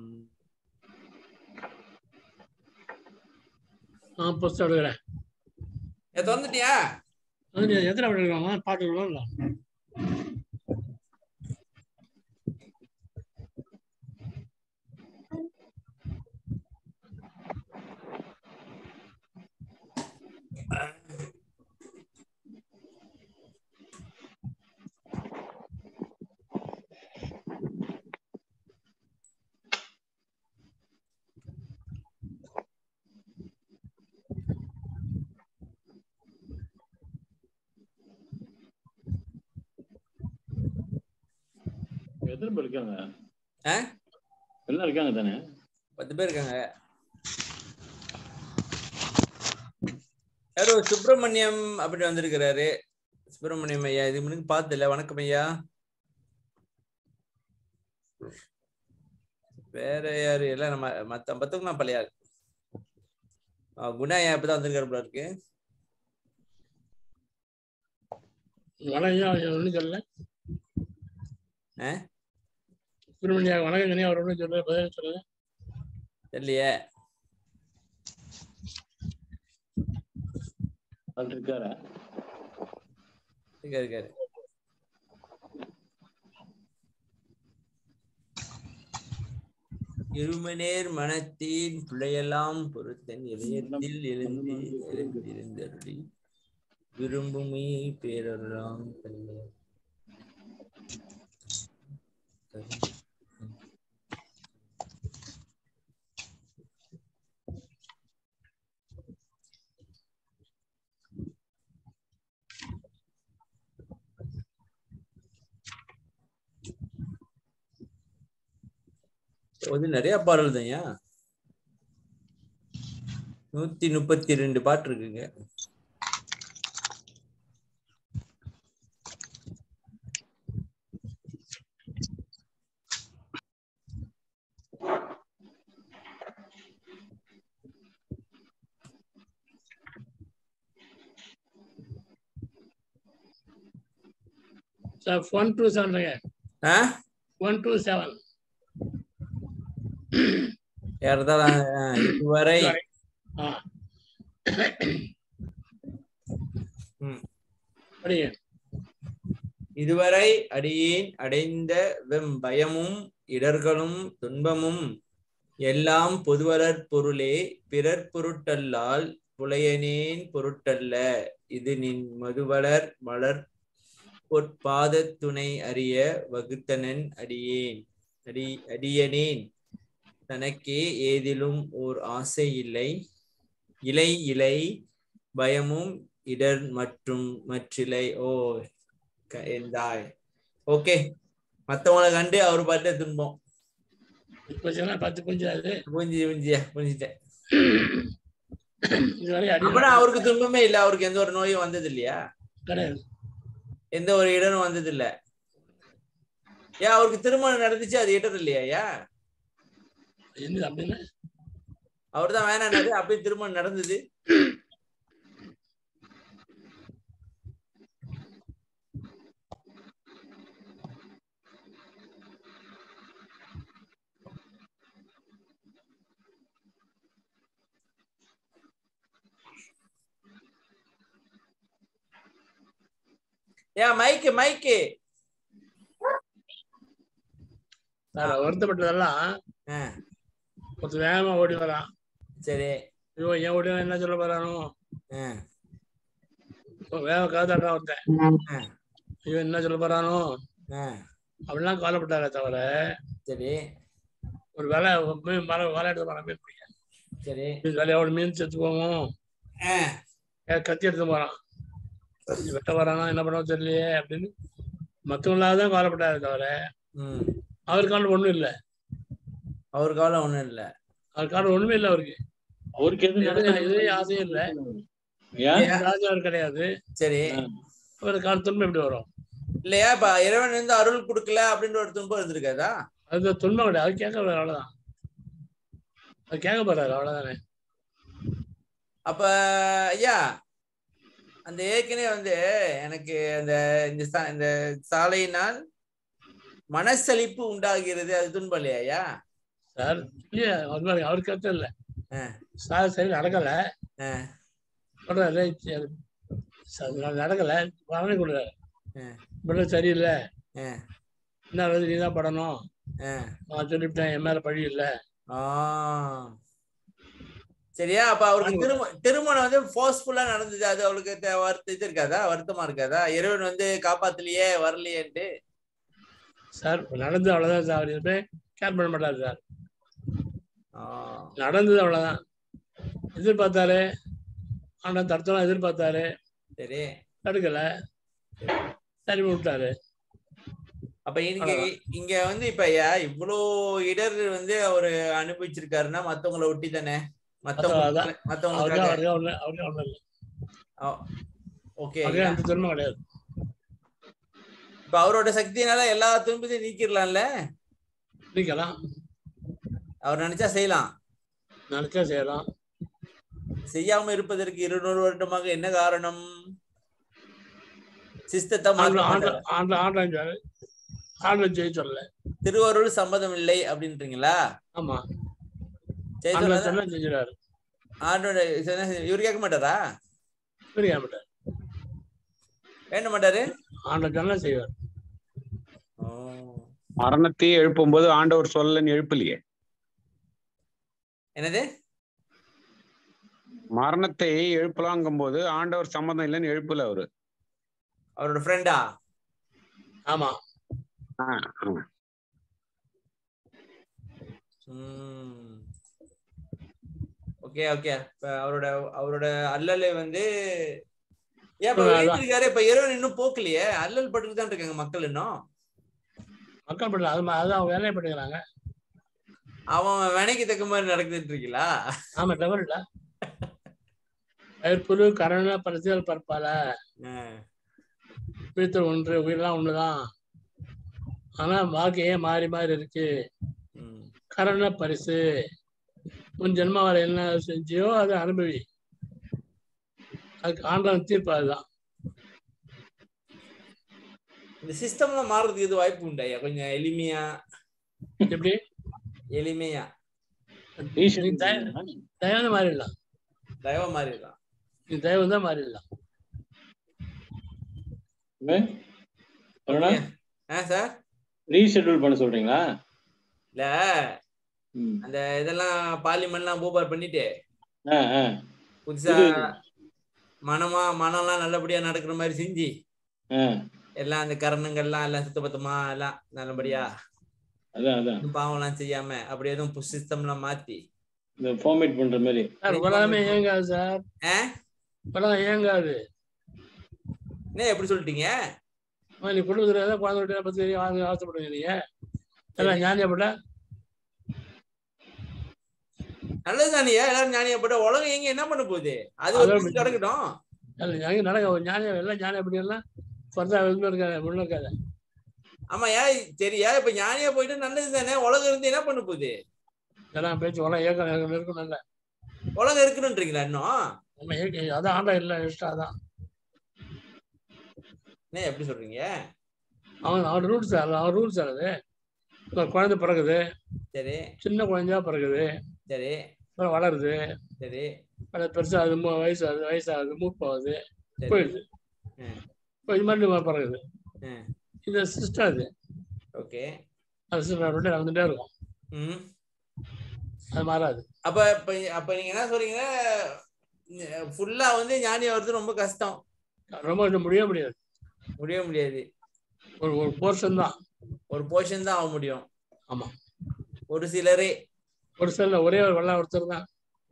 நான் புஸ்தகம் எடுக்கிறேன் ஏ, திறந்துட்டியா அது நீ எத்தனை எடுக்கலாம் பாட்டுக்கலாம் எத்தனை பேர் இருக்காங்க ஆ? எல்லாம் இருக்காங்க தானே பத்து பேர் இருக்காங்க யாரோ சுப்பிரமணியம் அப்படி வந்திருக்கிறாரு சுப்பிரமணியம் ஐயா இது முன்னாடி பார்த்ததில்ல வணக்கம் ஐயா வேற யாரு எல்லாம் நம்ம மத்த மத்தவங்க நான் பழைய ஆள். ஆ, குணா ஐயா இப்பதான் வந்திருக்காரு போல இருக்கு வணக்கம் ஒன்றும் சொல்லல ஆ? சுப்பிரமணியா வணக்கம் சொன்னி அவர் ஒன்றும் சொல்லல பதில் சொல்லல தெரியலையே ஆள் இருக்காரா இருக்காரு இருக்காரு இருமநேர் மனத்தின் பிழையெல்லாம் பொறுத்தன் இதயத்தில் எழுந்து எழுந்திருந்தருளி விரும்புமே பேரலாம் அது நிறைய பாடல் தான்யா நூத்தி முப்பத்தி ரெண்டு பாட்டு இருக்குங்க sir one two seven ah one two seven யாரதான் இதுவரை ஆ ம். படிங்க இதுவரை அடியேன் அடைந்த வெம் பயமும் இடர்களும் துன்பமும் எல்லாம் பொதுவலர் பொருளே பிறர் பொருட்டல்லால் புலையனேன் பொருட்டல்ல இது நின் மதுவலர் மலர் பொற்பாத துணை அறிய வகுத்தனன் அடியேன் அடி அடியனேன் தனக்கே ஏதிலும் ஓர் ஆசை இல்லை இலை இலை பயமும் இடர் மற்றும் மற்றிலை ஓ க- எந்தாய் ஓகே மத்தவங்களை கண்டு அவர் பாட்டு துன்பம் கொஞ்சம் பத்து புரிஞ்சாது புரிஞ்சு புரிஞ்சியா புரிஞ்சுட்டேன் இதுவரை அடி அப்படின்னா அவருக்கு துன்பமே இல்ல அவருக்கு எந்த ஒரு நோயும் வந்தது இல்லையா கிடையாது எந்த ஒரு இடரும் வந்தது இல்ல ஏன் அவருக்கு திருமணம் நடந்துச்சு அது இடர் இல்லையா ஏன் என்ன அப்படின்னா அவர் தான் வேணாரு அப்படியே திருமணம் நடந்தது ஏன் மைக்கு மைக்கு நான் வருத்தப்பட்டதெல்லாம் ஆ, ஒருத்தர் வேகமா ஓடி வரான் சரி ஐயோ ஏன் ஓடி வரான், என்ன சொல்ல போறானோ ஆ, இப்போ வேக காத்தாடுறான் ஒருத்தன் ஆ, ஐயோ என்ன சொல்ல போறானோ ஆ, அப்படிலாம் கவலைப்பட்டாரே தவிர சரி ஒரு வேலை மீன் மரம் வேலை எடுத்து போறான் மீன் பிடிக்க சரி மீன் வேலையோட மீன் செத்து போவோம் ஆ, ஏன் கத்தி எடுத்து போறான் இது வெட்ட வரானா என்ன பண்ணவும் தெரியலையே அப்படின்னு மற்றவங்களாக தான் கவலைப்பட்டாரே தவிர ம் அவருக்கான ஒண்ணும் இல்லை அவர் காலம் ஒண்ணும் இல்ல அவருக்கான ஒண்ணுமே இல்லை அவருக்கு அவருக்கு எது இது- நடக்குது? இதுவே ஆசையும் இல்லை ஏன் ராஜா அவர் கிடையாது சரி அவருக்கான துன்பம் எப்படி வரும் இல்லையா இப்ப இறைவன் வந்து அருள் கொடுக்கல அப்படின்ற ஒரு துன்பம் இருந்திருக்காதா அது துன்பம் கிடையாது அது கேட்க போறாரு அவ்வளவுதான் அது கேட்க போறாரு அவ்வளவுதானே அப்ப ஐயா அந்த ஏற்கனவே வந்து எனக்கு அந்த இந்த சா- இந்த சாலையினால் மனசலிப்பு உண்டாகிறது அது துன்பம் இல்லையா ஐயா சார் இல்லையா அது மாதிரி அவருக்கு அர்த்தம் இல்லை ஆ. சார் சரி நடக்கல ஆ, சொல்றாரு சரி, சரி, நான் நடக்கல வரவே கொடுறாரு ஆ. பிள்ளை சரியில்லை ஆ, என்ன வந்து நீ தான் படணும் ஆ. நான் சொல்லிவிட்டேன் என் மேல பழி இல்லை ஆ. சரியா அப்ப அவருக்கு திரும திருமணம் வந்து ஃபோர்ஸ்ஃபுல்லா நடந்தது அது அவளுக்கு தே- வருத்த இது இருக்காதா வருத்தமா இருக்காதா இறைவன் வந்து காப்பாத்தலையே வரலையேன்ட்டு சார் நடந்தது அவ்வளவுதான் சார் அவர் எதுவுமே கேர் பண்ண மாட்டாரு சார் ஆ, நடந்தது அவ்வளவுதான் எதிர்பார்த்தாரு ஆனா தடுத்தலாம் எதிர்பார்த்தாரு சரி தடுக்கல சரி விட்டாரு அப்ப இங்க இங்க வந்து இப்ப ஐயா இவ்வளோ இடர் வந்து அவரு அனுபவிச்சிருக்காருன்னா மத்தவங்கள ஒட்டி தானே மத்தவங்க அதான். அவருக்கு மத்தவங்களுக்காக அவருக்கு ஒண்ணு அவருக்கு ஒண்ணு இல்லை ஓகே அவருக்கு அந்த துன்பம் கிடையாது இப்ப அவரோட சக்தியினால எல்லா துன்பத்தையும் நீக்கிடலாம்ல நீக்கலாம் அவர் நினைச்சா செய்யலாம் நினைச்சா செய்யலாம் செய்யாம இருப்பதற்கு இருநூறு வருடமாக என்ன காரணம் சிஸ்டத்தை ஆண்டு மாத்த ஆண்டு மாட்டாரு. ஆண்டு ஆண்டான் சார் ஆண்டு செய்ய சொல்லல திருவருள் சம்மதம் இல்லை அப்படின்றீங்களா ஆமா செய்ய ஆண்டு சொன்னது சொன்னா செஞ்சிடாரு ஆண்டோட சொன்ன- இவரு கேட்க மாட்டாரா புரிய மாட்டார் வேண்ட மாட்டாரு ஆண்ட சொன்னா செய்வார் ஓ. மரணத்தை எழுப்பும்போது ஆண்டவர் சொல்லன்னு எழுப்பலையே என்னது மரணத்தை எழுப்பலாங்கும் போது ஆண்டவர் சம்மதம் இல்லைன்னு எழுப்பல அவரு அவரோட ஃப்ரெண்டா ஆமா ஆ, ஆ. ஓகே ஓகே இப்ப அவரோட அவரோட அல்லலை வந்து ஏன் இப்ப அதான். எழுதிருக்காரு இப்ப இறைவன் இன்னும் போக்கலையே அல்லல் பட்டுட்டு தான் இருக்காங்க மக்கள் இன்னும் மக்கள் பண்ணல அது மா- அதான் அவங்க வேலையை பண்ணிக்கிறாங்க அவன் வினைக்கு தக்க மாதிரி நடக்குதுன்னு இருக்கீங்களா ஆமா தவறு இல்ல புழு கரண பரிசுகள் பரப்பால உயிர்த்தல் ஒன்று உயிரெல்லாம் ஒண்ணுதான் ஆனா வாழ்க்கையே மாறி மாறி இருக்கு ம். கரண பரிசு உன் ஜென்மாவில் என்ன செஞ்சியோ அதை அனுபவி அதுக்கு ஆண்டவன் தீர்ப்பு அதுதான் இந்த சிஸ்டம்லாம் மாறுறதுக்கு இது வாய்ப்பு உண்டு ஐயா கொஞ்சம் எளிமையா எப்படி எளிமையா நீ தய- தயவு மாறிடலாம் தயவா மாறிடலாம் நீ தயவு தான் மாறிடலாம் அருணா ஆ சார் ரீஷெட்யூல் பண்ண சொல்றீங்களா இல்ல ம். அந்த இதெல்லாம் பார்லிமெண்ட்லாம் பூபார் பண்ணிட்டு ஆ, ஆ. புதுசா இது- மனமா மனம்லாம் நல்லபடியா நடக்கிற மாதிரி செஞ்சு ஆ. எல்லாம் அந்த கரணங்கள்லாம் எல்லாம் சுத்தபத்தமா எல்லாம் நல்லபடியா அதான் அதான் எதுவும் பாவம் எல்லாம் செய்யாம அப்படி எதுவும் சிஸ்டம் எல்லாம் மாத்தி இந்த ஃபார்மேட் பண்ற மாதிரி சார் உலகமே இயங்காது சார் ஆ? உலகம் இயங்காது என்ன எப்படி சொல்லிட்டீங்க ஆமா, நீ குடும்பத்துல ஏதாவது குழந்தை விட்டு பத்தி தெரியும் வாங்க ஆசைப்படுவீங்க நீங்க எல்லாம் ஞானியப்பட்ட நல்லதுதானியா எல்லாரும் ஞானியப்பட்ட உலகம் எங்க என்ன பண்ண போகுது அது ஒரு அதான் பக்கம் கிடக்கட்டும் எல்லாம் ஞானி நடக்க ஒரு ஞானியம் எல்லாம் ஞானியப்படி எல்லாம் பொறுத்தா வெளில இருக்காது உள்ள இருக்காது ஆமாயா சரியா இப்ப ஞானியா போயிட்டு நல்லது தானே உலகம் இருந்து என்ன பண்ண போகுது எல்லாம் பேச்சு உலகம் இயக்கம் இயக்கம் இருக்கும் நல்ல உலகம் இருக்கணும்ன்றீங்களா இன்னும் நம்ம இயக்க அதான் ஆண்டா இல்லை இஷ்டம் அதான் என்ன எப்படி சொல்றீங்க அவன் அவன் ரூல்ஸ் அவன் ரூல்ஸ் அது ஒரு குழந்தை பிறகுது சரி சின்ன குழந்தையா பிறகுது சரி அப்புறம் வளருது சரி அது பெருசா அது மூ- வயசாகுது வயசாகுது மூப்பாகுது சரி போயிடுது ம். இப்போ இது மாதிரி பிறகுது ம். இது சிஸ்டம் அது ஓகே அது சிஸ்டம் ரொட்டே நடந்துட்டே இருக்கும் ம் அது மாறாது அப்ப இப்ப அப்ப நீங்க என்ன சொல்றீங்கன்னா ஃபுல்லா வந்து ஞானி வர்றது ரொம்ப கஷ்டம் ரொம்ப இது முடியவே முடியாது முடிய முடியாது ஒரு ஒரு போர்ஷன் தான் ஒரு போர்ஷன் தான் ஆக முடியும் ஆமா ஒரு சிலரே ஒரு சில ஒரே ஒரு வெள்ளம் ஒருத்தர் தான்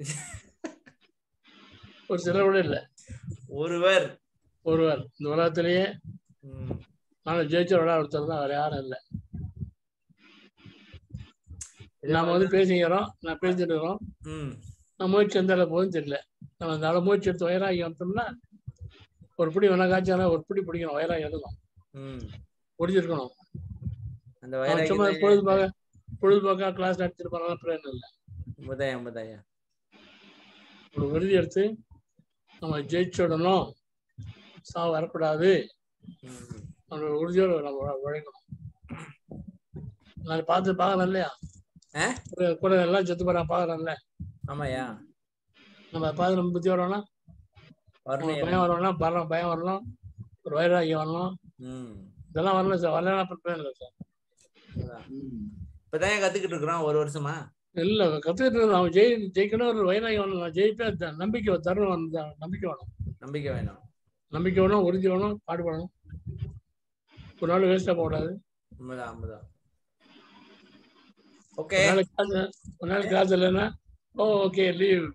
ஒரு சிலர் கூட இல்லை ஒருவர் ஒருவர் இந்த உலகத்திலேயே ம். நான் ஜெயிச்ச விழா ஒருத்தர் தான் வேற யாரும் இல்லை நாம வந்து பேசிக்கிறோம் நான் பேசிட்டு இருக்கிறோம் ம் நான் முயற்சி எந்த அளவு போகுதுன்னு தெரியல நம்ம அந்த அளவு முயற்சி எடுத்து வயராகி வந்தோம்னா ஒரு பிடி வேணா காய்ச்சாலும் ஒரு பிடி பிடிக்கணும் வயராகி எடுக்கணும் ம் பிடிச்சிருக்கணும் அந்த அவன் வைராகி சும்மா பொழுதுபோக்க பொழுதுபோக்கா கிளாஸ் நடத்திட்டு போனாலும் பிரயோஜனம் இல்லை முதயா முதயா ஒரு விருதி எடுத்து நம்ம ஜெயிச்சுடணும் சாவு வரக்கூடாது ம் அந்த உறுதியோடு நம்ம உழ- உழைக்கணும் நான் பார்த்து பார்க்கறேன் இல்லையா ஆ? கூட கூட எல்லாம் செத்து போறான் பார்க்கறேன்ல ஆமாயா நம்ம பார்த்து நம்ம புத்தி வரணும்னா வரணும் உங்களுக்கு பயம் வரணும்னா பரம் பயம் வரணும் ஒரு வைராகியம் வரணும் ம் இதெல்லாம் வரணும் சார் வரலன்னா அப்புறம் பிரயோஜனம் இல்லை சார் அதான். இப்பதான் கத்துக்கிட்டு இருக்கிறோம் ஒரு வருஷமா இல்ல கத்துக்கிட்டு இருக்கோம். அவன் ஜெயி ஜெயிக்கணும் ஒரு வைராகியம் வரணும் நான் ஜெயிப்பேன் த- நம்பிக்கை தருணம் வந்து நம்பிக்கை வேணும் நம்பிக்கை வேணும் நம்பிக்கை வேணும் உறுதி வேணும் பாடுபடணும் ஒரு நாள் வேஸ்டா போகக்கூடாது உண்மைதான் உண்மைதான் ஓகே ஒரு நாள் காசு ஒரு நாள் காசு இல்லைன்னா ஓ ஓகே லீவ்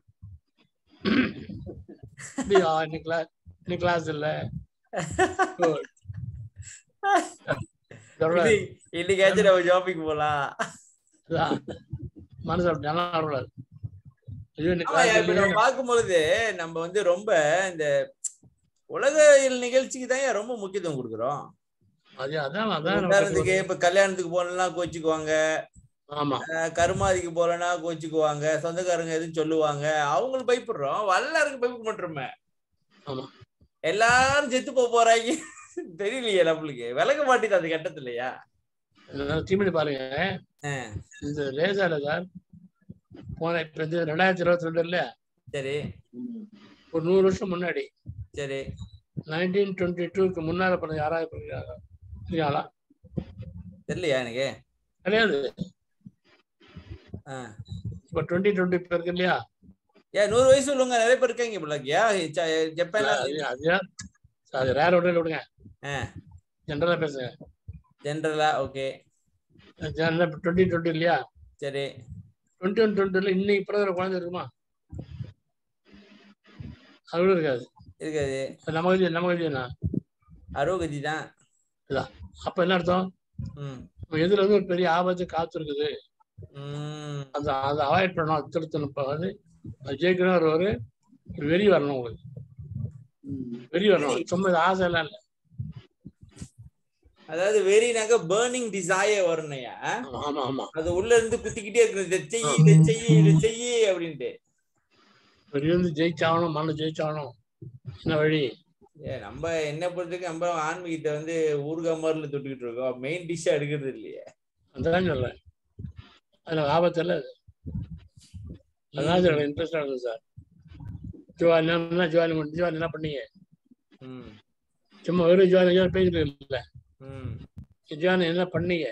லீவ் இன்னைக்கு கிளாஸ் இன்னைக்கு கிளாஸ் இல்ல Good. இதோட இன்னைக்காச்சும் நம்ம ஷாப்பிங் போலாம் இதான். மனசு அப்படி நல்லா வரக்கூடாது ஐயோ இன்னைக்கு ஆமாய்யா, class இப்ப இல்லையே. நம்ம பார்க்கும்பொழுது நம்ம வந்து ரொம்ப இந்த உலக நிகழ்ச்சிக்கு தான் ரொம்ப முக்கியத்துவம் கொடுக்குறோம் அது அதான் அதான் நம்ம உதாரணத்துக்கு கத்துக்கணும். இப்ப கல்யாணத்துக்கு போனா கோச்சுக்குவாங்க ஆமா அஹ் கருமாதிக்கு போலனா கோச்சுக்குவாங்க சொந்தக்காரங்க எதுவும் சொல்லுவாங்க அவங்களுக்கு பயப்படுறோம் வல்லாருக்கு பயப்பட மாட்டோமே ஆமா. எல்லாரும் செத்து போக போறாங்க தெரியலையே நம்மளுக்கு விளக்க மாட்டேது அந்த கட்டத்துலயா இதெல்லாம் தீமணி பாருங்க ஆ. இந்த லேசா இல்ல சார் போன இப்ப இந்த ரெண்டாயிரத்தி இருபத்தி ரெண்டு இல்ல சரி ஒரு நூறு வருஷம் முன்னாடி சரி நைன்டீன் டுவெண்ட்டி டூக்கு முன்னால பிறந்த யாராவது பிறந்தாரா? இருக்காங்களா தெரியலையா எனக்கு கிடையாது ஆ. இப்ப டுவெண்ட்டி டுவெண்ட்டி இருக்கு இல்லையா ஏன் நூறு வயசு உள்ளவங்க நிறைய பேர் இருக்காங்க பிள்ளைக்கியா ஜப்பான்ல அது அது அது ரேர் உடனே விடுங்க ஆ. ஜென்ரலா பேசுங்க ஜென்ரலா ஓகே டுவெண்ட்டி டுவெண்ட்டி இல்லையா சரி டுவெண்ட்டி ஒன் டுவெண்ட்டில இன்னைக்கு பிறந்த குழந்தை இருக்குமா அது கூட இருக்காது இருக்காது அது நம்ம கட்சி நம்ம கட்சினா அறுபது தான் அப்ப என்ன அர்த்தம் ம் நம்ம எதிர வந்து ஒரு பெரிய ஆபத்து காத்து இருக்குது ம் அந்த அதை அவாய்ட் பண்ணணும் அது திருத்தணும் இப்போ வந்து அது ஜெயிக்கணும் ஒரு ஒரு ஒரு வெறி வரணும் உங்களுக்கு வெறி வரணும் சும்மா இது ஆசை எல்லாம் இல்லை அதாவது வெறினாக்க பேர்னிங் டிசையர் வரணையா ஆமா ஆமா அது உள்ள இருந்து குத்திக்கிட்டே இருக்கு இதை செய்யி இதை செய்யி இதை செய்யி அப்படின்ட்டு வெறி வந்து ஜெயிச்சாகணும் மண்ணு ஜெயிச்சாகணும் என்ன வழி ஏ நம்ம என்ன பொறுத்தவரைக்கும் நம்ம ஆன்மீகத்தை வந்து ஊறுகாய் மாதிரில தொட்டுக்கிட்டு இருக்கோம் மெயின் டிஷ்ஷா எடுக்கிறது இல்லையே அதான் சொல்றேன் அதுல ஆபத்து இல்லை அது அதான் சார் இன்ட்ரெஸ்டா இருக்குது சார் ஜுவாலி என்ன ஜுவாலி பண்ணி ஜுவாலி என்ன பண்ணீங்க ம் சும்மா வெறும் ஜுவாலி ஜுவாலி பேசிட்டு இல்லை ம் ஜுவாலி என்ன பண்ணீங்க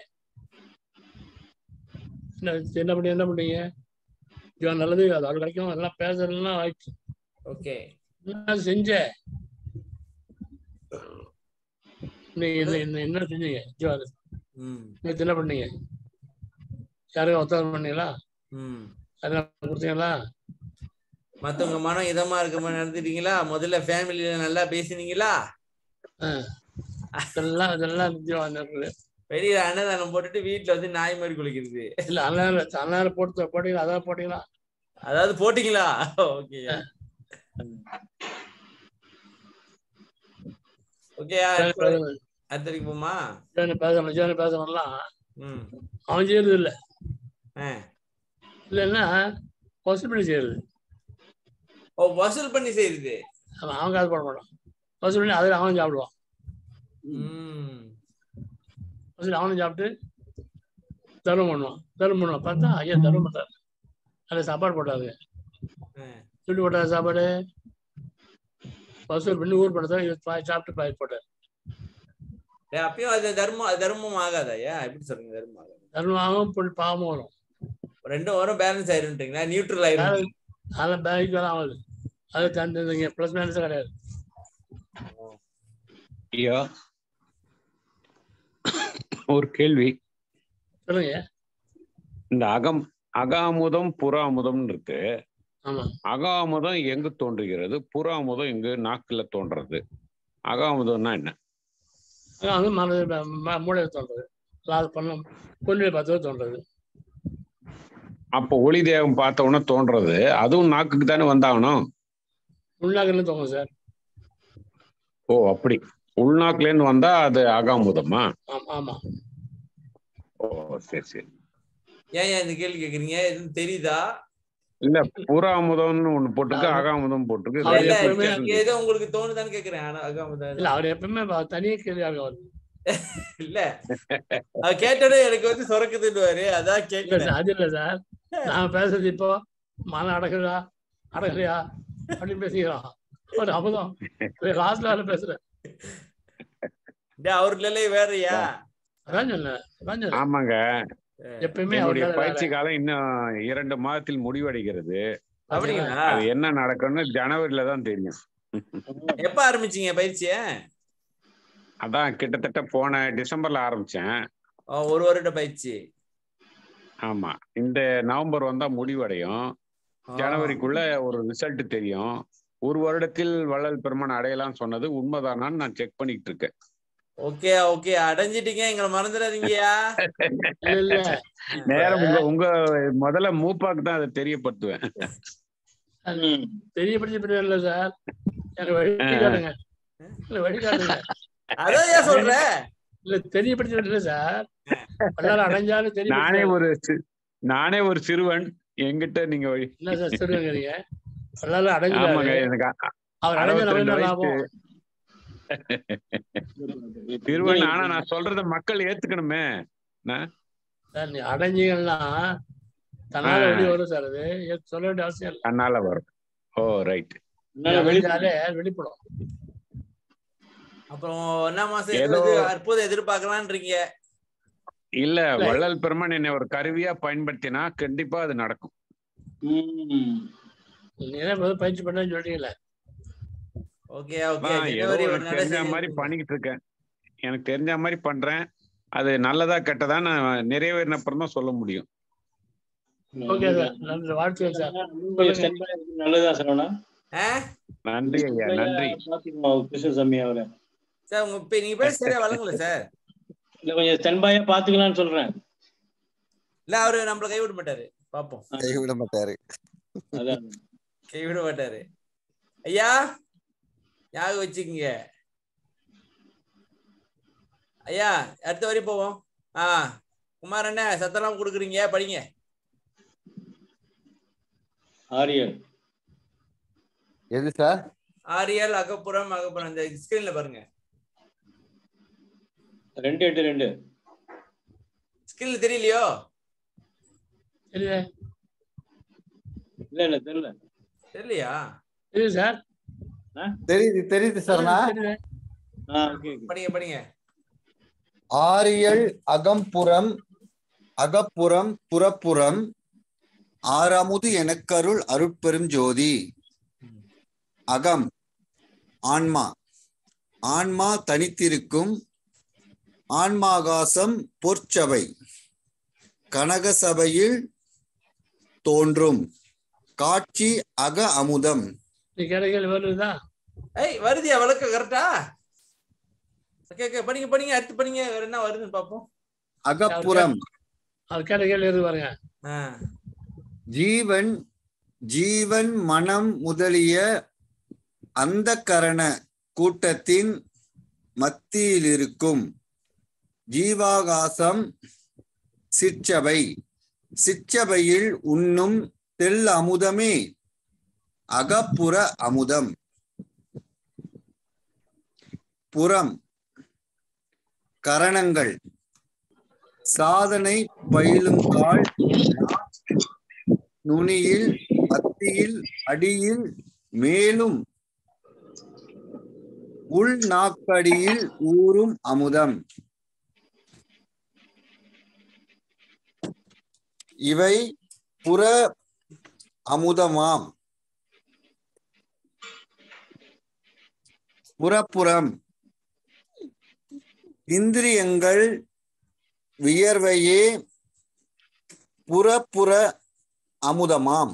என்ன என்ன பண்ணி என்ன பண்ணீங்க ஜுவான் நல்லது அது அவள் கிடைக்கும் எல்லாம் பேசுறதுலாம் ஆயிடுச்சு ஓகே என்ன செஞ்ச நீங்க என்ன என்ன என்ன செஞ்சீங்க ஜீவாது ம் நேற்று என்ன பண்ணீங்க யாருக்கும் ஒத்தாரம் பண்ணீங்களா ம் அதெல்லாம் கொடுத்தீங்களா மத்தவங்க மனம் இதமா இருக்க மாதிரி நடந்துட்டீங்களா முதல்ல ஃபேமிலியில நல்லா பேசினீங்களா இதெல்லாம் இதெல்லாம் ஜீவாது இருக்குது வெளியில அன்னதானம் போட்டுட்டு வீட்டுல வந்து நாய் மாதிரி குளிக்கிறது இல்ல அண்ணாரு அண்ணாரு போட்டு போட்டீங்களா அதான் போட்டீங்களா அதாவது போட்டீங்களா ஓகே ஓகே அடுத்ததுக்கு போமா பேசணும் ஜீவன பேசணும்லாம் ம் அவன் செய்யறது இல்ல ஆ. இல்லைன்னா வசூல் பண்ணி செய்யறது ஓ வசூல் பண்ணி செய்யுது அவன் அவன் காசு போட மாட்டான் வசூல் பண்ணி அதில் அவனும் சாப்பிடுவான் ம் வசூல் அவனும் சாப்பிட்டு தர்மம் பண்ணுவான் தர்மம் பண்ணுவான் பார்த்தா ஐயா தர்மம் பண்ணாரு அதில் சாப்பாடு போட்டாரு ஆ. சுட்டு போட்டாரு சாப்பாடு வசூல் பண்ணி ஊர் பண்ணதான் இது பாய் சாப்பிட்டு பாய் போட்டார் டேய், அப்பயும் அது தர்மம் அது தர்மம் ஆகாதா ஏன் எப்படி சொல்றீங்க தர்மம் ஆகாது தர்மமாகவும் பொண்ணு பாவமும் வரும் ரெண்டும் வரும் பேலன்ஸ் ஆயிருன்றீங்களா நியூட்ரல் ஆயிரும் அதெல்லாம் பேங்க் தான் ஆகுது அது தந்துங்க ப்ளஸ் மைனஸ் கிடையாது ஐயா ஒரு கேள்வி சொல்லுங்க இந்த அகம் அகாமுதம் புறாமுதம் இருக்கு ஆமா அகாமுதம் எங்கு தோன்றுகிறது புறாமுதம் எங்கு நாக்குல தோன்றது அகாமுதம்னா என்ன அதான் வந்து மனது ம- மூளையில தோன்றது அது பண்ண கொள்ளையை பார்த்து தோன்றது அப்போ ஒளி தேகம் பார்த்த உடனே தோன்றது அதுவும் நாக்குக்கு தானே வந்தாகணும் உள்நாக்கிலும் தோணும் சார் ஓ அப்படி உள்நாக்குல இருந்து வந்தா அது அகாமுதமா ஆமா ஆமா ஓ சரி சரி ஏன் ஏன் இந்த கேள்வி கேக்குறீங்க எதுவும் தெரியுதா இல்ல புறாமுதம்னு ஒண்ணு போட்டிருக்கு அகாமுதம் போட்டிருக்கு அவர் இல்ல, ரெண்டு எப்பவுமே வித்தியாசம் இங்க ஏதோ உங்களுக்கு தோணுதான்னு கேக்குறேன் ஆனா அகாமதா இல்ல அவர் எப்பவுமே ப- தனியே கேள்வியாக வருது இல்ல அவ கேட்டோடனே எனக்கு வந்து சொரக்குதுன்னு அதான் இல்ல கேட்கல சார் அது இல்ல சார் நான் பேசுறது இப்போ மனம் அடக்குதா அடக்கலையா அப்படின்னு பேசிக்கிறோம் ஒரு அபதம் லாஸ்ட்ல பேசுறேன் அவர் நிலை வேறயா அதான் சொன்னேன் அதான் சொன்னேன் ஆமாங்க எப்பயுமே என்னுடைய அவர் பயிற்சி காலம் இன்னும் இரண்டு மாதத்தில் முடிவடைகிறது அப்படிங்களா அது என்ன நடக்கும்னு ஜனவரில தான் தெரியும் எப்ப ஆரம்பிச்சீங்க பயிற்சிய அதான் கிட்டத்தட்ட போன டிசம்பர்ல ஆரம்பிச்சேன் ஓ, ஒரு வருட பயிற்சி ஆமா இந்த நவம்பர் வந்தா முடிவடையும் ஜனவரிக்குள்ள ஒரு ரிசல்ட் தெரியும் ஒரு வருடத்தில் வள்ளல் பெருமான் அடையலாம் சொன்னது உண்மைதானான்னு நான் செக் பண்ணிட்டு இருக்கேன் ஓகே ஓகே அடைஞ்சிட்டீங்க எங்களை மறந்துடாதீங்கயா இல்ல இல்ல நேரம் உங்க உங்க முதல்ல மூப்பாக்கு தான் அதை தெரியப்படுத்துவேன் ம். தெரியப்படுத்தி பிரச்சனை இல்ல சார் எனக்கு வழி காட்டுங்க இல்ல வழி காட்டுங்க அதான் ஏன் சொல்ற இல்ல தெரியப்படுத்தி இல்ல சார் எல்லாரும் அடைஞ்சாலும் நானே தெரிய ஒரு சி- நானே ஒரு சிறுவன் என்கிட்ட நீங்க வழி- என்ன சார் சொல்லுங்க எல்லாரும் ஆமாங்க அடைஞ்சாரு எனக்கு அ- அவர் அடைஞ்ச நம்ம அறுபத்தி என்ன ரெண்டு லாபம் சிறுவன் ஆனா நான் சொல்றத மக்கள் ஏத்துக்கணுமே சார் நீ அடைஞ்சீங்கன்னா தன்னால ஆ. வெளியே வரும் சார் அது ஏத்து சொல்ல வேண்டிய அவசியம் இல்லை தன்னால வரும் ஓ ரைட் என்னால வெளி அடைஞ்சாலே வெளிப்படும் அப்புறம் என்ன மாசம் ஏதோ- எது அற்புதம் எதிர்பார்க்கலான்றீங்க இல்ல வள்ளல் பெருமான் என்னை ஒரு கருவியா பயன்படுத்தினா கண்டிப்பா அது நடக்கும் ம். நீங்க முதல்ல பயிற்சி பண்ணு சொல்றீங்களே ஓகே ஓகே நான் ஏதோ ஜனவரி ஒரு எனக்கு நட தெரிஞ்ச செய்தி மாதிரி பண்ணிக்கிட்டு இருக்கேன் எனக்கு தெரிஞ்ச மாதிரி பண்றேன் அது நல்லதா கெட்டதா நான் நிறைவேறின அப்புறம் தான் சொல்ல முடியும் ஓகே சார் நன்றி வாழ்த்துக்கள் சார் உங்களுடைய standby நல்லதா சரவணா ஆ? நன்றி ஐயா நன்றி பாத்தீங்களா கிருஷ்ணசாமி அவரை சார் உங்க இப்ப நீங்க பேச சரியா வழங்கல சார் இல்ல கொஞ்சம் ஸ்டென்பாயா பாத்துக்கலாம்னு சொல்றேன் இல்ல அவரு நம்மள கைவிட மாட்டாரு பாப்போம் கைவிட மாட்டாரு அதான் கைவிட மாட்டாரு ஐயா ஞாபகம் வச்சுக்கோங்க ஐயா அடுத்த வரி போவோம் ஆ குமார் அண்ணா சத்தெல்லாம் கொடுக்குறீங்க படிங்க ஆரியன் எது சார் ஆரியல் அகப்புறம் அகப்புறம் இந்த ஸ்கிரீன்ல பாருங்க ரெண்டு எட்டு ரெண்டு ஸ்கிரீன்ல தெரியலையோ சரியா இல்ல இல்ல தெரியல தெரியலையா சரி சார் தெரியுது தெரியுது சார்னா தெரியுது. ஆ ஓகே ஓகே படிங்க படிங்க ஆரியல் அகம்புறம் அகப்புறம் புறப்புறம் ஆறாமுது எனக்கருள் அருட்பெரும் ஜோதி அகம் ஆன்மா ஆன்மா தனித்திருக்கும் ஆன்மாகாசம் பொற்சபை கனகசபையில் தோன்றும் காட்சி அக அமுதம் நீ கேட்ட கேள்வி வருதா ஏய் வருதியா விளக்க கரெக்டா ஓகே ஓகே படிங்க படிங்க அடுத்து படிங்க வேற என்ன வருதுன்னு பாப்போம் அகப்புறம் அது கேட்ட கேள்வி இருக்கு பாருங்க ஆ ஜீவன் ஜீவன் மனம் முதலிய அந்த கரண கூட்டத்தின் மத்தியில் இருக்கும் ஜீவாகாசம் சிற்றபை சிற்றபையில் உண்ணும் தெல் அமுதமே அகப்புற அமுதம் புறம் கரணங்கள் சாதனை பயிலுங்கால் நுனியில் மத்தியில் அடியில் மேலும் உள் நாக்கடியில் ஊறும் அமுதம் இவை புற அமுதமாம் புறப்புறம் இந்திரியங்கள் வியர்வையே புறப்புற அமுதமாம்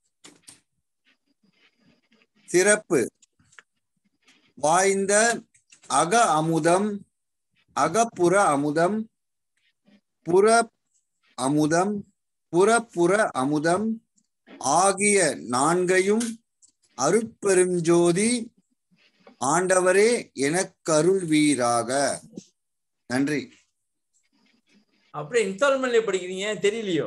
சிறப்பு வாய்ந்த அக அமுதம் அகப்புற அமுதம் புற அமுதம் புறப்புற அமுதம் ஆகிய நான்கையும் அருட்பெருஞ்சோதி ஆண்டவரே எனக்கருள்வீராக நன்றி அப்படியே இன்ஸ்டால்மெண்ட்ல படிக்கிறீங்க தெரியலையோ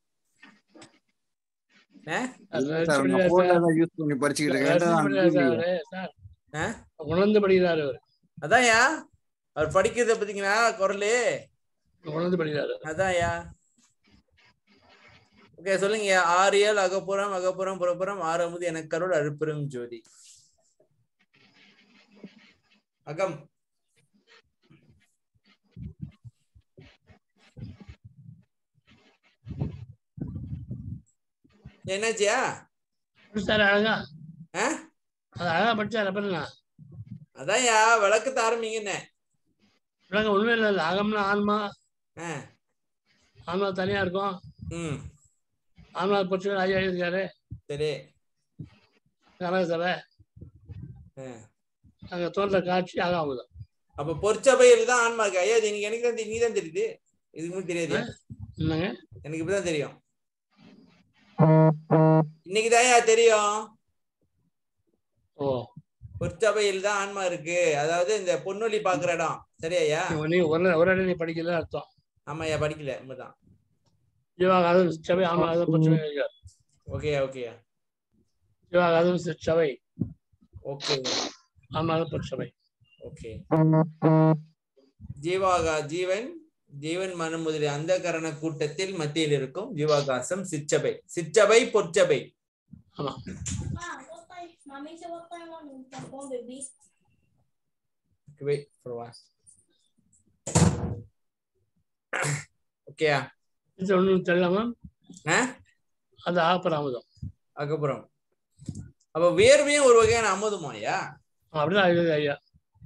ஆ? அது சார், எப்படி நான் சார்? phone ல தான் யூஸ் பண்ணி படிச்சுக்கிட்டு இருக்கேன் ரசிச்சு ஏன்டா படிக்கிறாரு நான் சார் அவரு. சார், ஆ? உணர்ந்து படிக்கிறாரு அவர் அதான்யா அவர் படிக்கிறத பாத்தீங்களா குரலு உணர்ந்து படிக்கிறாரு அதான்யா ஓகே சொல்லுங்க ஆரியல் அகப்புறம் அகப்புறம் புறப்புறம் ஆறமுது எனக்கு கருள் அழுப்பெரும் ஜோதி அகம் என்னாச்சியா சார் அழகா ஆ? அது அழகா படிச்சார் அப்புறம் அதான்யா விளக்கத்தை ஆரம்பிங்கன்னு விளங்க ஒண்ணுமே இல்லை இல்லை அகம்னா ஆன்மா ஆ, ஆன்மா தனியா இருக்கும் ம் ஆன்மா பற்றி ஐயா எழுதியிருக்காரு சரி கனக சபை ஆ. அங்க தோன்ற காட்சி ஆகாமுதம் அப்ப பொற்சபையில் தான் ஆன்மா இருக்கு ஐயா இது எனக்கு எனக்கு தான் நீ தான் தெரியுது இதுக்கு முன்னாடி தெரியாது என்னங்க எனக்கு இப்பதான் தெரியும் இன்னைக்கு தான் தெரியும் ஓ பொற்சபையில் தான் ஆன்மா இருக்கு அதாவது இந்த பொன்னொழி பாக்குற இடம் சரியா நீ ஒரு ஒரு அடி நீ படிக்கல அர்த்தம் ஆமா ஐயா படிக்கல உண்மைதான் ஜீவாகாதம் சபை ஆன்மாகாதம் பொற்சபை எழுதியிருக்காரு. ஓகே ஓகே ஜீவாகாதம் சபை ஓகே ஆன்மாகாதம் பொற்சபை ஓகே ஜீவாகா ஜீவன் ஜீவன் மனம் முதலிய அந்த கரண கூட்டத்தில் மத்தியில் இருக்கும் ஜீவாகாசம் சிற்றபை சிற்றபை பொற்சபை ஆமா Ah, what time? Mommy said what time on the phone, baby? wait for a while okay இது ஒண்ணும் தெரியலாமா ஆ அது ஆப்பர் அமுதம் அதுக்கப்புறம் அப்ப வேர்வையும் ஒரு வகையான அமுதமாயா அப்படிதான் எழுது ஐயா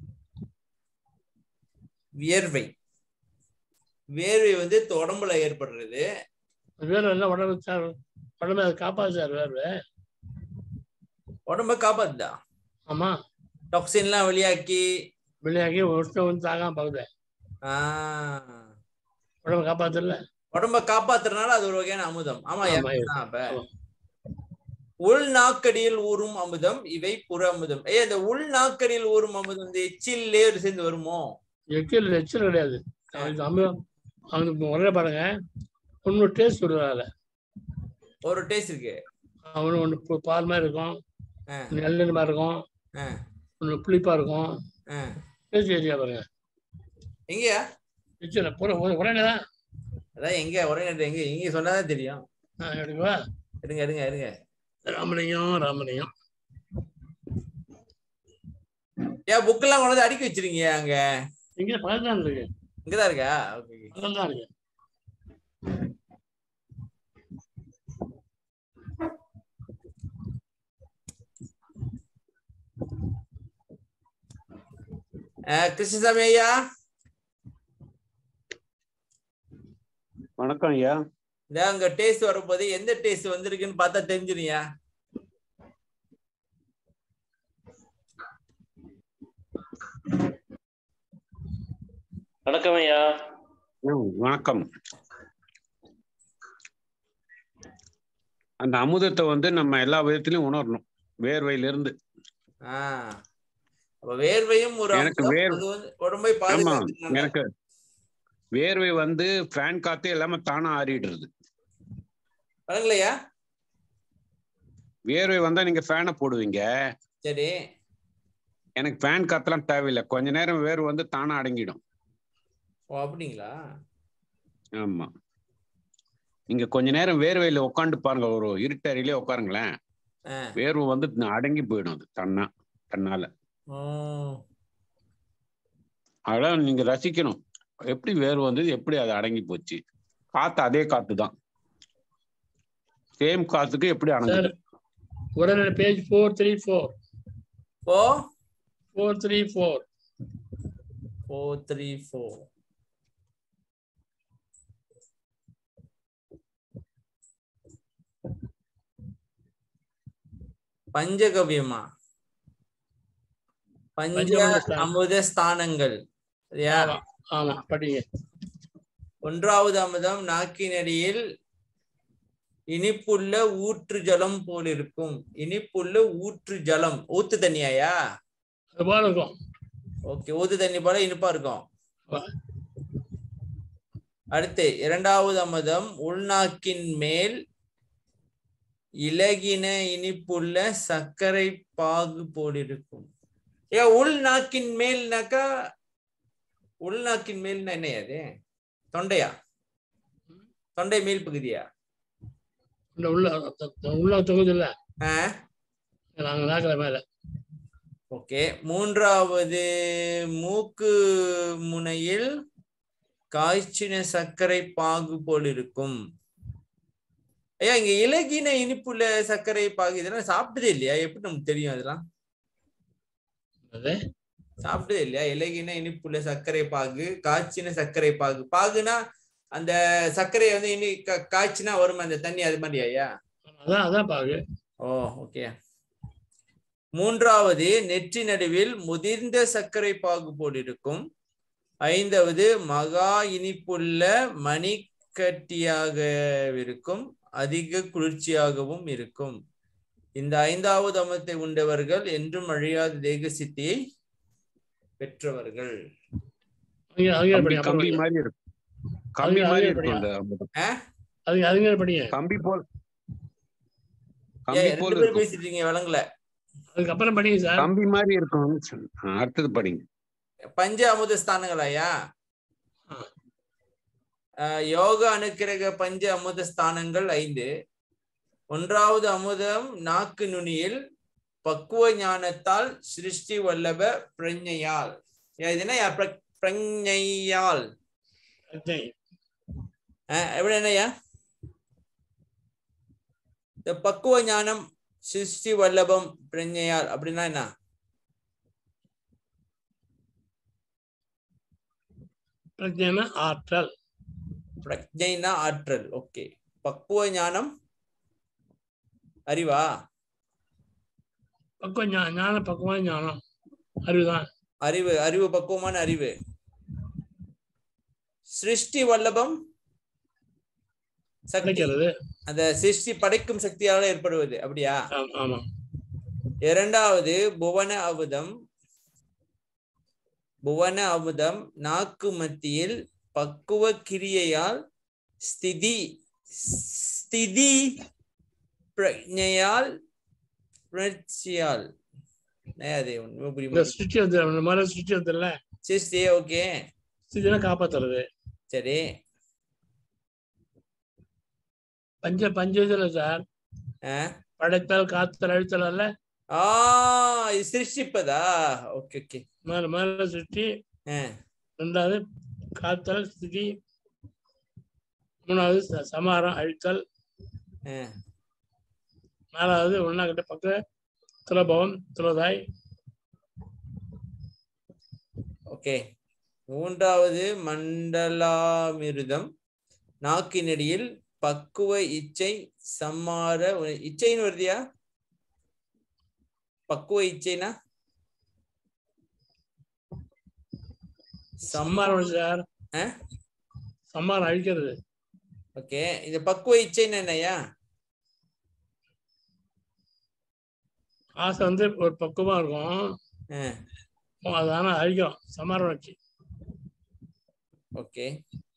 வியர்வை வேர்வை வந்து உடம்புல ஏற்படுறது வேறு எல்லாம் உடம்பு சார் உடம்பு அதை காப்பாது சார் வேறு உடம்ப காப்பாத்துதா ஆமா டாக்ஸின்லாம் வெளியாக்கி வெளியாகி வருஷம் வந்து தாகாம பகுது ஆஹ் உடம்பு காப்பாத்துல உடம்ப காப்பாத்துறதுனால அது ஒரு வகையான அமுதம் ஆமா ஆமா, ஏன் அப்ப ஆமா. உள் நாக்கடியில் ஊறும் அமுதம் இவை புற அமுதம் ஏய் அந்த உள் நாக்கடியில் ஊறும் அமுதம் இந்த எச்சிலே சேர்ந்து வருமோ எச்சில் எச்சில் கிடையாது அவனுக்கு அமுதம் அவனுக்கு ஒரே பாருங்க ஒன்று டேஸ்ட் விடுவாங்க ஒரு டேஸ்ட் இருக்கு அவனு ஒன்று பால் மாதிரி இருக்கும் ஆ. நெல்லு மாதிரி இருக்கும் ஆ, ஒன்று புளிப்பா இருக்கும் ஆ. டேஸ்ட் ஏரியா பாருங்க எங்கயா எச்சில் பூரா ஒரே உடனே தான் அதான் எங்க ஒரே நேரத்துல எங்க இங்க சொன்னாதான் தெரியும் எடுக்கவா எடுங்க எடுங்க எடுங்க ராமலிங்கம் ராமலிங்கம் ஏன் புக் எல்லாம் கொண்டு வந்து அடுக்கி வச்சிருக்கீங்க அங்க இங்கே பக்கத்துல தான் இருக்கு இங்கதான் இருக்கா ஓகே பக்கத்துல தான் இருக்கு கிருஷ்ணசாமி ஐயா வணக்கம் ஐயா இந்த அங்க டேஸ்ட் வரும்போது எந்த டேஸ்ட் வந்திருக்குன்னு பார்த்தா தெரிஞ்சிருயா வணக்கம் ஐயா ம், வணக்கம் அந்த அமுதத்தை வந்து நம்ம எல்லா விதத்திலையும் உணரணும் வேர்வையிலிருந்து ஆஹ் அப்ப வேர்வையும் ஒரு எனக்கு அம்சம். வேர்- அது வந்து உடம்பை ஆமா பாதுகாத்து எனக்கு வேர்வை வந்து ஃபேன் காத்து எல்லாமே தானா ஆறிடுறது வழங்கலையா வேர்வை வந்தா நீங்க ஃபேனை போடுவீங்க சரி எனக்கு ஃபேன் காத்தெல்லாம் தேவையில்லை கொஞ்ச நேரம் வேர்வை வந்து தானா அடங்கிடும் ஓ அப்படிங்களா ஆமா நீங்க கொஞ்ச நேரம் வேர்வையில உட்காந்து பாருங்க ஒரு இருட்டறையிலே உட்காருங்களேன் ஆஹ் வேர்வை வந்து அடங்கி போயிடும் அது தன்னா தன்னால உம் அதெல்லாம் நீங்க ரசிக்கணும் எப்படி வேர்வை வந்தது எப்படி அது அடங்கி போச்சு காத்து அதே காத்து தான் சேம் காத்துக்கு எப்படி அடங்குது உடனே page four three four four four three four four three four பஞ்சகவியமா பஞ்ச பஞ்சஅமுத ஸ்தானம். அமுத ஸ்தானங்கள் சரியா ஆமா ஆமா படிங்க ஒன்றாவது அமுதம் நாக்கினடியில் இனிப்புள்ள ஊற்று ஜலம் போல் இருக்கும் இனிப்புள்ள ஊற்று ஜலம் ஊத்து தண்ணியாயா அது போல இருக்கும் ஓகே ஊத்து தண்ணி போல இனிப்பா இருக்கும் ஆமா. அடுத்து இரண்டாவது அமுதம் உள்நாக்கின் மேல் இலகின இனிப்புள்ள சர்க்கரை பாகு போல் இருக்கும் ஏ உள்நாக்கின் மேல்னாக்கா உள்நாக்கின் மேல்னா என்ன அது தொண்டையா தொண்டை மேல் பகுதியா இந்த உள்ள உள்ள தொகுதி இல்ல ஆ நாங்க நாக்கிற மேல ஓகே மூன்றாவது மூக்கு முனையில் காய்ச்சின சர்க்கரை பாகு போல் இருக்கும் ஐயா இங்க இலகின இனிப்புள்ள சர்க்கரை பாகு இதெல்லாம் சாப்பிட்டதே இல்லையா எப்படி நமக்கு தெரியும் அதெல்லாம் அது சாப்பிட்டதே இல்லையா இலகின இனிப்புள்ள சர்க்கரை பாகு காய்ச்சின சர்க்கரை பாகு பாகுனா அந்த சர்க்கரையை வந்து இனி கா- காய்ச்சினா வரும் அந்த தண்ணி அது மாதிரியா ஐயா அதான் அதான் பாகு ஓ ஓகே மூன்றாவது நெற்றி நடுவில் முதிர்ந்த சர்க்கரை பாகு போல் இருக்கும் ஐந்தாவது மகா இனிப்புள்ள மணிக்கட்டியாக இருக்கும் அதிக குளிர்ச்சியாகவும் இருக்கும் இந்த ஐந்தாவது அமத்தை உண்டவர்கள் என்றும் அழியாத தேக சித்தியை பெற்றவர்கள் அங்க அங்க கம்பி படிங்க கம்பி அப்புறம் மாதிரி இருக்கும் கம்பி அது- மாதிரி அது இருக்கும் அந்த அமுதம். அதுங்க அதுங்க படிங்க கம்பி போல் ஏய், கம்பி ரெண்டு போல் பேரும் இருக்கும் பேசிட்டு இருக்கீங்க விளங்கல அதுக்கப்புறம் படிங்க சார் கம்பி மாதிரி இருக்கும் ஆ, அடுத்தது படிங்க பஞ்ச அமுத ஸ்தானங்களாயா ஆ. அஹ், யோக அனுக்கிரக பஞ்ச அமுத ஸ்தானங்கள் ஐந்து ஒன்றாவது அமுதம் நாக்கு நுனியில் பக்குவ ஞானத்தால் சிருஷ்டி வல்லப பிரஞையால் ஏ, இது என்ன பிர- பிரஞையால் அஜய். அஹ், எப்படி என்னய்யா இந்த பக்குவ ஞானம் சிருஷ்டி வல்லபம் பிரஞையால் அப்படின்னா என்ன பிரஜைனா ஆற்றல் பிரஜைனா ஆற்றல் ஓகே பக்குவ ஞானம் அறிவா பக்குவம் ஞா- ஞான பக்குவமான ஞானம் அறிவுதான் அறிவு அறிவு பக்குவமான அறிவு சிருஷ்டி வல்லபம் சக்தி கிடைக்கிறது அந்த சிருஷ்டி படைக்கும் சக்தியால ஏற்படுவது அப்படியா ஆம், ஆமா இரண்டாவது புவன அமுதம் புவன அமுதம் நாக்கு மத்தியில் பக்குவ கிரியையால் ஸ்திதி ஸ்திதி பிரஜையால் புணர்ச்சியால் அது ஒண்ணுமே புரிய இந்த மாட்டேங்குது. சுற்றி வந்து இந்த மாதிரி சுற்றி வந்துடல சிருஷ்டி ஓகே சுற்றினா காப்பாத்துறது சரி பஞ்ச பஞ்சதுல சார் ஆ படைத்தல் காத்தல் அழுத்தல் அல்ல ஆ இது சிருஷ்டிப்பதா ஓகே ஓகே மேல மேல சுற்றி ஆ ரெண்டாவது காத்தல் ஸ்திதி மூணாவது ச- சமாரம் அழித்தல் ஆ நாலாவது ஒன்னாகிட்ட பக்க துலபவம் துலதாய் ஓகே மூன்றாவது மண்டலாமிருதம் நாக்கினடியில் பக்குவ இச்சை சம்மார உண- இச்சைன்னு வருதியா பக்குவ இச்சைனா சம்மாரம் சார் ஆ? சம்மாரம் அழிக்கிறது ஓகே இந்த பக்குவ இச்சைன்னு என்னய்யா ஆசை வந்து ஒரு பக்குவமா இருக்கும் ஆ, அது ஆனா அழிக்கும் சம்மாரம் வச்சு ஓகே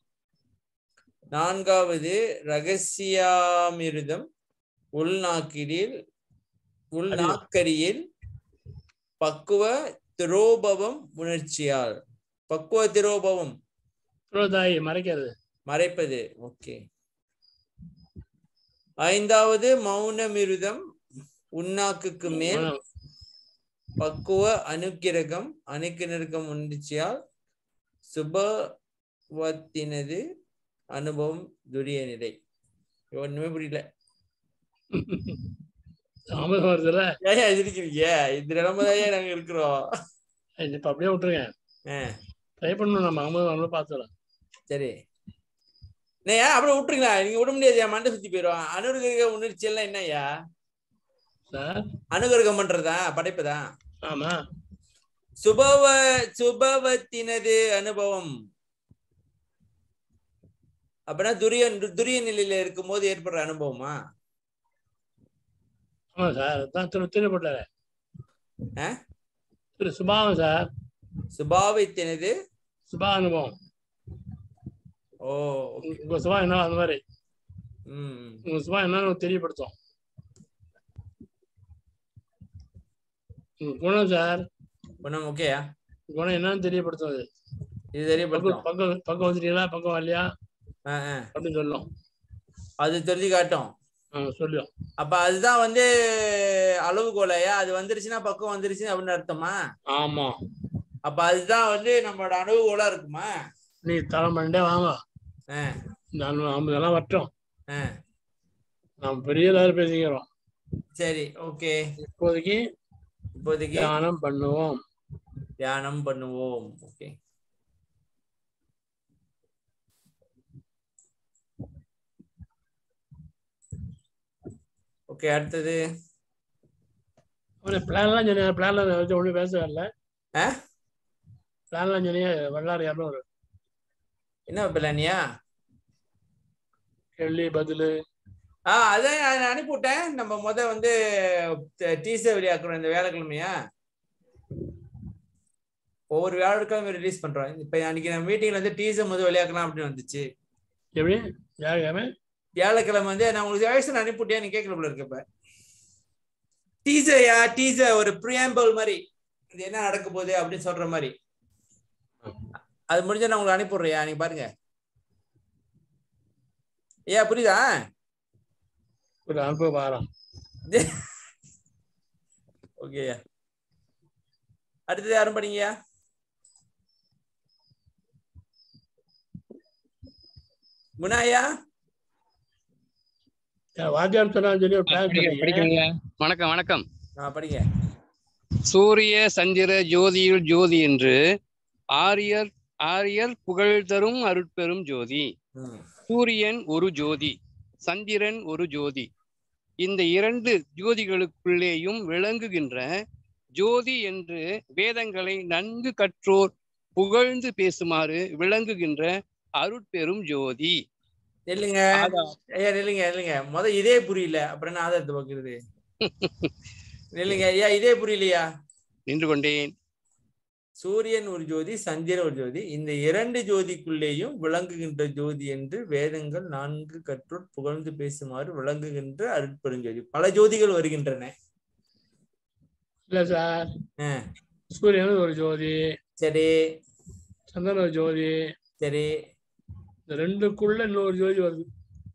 நான்காவது ரகசியாமிருதம் உள்நாக்கிடில் உள்நாக்கரியில் பக்குவ திரோபவம் உணர்ச்சியால் பக்குவ திரோபவம் துரோதாயி மறைக்கிறது மறைப்பது ஓகே ஐந்தாவது மௌனமிருதம் உன்னாக்குக்கு மேல் மௌனம். பக்குவ அனுக்கிரகம் அணுக்கிரகம் உணர்ச்சியால் சுபவத்தினது அனுபவம் துரிய நிலை ஒண்ணுமே புரியல தாமதம் வருதுல்ல ஏன் எதிர்க்கிறீங்க இந்த நிலைமை தான் நாங்க இருக்கிறோம் இப்ப அப்படியே விட்டுருங்க ஆ, ட்ரை பண்ணணும் நம்ம ஐம்பது நம்மளும் பார்த்துக்கலாம் சரி நான் ஏன் அப்படியே விட்டுருங்களா நீங்க விட முடியாது மண்டை சுத்தி போயிடும் அனுகிரக உணர்ச்சி எல்லாம் என்னய்யா சார் அனுகிரகம் பண்றதா படைப்புதா ஆமா சுபவ சுபவத்தினது அனுபவம் அப்படின்னா துரியன் துரிய நிலையில இருக்கும் போது ஏற்படுற அனுபவமா ஆமா சார் அதான் திரு திருப்பட்டாரு ஆ? திரு சுபாவம் சார் சுபாவத்தினது சுபா அனுபவம் ஓ உங்க- உங்க சுபா என்ன அந்த மாதிரி ம் ம். உங்க சுபா என்னன்னு தெரியப்படுத்தும் உங்க குணம் சார் குணம் ஓகேயா குணம் என்னன்னு தெரியப்படுத்தும் அது இது தெரியப்படுத்தும் பக்கம் பக்கம் பக்கம் வந்துட்டீங்களா பக்கம் வரலையா ஆ, ஆ. அப்படின்னு சொல்லும் அது தெரிஞ்சு காட்டும் ஆமா சொல்லும் அப்ப அதுதான் வந்து அளவுகோலையா அது வந்துருச்சுன்னா பக்கம் வந்துருச்சு அப்படின்னு அர்த்தமா ஆமா அப்ப அதுதான் வந்து நம்மளோட அனுபவங்களா இருக்குமா நீ தரம் பண்ணிட்டே வாங்க ஆ, இந்த அனு- ஐம்பது எல்லாம் வரட்டும் ஆ. நம்ம பெரிய எல்லாரும் பேசிக்கிறோம் சரி ஓகே இப்போதைக்கு இப்போதைக்கு தியானம் பண்ணுவோம் தியானம் பண்ணுவோம் ஓகே ஓகே அடுத்தது அவனை பிளான்லாம் சொன்னீங்க பிளான்ல வச்சு ஒன்றும் பேச வரல ஆ? பிளான்லாம் சொன்னீங்க வரலாறு யாரும் ஒரு என்ன பிளானியா கேள்வி பதில் ஆ அதான் நான் அனுப்பிவிட்டேன் நம்ம முத வந்து டீசர் வெளியாக்குறோம் இந்த வியாழக்கிழமையா ஒவ்வொரு வியாழக்கிழமை ரிலீஸ் பண்றோம் இப்ப அன்னைக்கு நம்ம மீட்டிங்ல வந்து டீசர் முதல் வெளியாக்கலாம் அப்படின்னு வந்துச்சு எப்படி யாருக்காம வியாழக்கிழமை வந்து நான் உங்களுக்கு வயசு அனுப்பிவிட்டேன் நீ கேட்கல போல இருக்கப்ப டீசர்யா டீசர் ஒரு ப்ரியாம்பிள் மாதிரி இது என்ன நடக்க போகுது அப்படின்னு சொல்ற மாதிரி அது முடிஞ்சா நான் உங்களுக்கு அனுப்பிடுறியா நீங்க பாருங்க ஐயா புரியுதா ஒரு அனுப்ப வாரம் ஓகேயா அடுத்தது யாரும் பண்ணீங்கயா குணாயா வாத்தியார் சொன்னா சொல்லி ஒரு பிளான் படிக்க- சொன்னீங்க படிக்கிறீங்க வணக்கம் வணக்கம் ஆ படிங்க சூரிய சந்திர ஜோதியுள் ஜோதி என்று ஆரியர் ஆரியர் புகழ் தரும் அருட்பெரும் ஜோதி ம், சூரியன் ஒரு ஜோதி சந்திரன் ஒரு ஜோதி இந்த இரண்டு ஜோதிகளுக்குள்ளேயும் விளங்குகின்ற ஜோதி என்று வேதங்களை நன்கு கற்றோர் புகழ்ந்து பேசுமாறு விளங்குகின்ற அருட்பெரும் ஜோதி நில்லுங்க ஆதா- ஐயா நில்லுங்க நில்லுங்க முத இதே புரியல அப்புறம் என்ன ஆதாரத்தை பாக்குறது நில்லுங்க ஐயா இதே புரியலையா நின்று கொண்டேன் சூரியன் ஒரு ஜோதி சந்திரன் ஒரு ஜோதி இந்த இரண்டு ஜோதிக்குள்ளேயும் விளங்குகின்ற ஜோதி என்று வேதங்கள் நான்கு கற்றோர் புகழ்ந்து பேசுமாறு விளங்குகின்ற அருட்பெருஞ்சோதி பல ஜோதிகள் வருகின்றன இல்ல சார் ஆ, சூரியன் ஒரு ஜோதி சரி சந்திரன் ஒரு ஜோதி சரி இந்த ரெண்டுக்குள்ள இன்னொரு ஜோதி வருது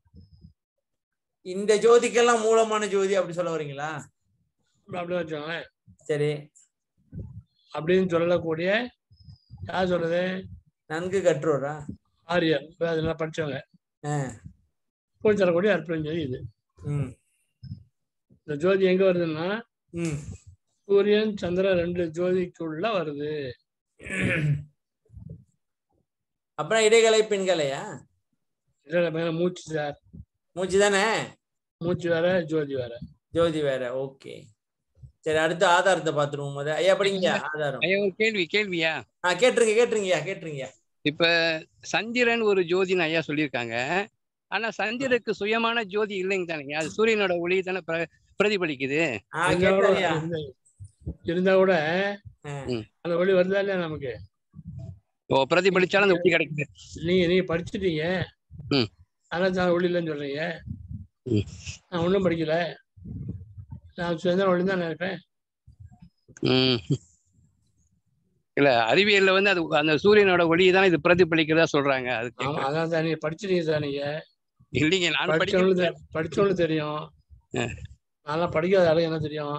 இந்த ஜோதிக்கெல்லாம் மூலமான ஜோதி அப்படி சொல்ல வரீங்களா அப்படின்னு வச்சுக்கோங்களேன் சரி அப்படின்னு சொல்லக்கூடிய யார் சொல்றது நன்கு கற்றோரா ஆரியர் அதெல்லாம் படிச்சவங்க ஆ, போய் சொல்லக்கூடிய அற்புதம் ஜோதி இது ம் இந்த ஜோதி எங்க வருதுன்னா ம் சூரியன் சந்திரன் ரெண்டு ஜோதிக்குள்ள வருது அப்புறம் இடைகலை பெண்களையா இல்ல இல்ல மேல மூச்சு சார் மூச்சு தானே மூச்சு வேற ஜோதி வேற ஜோதி வேற ஓகே சரி அடுத்து ஆதாரத்தை பாத்துருவோம் முத ஐயா படிங்க ஆதாரம் ஐயா ஒரு கேள்வி கேள்வியா ஆ கேட்டுருங்க கேட்டுருங்கய்யா கேட்டுருங்க இப்ப சந்திரன் ஒரு ஜோதின்னு ஐயா சொல்லியிருக்காங்க ஆனா சந்திரனுக்கு சுயமான ஜோதி இல்லைங்க தானே அது சூரியனோட ஒளி தானே பிர- பிரதிபலிக்குது ஆ இருந்தா கூட கேட்டாரியா இருந்தா- இருந்தா கூட ம். அந்த ஒளி வருதா இல்லையா நமக்கு ஓ பிரதிபலிச்சாலும் அந்த ஒளி கிடைக்குது நீங்க நீங்க படிச்சுட்டீங்க ம். ஆனா நான் ஒளி இல்லைன்னு சொல்றீங்க ம். நான் ஒண்ணும் படிக்கல நான் சுதந்திரம் ஒளி தான் நினைப்பேன் ம். இல்ல அறிவியல்ல வந்து அது அந்த சூரியனோட ஒளி தான் இது பிரதிபலிக்கிறதா சொல்றாங்க அது ஆமா கேக்குறேன். அதான் சார் நீங்க படிச்சிட்டீங்க சார் நீங்க இல்லைங்க நான் படிச்சவங்களுக்கு படிக்கிறேன் தெ- படிச்சவங்களுக்கு தெரியும் ஆ. நான்லாம் படிக்காத ஆளு என்ன தெரியும்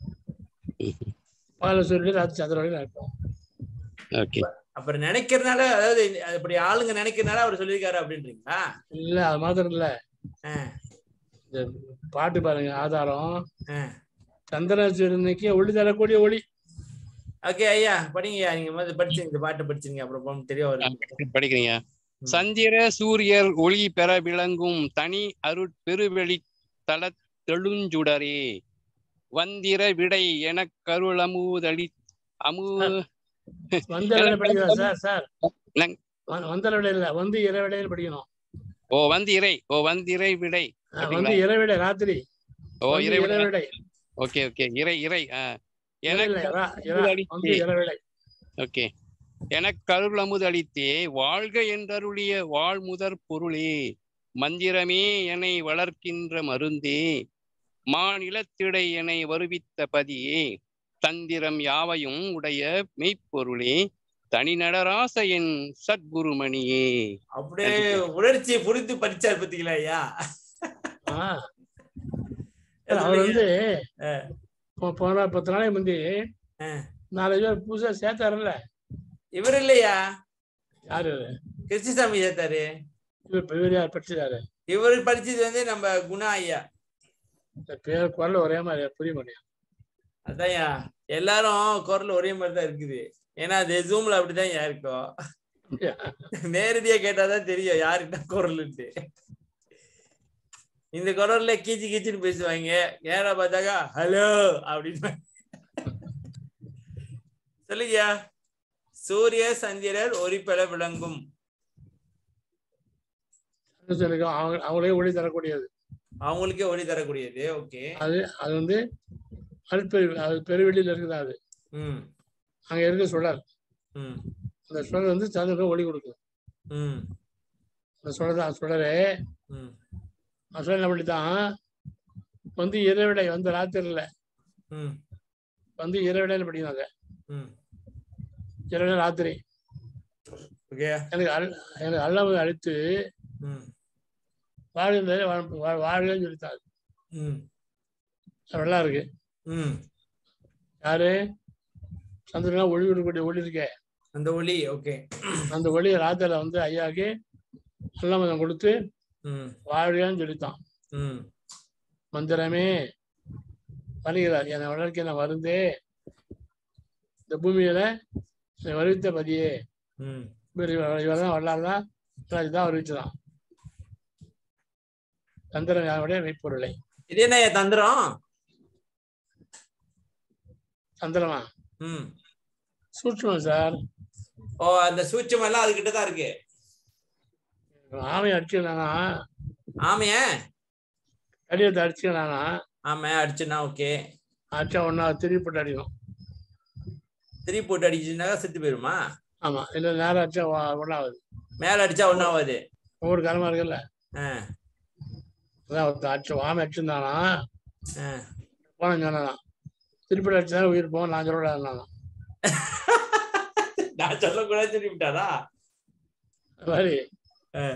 பகல சூரியன் ராத்திரி சந்திரன் இருப்போம் ஓகே அப்புறம் நினைக்கிறனால அதாவது அப்படி ஆளுங்க நினைக்கிறனால அவர் சொல்லியிருக்காரு அப்படின்றீங்களா இல்ல அது மாத்திரம் இல்ல ஆ, இந்த பாட்டு பாருங்க ஆதாரம் ஆ. சந்திர சூரியனுக்கு ஒளி தரக்கூடிய ஒளி ஓகே ஐயா படிங்கய்யா நீங்க முதல்ல படிச்சுங்க இந்த பாட்டு படிச்சுங்க அப்புறம் போகும் தெரிய வரும் படிக்கிறீங்க சந்திர சூரியர் ஒளி பெற விளங்கும் தனி அருட் பெருவெளி தல தெழுஞ்சுடரே வந்திர விடை எனக் கருளமுதளி அமு வந்தவரை படிக்கிறா சார் சார் இல்லங்க. வ- வந்தவரை இல்ல வந்து இரவிடையில் படிக்கணும் ஓ வந்திரை ஓ வந்திரை விடை ஆ, வந்து இரவிடை ராத்திரி ஓ வந்து இறை விடை இரவிடை ஓகே ஓகே இறை இறை ஆ இல்ல, இல்ல, எனக்கு ரா- இரா- வந்து இரவிடை ஓகே எனக்கு அருள் அமுதளித்தே வாழ்க என்றருளிய வாழ்முதற் பொருளே மந்திரமே என்னை வளர்க்கின்ற மருந்தே மாநிலத்திடை என்னை வருவித்த பதியே தந்திரம் யாவையும் உடைய மெய்ப்பொருளே தனி நடராச என் சத்குருமணியே அப்படியே உணர்ச்சியை புரிந்து படிச்சார் பாத்தீங்களா ஐயா ஆ. அவர் வந்து ஆ. போ- போன பத்து நாளைக்கு முந்தி ஆ. நாலு பேர் புதுசா சேர்த்தாருல்ல இவர் இல்லையா யாரு இவரு? கிருஷ்ணசாமி சேர்த்தாரு இவர் இவர் யார் படிச்சிருக்காரு இவர் படிச்சது வந்து நம்ம குணா ஐயா இந்த பேர் குரல் ஒரே மாதிரி புரிய மாட்டேன் அதான்யா எல்லாரும் குரல் ஒரே மாதிரி தான் இருக்குது ஏன்னா அது ஜூம்ல அப்படிதான் யா இருக்கும் நேரடியா கேட்டாதான் தெரியும் யாரு என்ன குரல்ன்ட்டு இந்த குரல்ல கீச்சு கீச்சுன்னு பேசுவாங்க ஏன்னா பார்த்தாக்கா ஹலோ அப்படின்னு சொல்லுங்கயா சூரிய சந்திரர் ஒரிப்பெல விளங்கும் சொல்லிருக்கோம் அவங்க அவங்களே ஒளி தரக்கூடியது அவங்களுக்கே ஒளி தரக்கூடியது ஓகே அது அது வந்து அருட்பெரு அது பெருவெளியில இருக்குது அது ம் அங்க இருக்க சுடர் ம் அந்த சுடர் வந்து சந்திரனுக்கு ஒளி கொடுக்கும் ம் அந்த சுடர் தான் சுடரே ம் அந்த சுடர் அப்படித்தான் வந்து இரவிடை வந்து ராத்திரில ம் வந்து இரவிடையில படிக்கிறாங்க ம் இரவிடை ராத்திரி ஓகே எனக்கு அல் எனக்கு அல்லாமல் அழித்து ம் வாழ்கின்ற வாழ்கன்னு சொல்லித்தாரு ம் அது நல்லா இருக்கு ம் யாரு சந்திரனா ஒளி விடக்கூடிய ஒளி இருக்கே அந்த ஒளி ஓகே அந்த ஒளி ராத்திரில வந்து ஐயாக்கு அல்லாமதம் கொடுத்து ம் வாழ்கன்னு சொல்லித்தான் ம் மந்திரமே வருகிறார் என்னை வளர்க்க நான் வருந்தே இந்த பூமியில என்னை வருவித்த பதியே ம் இவர் இவர் தான் வரலாறுதான் இதுதான் வருவிச்சுதான் சந்திரன் யாருடைய மெய்ப்பொருளை இது என்ன தந்திரம் சந்திரமா ம் சூட்சமம் சார் ஓ அந்த சூட்சம் எல்லாம் அதுகிட்ட தான் இருக்கு ஆமை அடிச்சுக்கிறானா ஆமைய கடிதத்தை அடிச்சுக்கிறானா ஆமா அடிச்சுனா ஓகே அடிச்சா ஒன்னா திருப்பி போட்டு அடிக்கணும் திரி போட்டு அடிச்சுனாக்கா செத்து போயிருமா ஆமா இல்ல நேரம் அடிச்சா ஒ- ஒண்ணாவது மேல அடிச்சா ஒன்னாவது ஒவ்வொரு காலமா இருக்குல்ல ஆ அதான் ஒருத்தன் அடிச்சு ஆமை அடிச்சிருந்தானா ஆ போன சொன்னான் திருப்பி அடிச்சா உயிர் போவோம் நான் சொல்லக்கூடாது நான் சொல்லக்கூடாது சொல்லி விட்டாரா அது மாதிரி ஆ.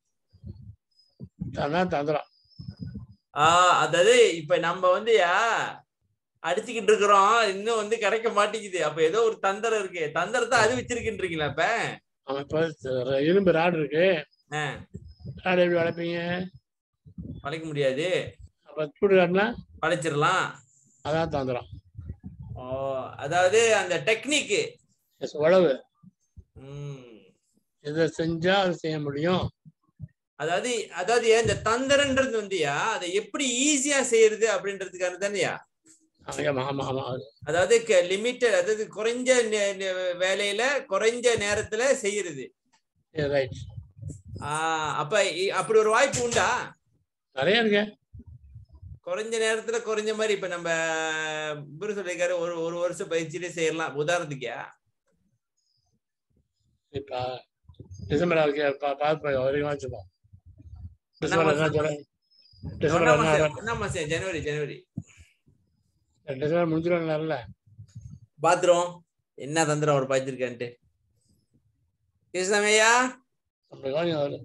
அதான் தந்திரம் ஆஹ் அதாவது இப்ப நம்ம வந்து யா அடிச்சுக்கிட்டு இருக்கிறோம் இன்னும் வந்து கிடைக்க மாட்டேங்குது அப்ப ஏதோ ஒரு தந்திரம் இருக்கு தந்திரத்தை அது வச்சிருக்கின்றீங்களா இப்ப அவன் இப்ப இரும்பு ராடு இருக்கு ஆ, ராடு எப்படி வளர்ப்பீங்க வளைக்க முடியாது அப்ப சூடு காட்டினா வளைச்சிடலாம் அதான் தந்திரம் ஓ அதாவது அந்த டெக்னிக் எஸ், உழவு ம் இதை செஞ்சா அது செய்ய முடியும் அதாவது அதாவது இந்த தந்திரன்றது வந்துயா அதை எப்படி ஈஸியா செய்யறது அப்படின்றதுக்கான தானேயா ஆமா ஆமா ஆமா அதாவது லிமிட்டட் அதாவது குறைஞ்ச நே- நே- வேலையில குறைஞ்ச நேரத்துல செய்யறது ரைட் ஆஹ் அப்ப இ- அப்படி ஒரு வாய்ப்பு உண்டா நிறைய இருக்கு குறைஞ்ச நேரத்துல குறைஞ்ச மாதிரி இப்ப நம்ம இவரு சொல்லியிருக்காரு ஒரு ஒரு வருஷம் பயிற்சியிலே செய்யலாம் உதாரணத்துக்கா இப்ப டிசம்பர் இருக்கு பார்த்து வரைக்கும் வச்சுப்போம் டிசம்பர் என்ன சொல்றேன் டிசம்பர் ஒண்ணாம் என்ன மாசம் ஒண்ணாம் மாசம் ஜனவரி ஜனவரி டிசம்பர் முடிஞ்சிடும் பாத்துரும் என்ன தந்திரம் அவர் பாய்ச்சிருக்கான்ட்டு கிருஷ்ணமையா நம்ம கவனியம் வரும்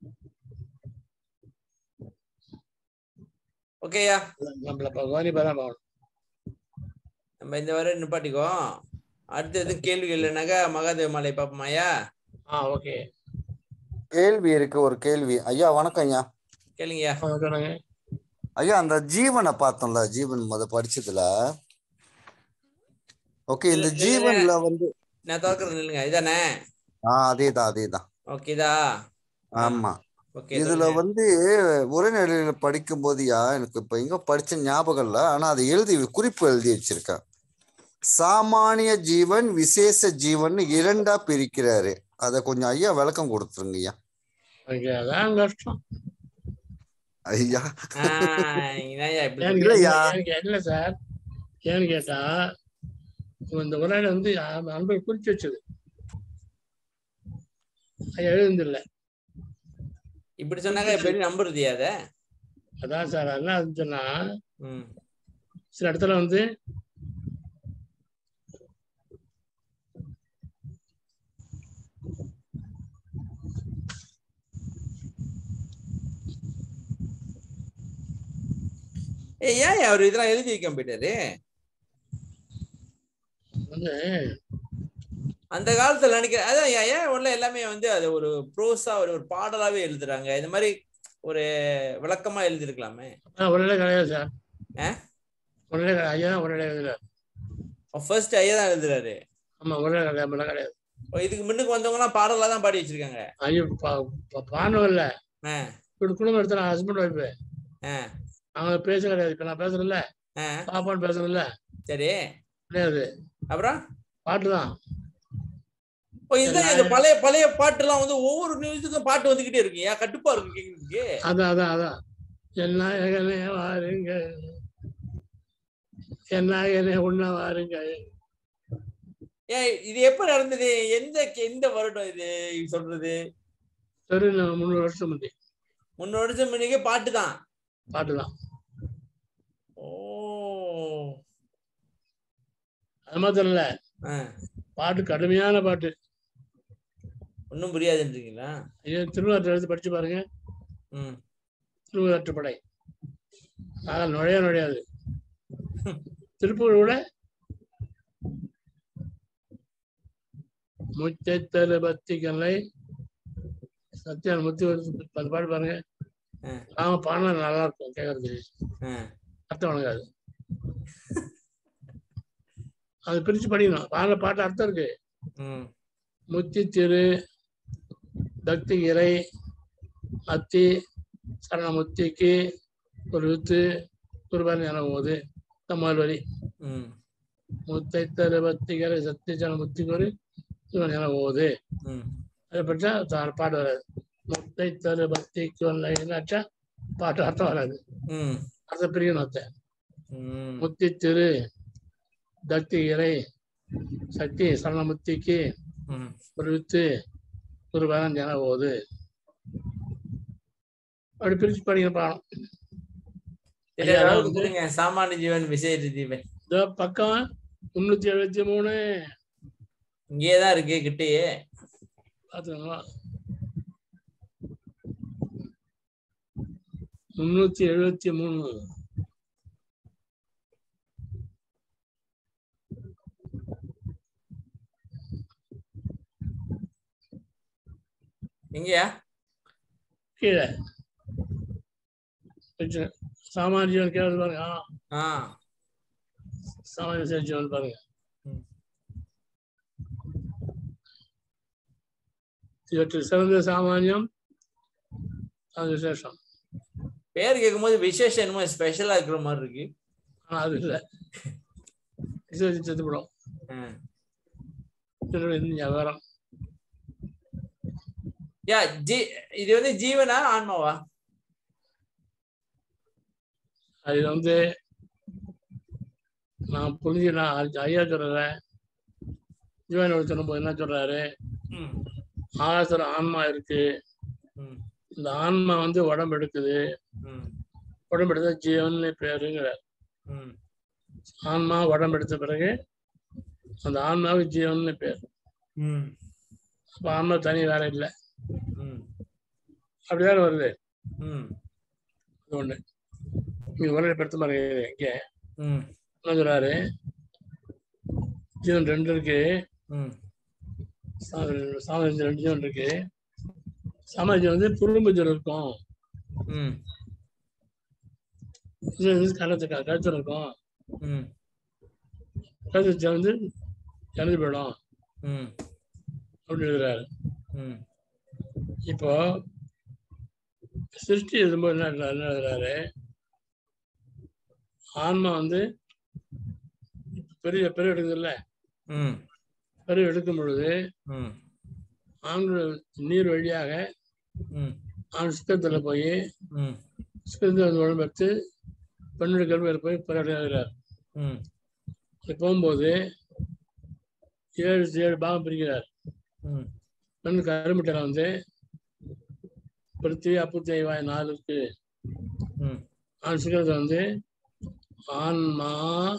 ஓகேயா நம்மள இப்ப கவனி பெறாம ஆகணும் நம்ம இந்த வாரம் நிப்பாட்டிக்கோ அடுத்து எதுவும் கேள்வி இல்லைனாக்கா மகாதேவ மாலை பாப்போமாயா ஆ ஓகே கேள்வி இருக்கு ஒரு கேள்வி ஐயா வணக்கம் ஐயா கேளுங்கய்யா சொல்லுங்க ஐயா அந்த ஜீவனை பார்த்தோம்ல ஜீவன் முத படிச்சதுல ஓகே இந்த இல்ல, இல்ல, ஜீவன்ல வந்து நான் திறக்கிறது இல்லைங்க இதானே ஆ அதேதான் அதேதான் ஓகேதா ஆமா ஓகே இதுல வந்து உரைநடையில படிக்கும் போதுயா எனக்கு இப்ப எங்க படிச்ச ஞாபகம் இல்ல ஆனா அதை எழுதி குறிப்பு எழுதி வச்சிருக்கேன் சாமானிய ஜீவன் விசேஷ ஜீவன் இரண்டா பிரிக்கிறாரு அத கொஞ்சம் ஐயா விளக்கம் கொடுத்துருங்க ஐயா ஓகே அதான் கஷ்டம் ஐயா இப்படி ஏன்னு இல்லையா. கேட்டா- ஏன்னு கே- இல்ல சார் ஏன்னு கேட்டா இந்த உரையில வந்து அன்பர் குறிச்சு வச்சது அது எழுதுந்தில்ல இப்படி சொன்னாக்க எப்படி நம்புறதுயா அத அதான் சார் என்ன சொன்னா ம் சில இடத்துல வந்து ஏய் ஏன் அவர் இதெல்லாம் எழுதி வைக்க போயிட்டாரு வந்து அந்த காலத்துல நினைக்கிறேன் அதான் ஏன் ஏன் உள்ள எல்லாமே வந்து அது ஒரு ப்ரோஸா ஒரு ஒரு பாடலாவே எழுதுறாங்க இந்த மாதிரி ஒரு விளக்கமா எழுதிருக்கலாமே உரையில கிடையாது சார் ஆ? உரையில கிடையாது. ஐயா தான் உரையில எழுதுறாரு ஃபர்ஸ்ட் ஐயா தான் எழுதுறாரு ஆமா உரையில கிடையாது நம்மள கிடையாது ஓ, இதுக்கு முன்னுக்கு வந்தவங்க எல்லாம் பாடலா தான் பாடி வச்சிருக்காங்க ஐயோ பா- பா- பானம் இல்ல ஆ, இப்படி குடும்பம் எடுத்த ஹஸ்பண்ட் ஒய்ஃபு ஆ, அவங்க பேச கிடையாது இப்ப நான் பேசுறேன்ல ஆ, பாப்பான்னு பேசுறேன்ல சரி கிடையாது அப்புறம் பாட்டு தான் ஓ இதுதான் இந்த பழைய பழைய பாட்டு எல்லாம் வந்து ஒவ்வொரு நிமிஷத்துக்கும் பாட்டு வந்துகிட்டே இருக்கு ஏன் கட்டுப்பா இருக்கு கேக்குறதுக்கு அதான் அதான் அதான் என்ன எகனே வாருங்க என்ன எகனே உண்ண வாருங்க ஏன் இது எப்ப நடந்தது எந்த எந்த வருடம் இது சொல்றது சரி நான் முந்நூறு வருஷம் முந்தி முன்னூறு வருஷம் முன்னே பாட்டு தான் பாட்டு தான் ஓ அது மாத்திரம் இல்ல ஆ, பாட்டு கடுமையான பாட்டு ஒண்ணும் புரியாதுன்றீங்களா ஐயோ திருவாரூர் எடுத்து படிச்சு பாருங்க ம் திருவாற்றுப்படை அதனால் நுழைய நுழையாது திருப்பூர் விட முச்சத்தரு பக்தி கல்லை சத்யான் முத்தி வருது பத்து பாட்டு பாருங்க ஆ. நாம பாடினா நல்லா இருக்கும் கேட்கறதுக்கு ஆ, அர்த்தம் வணங்காது அது பிரிச்சு படிக்கணும் பாடுற பாட்டு அர்த்தம் இருக்கு ம் முத்தி திரு பக்தி இறை அத்தி சரணமுத்திக்கு ஒரு வித்து குருபான் என போது தமிழ் வரி ம் முத்தை தரு பக்திகரை சத்தி சரணமுத்திக்கு ஒரு இவன் என போகுது ம் அதை பற்றா தா- பாட்டு வராது முத்தை தரு பக்திக்கு ஒன்றாச்சா பாட்டு அர்த்தம் வராது ம் அர்த்தம் பிரிக்கணும் அர்த்தம் ம் முத்தி திரு பக்தி இறை சக்தி சரணமுத்திக்கு ம் ஒரு வித்து ஒரு வேதம் ஜன போகுது அப்படி பிரிச்சு படிக்கிற பாடம் சரி, ஐயா, அதாவது வந்து- சொல்லுங்க சாமானிய ஜீவன் விசேஷ ஜீவன் இதோ பக்கம் முன்னூத்தி எழுபத்தி மூணு இங்கேயே தான் இருக்கு கிட்டேயே பாத்துக்கோங்க முன்னூத்தி எழுபத்தி மூணு எங்கயா கீழே கொஞ்சம் சாமானிய ஜீவன் கேள்வி பாருங்க ஆ, ஆ சாமானிய ஜீவன் பாருங்க ம். இவற்றில் சிறந்த சாமானியம் அது விசேஷம் பேர் கேட்கும்போது விசேஷம் என்னமோ ஸ்பெஷலா இருக்கிற மாதிரி இருக்கு ஆனா அது இல்லை விசேஷம் செத்துப்படும் ஆ. திருவள்ளி வியாபாரம் யா ஜீ இது வந்து ஜீவனா ஆன்மாவா அது வந்து நான் புரிஞ்சு நான் அது ஐயா சொல்றேன் ஜீவனோட சொல்லும்போது என்ன சொல்றாரு ம், ஆகாசத்துல ஆன்மா இருக்கு ம், இந்த ஆன்மா வந்து உடம்பு எடுக்குது ம், உடம்பு எடுத்தா ஜீவன் பேருங்கிறார் ம், ஆன்மா உடம்பு எடுத்த பிறகு அந்த ஆன்மாவுக்கு ஜீவன் பேர் ம், அப்ப ஆன்மா தனி வேற இல்லை ம், அப்படிதான் வருது ம், அது ஒண்ணு நீங்க உடனே படுத்த மாதிரி இங்க ம், என்ன சொல்றாரு ஜீவன் ரெண்டு இருக்கு ம், சா- சாமராஜ்யம் ரெண்டு ஜீவன் இருக்கு சாம்ராஜ்யம் வந்து புரும்பஜம் இருக்கும் ம், இது வந்து கழுத்து கழுத்துல இருக்கும் ம், கழுத்து வந்து இறந்து போயிடும் ம், அப்படி எழுதுறாரு ம், இப்போ சிருஷ்டி எழுதும்போது என்ன எழுதுறாரு- என்ன எழுதுறாரு ஆன்மா வந்து பெரிய பெரிய எடுக்குதுல்ல ம், பெரிய எடுக்கும் பொழுது ம், ஆண்கள் நீர் வழியாக ம், ஆண் சுத்தத்துல போய் ம், சுத்தத்தில் வந்து உடம்பு எடுத்து பெண்ணுடைய கருமையில் போய் பிறகுறார் ம், அப்படி போகும்போது ஏழு ஏழு பாகம் பிரிக்கிறார் ம், பெண் கருமிட்டில் வந்து பிருத்திவி அப்புத்தி வாய் நாலு இருக்கு ம், ஆண் சிகரத்தை வந்து ஆன்மா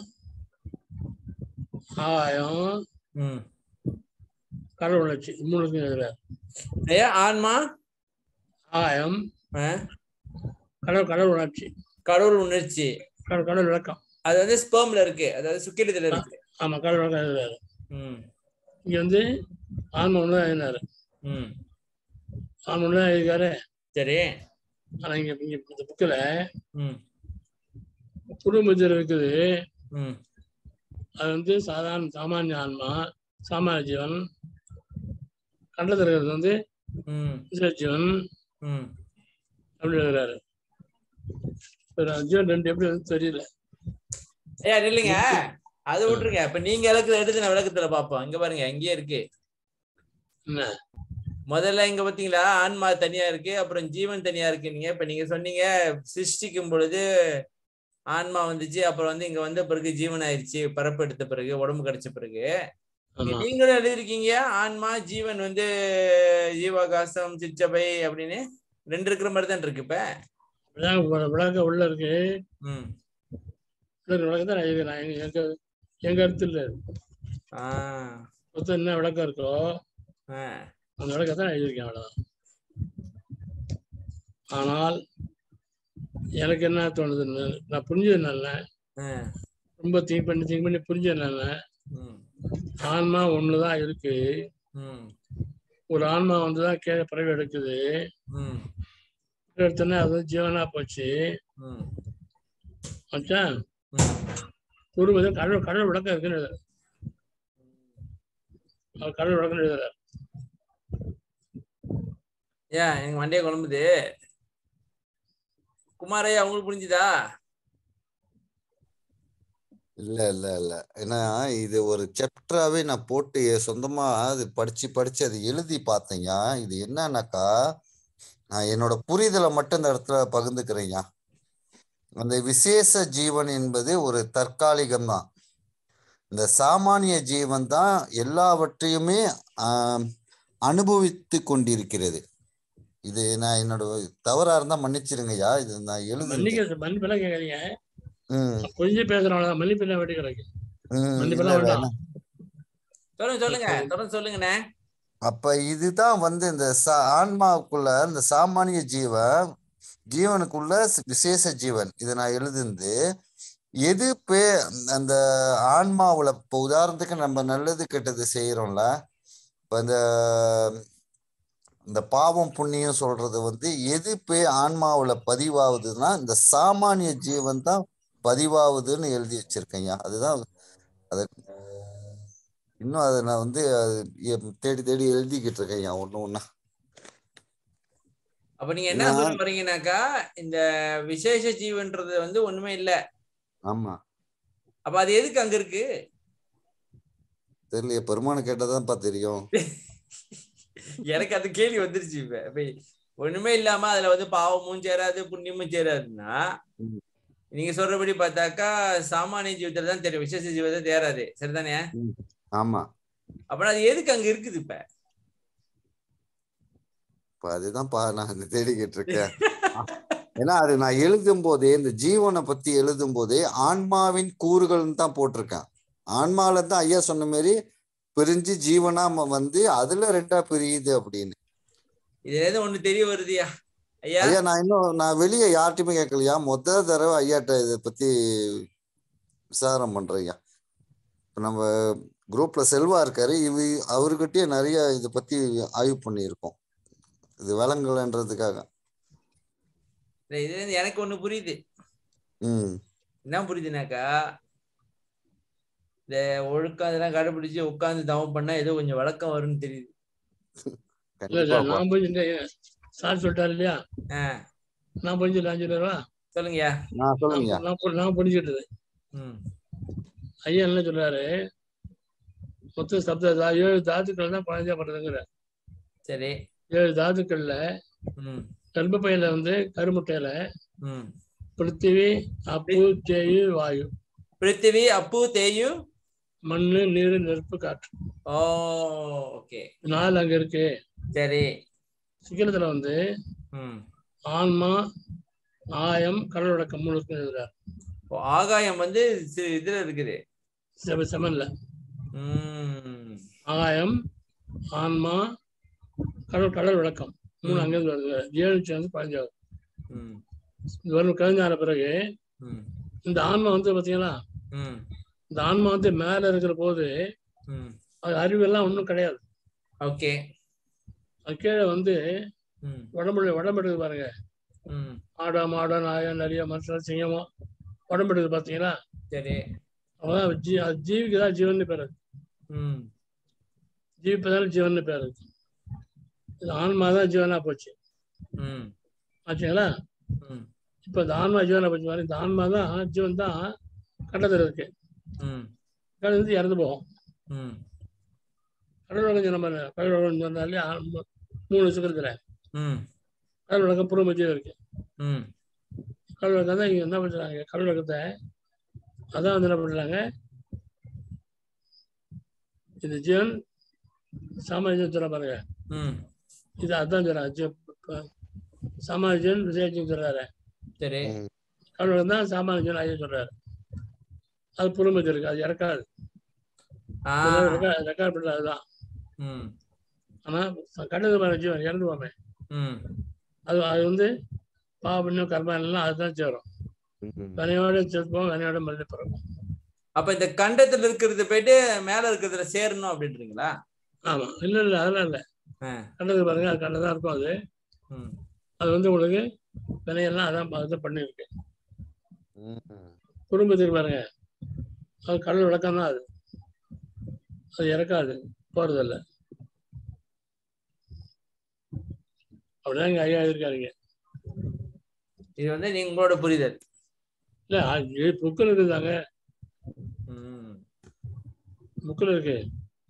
ஆயம் ம். கடல் உணர்ச்சி இது மூணுக்கும் எழுதுறார் ஐயா ஆன்மா ஆயம் ஆ, கடல் கடல் உணர்ச்சி கடவுள் உணர்ச்சி கடல் கடல் விளக்கம் அது வந்து ஸ்பெர்ம்ல இருக்கு அதாவது சுக்கிலத்துல இருக்கு ஆமா கடல் விளக்கம் எழுதுறாரு ம், இங்க வந்து ஆன்மா ஒன்று தான் எழுதினாரு ம், ஆன்மா ஒன்று தான் எழுதிக்காரு சரி ஆனா இங்க இங்க இந்த புக்கில் ம், குடும்பத்தில் இருக்குது ம், அது வந்து சாதாரண சாமானிய ஆன்மா சாமானிய ஜீவன் கண்டத்தில் இருக்கிறது வந்து ம், விசேஷ ஜீவன் ம். அப்படி எழுதுறாரு ஒரு ஜீவன் ரெண்டு எப்படி வந்து தெரியல ஐயா இல்லைங்க அது விட்டுருங்க இப்ப நீங்க விளக்குற எடுத்து நான் விளக்கத்துல பாப்போம் இங்க பாருங்க இங்கேயே இருக்கு என்ன முதல்ல இங்க பாத்தீங்களா ஆன்மா தனியா இருக்கு அப்புறம் ஜீவன் தனியா இருக்கு நீங்க இப்ப நீங்க சொன்னீங்க சிருஷ்டிக்கும் பொழுது ஆன்மா வந்துச்சு அப்புறம் வந்து இங்க வந்த பிறகு ஜீவன் ஆயிடுச்சு பரப்பு எடுத்த பிறகு உடம்பு கிடைச்ச பிறகு இங்க ஆமா நீங்களும் எழுதிருக்கீங்க ஆன்மா ஜீவன் வந்து ஜீவாகாசம் சிற்றபை அப்படின்னு ரெண்டு இருக்கிற மாதிரி தான் இருக்கு இப்ப அப்படிதான் உள்ள- விளக்கம் உள்ள இருக்கு ம் உள்ள இருக்கிற விளக்கம் தான் நான் எழுதுறேன் எங்க எங்க எங்க இடத்துல இல்லை ஆஹ் மொத்தம் என்ன விளக்கம் இருக்கோ ஆஹ் அந்த விளக்கத்தை நான் எழுதியிருக்கேன் அவ்வளவுதான் ஆனால் எனக்கு என்ன தோணுதுன்னு நான் புரிஞ்சது நல்ல ஆஹ் ரொம்ப திங்க் பண்ணி திங்க் பண்ணி புரிஞ்சது நல்ல ம் ஆன்மா ஒண்ணுதான் இருக்கு ம் ஒரு ஆன்மா வந்துதான் கீழே பிறகு எடுக்குது ம் எடுத்தோன்னே அது வந்து ஜீவனா போச்சு ம் ஆச்சா ம் குடும்பத்தில் கடவுள் கடவுள் விளக்கம் இருக்குன்னு எழுதுறாரு அவர் கடவுள் விளக்கம் எழுதுறாரு ஏன் எனக்கு மண்டே குழம்புது குமாரையா உங்களுக்கு புரிஞ்சுதா இல்ல இல்ல இல்ல ஏன்னா இது ஒரு சாப்டராவே நான் போட்டு சொந்தமா அது படிச்சு படிச்சு அது எழுதி பார்த்தேங்க இது என்னன்னாக்கா நான் என்னோட புரிதலை மட்டும் இந்த இடத்துல பகிர்ந்துக்கிறேங்க அந்த விசேஷ ஜீவன் என்பது ஒரு தற்காலிகம் தான் இந்த சாமானிய ஜீவன் தான் எல்லாவற்றையுமே ஆம், அனுபவித்து கொண்டிருக்கிறது இது நான் என்னோட தவறா இருந்தா மன்னிச்சிருங்கய்யா இது நான் எழுதுனது மன்னிக்க மன்னிப்பெல்லாம் கேட்காதீங்க ம் கொஞ்சம் பேசுறவங்க மன்னிப்பெல்லாம் வேண்டி கிடக்கு ம் மன்னிப்பெல்லாம் இல்ல, வேண்டாம் சொல்லுங்க சொல்லுங்க தொடர்ந்து சொல்லுங்கண்ணே அப்ப இதுதான் வந்து இந்த சா ஆன்மாவுக்குள்ள இந்த சாமானிய ஜீவன் ஜீவனுக்குள்ள சி- விசேஷ ஜீவன் இதை நான் எழுதுந்து எது பே அந்த ஆன்மாவுல இப்போ உதாரணத்துக்கு நம்ம நல்லது கெட்டது செய்யறோம்ல இப்ப இந்த இந்த பாவம் புண்ணியம் சொல்றது வந்து எது போய் ஆன்மாவுல பதிவாகுதுன்னா இந்த சாமானிய ஜீவன் தான் பதிவாகுதுன்னு எழுதி வச்சிருக்கேன்யா அதுதான் அது இன்னும் அதை நான் வந்து அது எ- தேடி தேடி எழுதிக்கிட்டு இருக்கேன்யா ஒண்ணு ஒண்ணா அப்ப நீங்க என்ன நான்- சொல்ல போறீங்கன்னாக்கா இந்த விசேஷ ஜீவன்றது வந்து ஒண்ணுமே இல்ல ஆமா அப்ப அது எதுக்கு அங்க இருக்கு தெரியலையே பெருமானை கேட்டதான்ப்பா தெரியும் எனக்கு அந்த கேள்வி வந்துருச்சு இப்ப இப்ப ஒண்ணுமே இல்லாம அதுல வந்து பாவமும் சேராது புண்ணியமும் சேராதுன்னா ம். நீங்க சொல்றபடி பார்த்தாக்கா சாமானிய ஜீவிதத்துல தான் தெரியும் விசேஷ ஜீவிதத்தை தேராது சரிதானே ஆமா அப்ப அது எதுக்கு அங்க இருக்குது இப்ப இப்ப அதுதான்ப்பா நான் தேடிக்கிட்டு இருக்கேன் ஏன்னா அது நான் எழுதும் போதே இந்த ஜீவனை பத்தி எழுதும் போதே ஆன்மாவின் கூறுகள்னு தான் போட்டிருக்கேன் ஆன்மால தான் ஐயா சொன்ன மாதிரி பிரிஞ்சு ஜீவனா ம- வந்து அதுல ரெண்டா பிரியுது அப்படின்னு இதுல இருந்து ஒண்ணு தெரிய வருதுயா ஐயா ஐயா நான் இன்னும் நான் வெளியே யார்கிட்டயுமே கேட்கலையா முத தடவை ஐயாட்ட இதை பத்தி விசாரம் பண்றேன் ஐயா இப்ப நம்ம குரூப்ல செல்வா இருக்காரு இவ அவர்கிட்டயே நிறைய இதை பத்தி ஆய்வு பண்ணியிருக்கோம் இது விளங்கலன்றதுக்காக இல்ல, இதுல இருந்து எனக்கு ஒண்ணு புரியுது ம் என்ன புரியுதுனாக்கா இந்த ஒழுக்கம் அதெல்லாம் கடைபிடிச்சு உட்கார்ந்து தவம் பண்ணா ஏதோ கொஞ்சம் வழக்கம் வரும்னு தெரியுது இல்ல இல்ல கண்டிப்பா நான் போய் இந்த சார் சொல்லிட்டாரு இல்லையா ஆஹ் நான் புரிஞ்சு அஞ்சு ரூபா சொல்லுங்கய்யா நான் சொல்லுங்கய்யா நான் பு- நான் புரிஞ்சுக்கிட்டது ம் ஐயா என்ன சொல்றாரு மொத்த சப்த தா- ஏழு தாத்துக்கள் தான் குழந்தையா பண்றதுங்கிற சரி ஏழு தாத்துக்கள்ல ம் கர்ப்பப்பையில வந்து கருமுட்டையில ம் பிருத்திவி அப்பு தேயு வாயு பிருத்திவி அப்பு தேயு மண்ணு நீர் நெருப்பு காற்று ஓ ஓகே நாலு அங்க இருக்கு சரி சிக்கனத்துல வந்து ம் ஆன்மா ஆயம் கடல் வழக்கம் மூணு இருக்கு எழுதுறாரு ஓ, ஆகாயம் வந்து சி- இதுல இருக்குது செவ செமன்ல ம் ஆகாயம் ஆன்மா கடல் கடல் விளக்கம் மூணு ம். அங்கிருந்து வருது ஏழு சேர்ந்து பதினஞ்சாவது ம் இது வரும் கழிஞ்சான பிறகு ம் இந்த ஆன்மா வந்து பாத்தீங்களா ம் இந்த ஆன்மா வந்து மேல இருக்கிற போது ம் அது அறிவெல்லாம் ஒன்றும் கிடையாது ஓகே அது கீழே வந்து ம் உடம்புல உடம்பு எடுக்குது பாருங்க ம் ஆடா மாடா நாயா நிறைய மனுஷன் சிங்கமோ உடம்பு எடுக்குது பாத்தீங்களா சரி அவன் ஜீ அது ஜீவிக்கு தான் ஜீவன் பேர் இருக்கு. ம் ஜீவிப்பதால ஜீவன் பேர் இருக்கு இது ஆன்மா தான் ஜீவனா போச்சு ம் ஆச்சுங்களா ம் இப்ப இந்த ஆன்மா ஜீவனா போச்சு பாருங்க இந்த ஆன்மா தான் ஜீவன் தான் கண்டத்தில் இருக்கு ம் கடல் வந்து இறந்து போகும் ம் கடல் உலகம் நம்ம கடல் உலகம் சொன்னாலே ஆ- மூ- மூணு சுக்கரத்துல ம் கடல் உலகம் பூர்வ மத்தியம் இருக்கு ம் கடல் உலகம் தான் இங்க என்ன பண்றாங்க கடல் உலகத்தை அதான் வந்து என்ன பண்றாங்க இது ஜீவன் சாமானியம் சொல்ல பாருங்க ம் இது அதான் சொல்றாங்க ஜீ- ப- சாமானியன் விசேஷம் சொல்றாரு சரி கடல் உலகம் தான் சாமானியன் ஐயா சொல்றாரு அது புறமதி இருக்கு அது இறக்காது ஆ ரெக்கார்ட் பண்றது அதுதான் ம் ஆனா கடல் பாருங்க ஜீவன் இறந்து போமே ம் அது அது வந்து பாவம் கர்மா எல்லாம் அதுதான் சேரும் வினையோட சேர்ப்போம் வினையோட மறுபடியும் பிறக்கும் அப்ப இந்த கண்டத்துல இருக்கிறது போயிட்டு மேல இருக்கிறதுல சேரணும் அப்படின்றீங்களா ஆமா இல்ல இல்ல அதெல்லாம் இல்ல ஆ. கண்டது பாருங்க அது கண்டதான் இருக்கும் அது ம் அது வந்து உங்களுக்கு வினையெல்லாம் அதான் அதுதான் பண்ணிருக்கு குடும்பத்துக்கு பாருங்க அது கடல் விளக்கம் தான் அது அது இறக்காது போறதில்ல அப்படிதான் எங்க ஐயா இருக்காருங்க இது வந்து நீங்க உங்களோட புரிதல் இல்ல அது புக்கில் இருக்குதாங்க ம் புக்கில் இருக்கு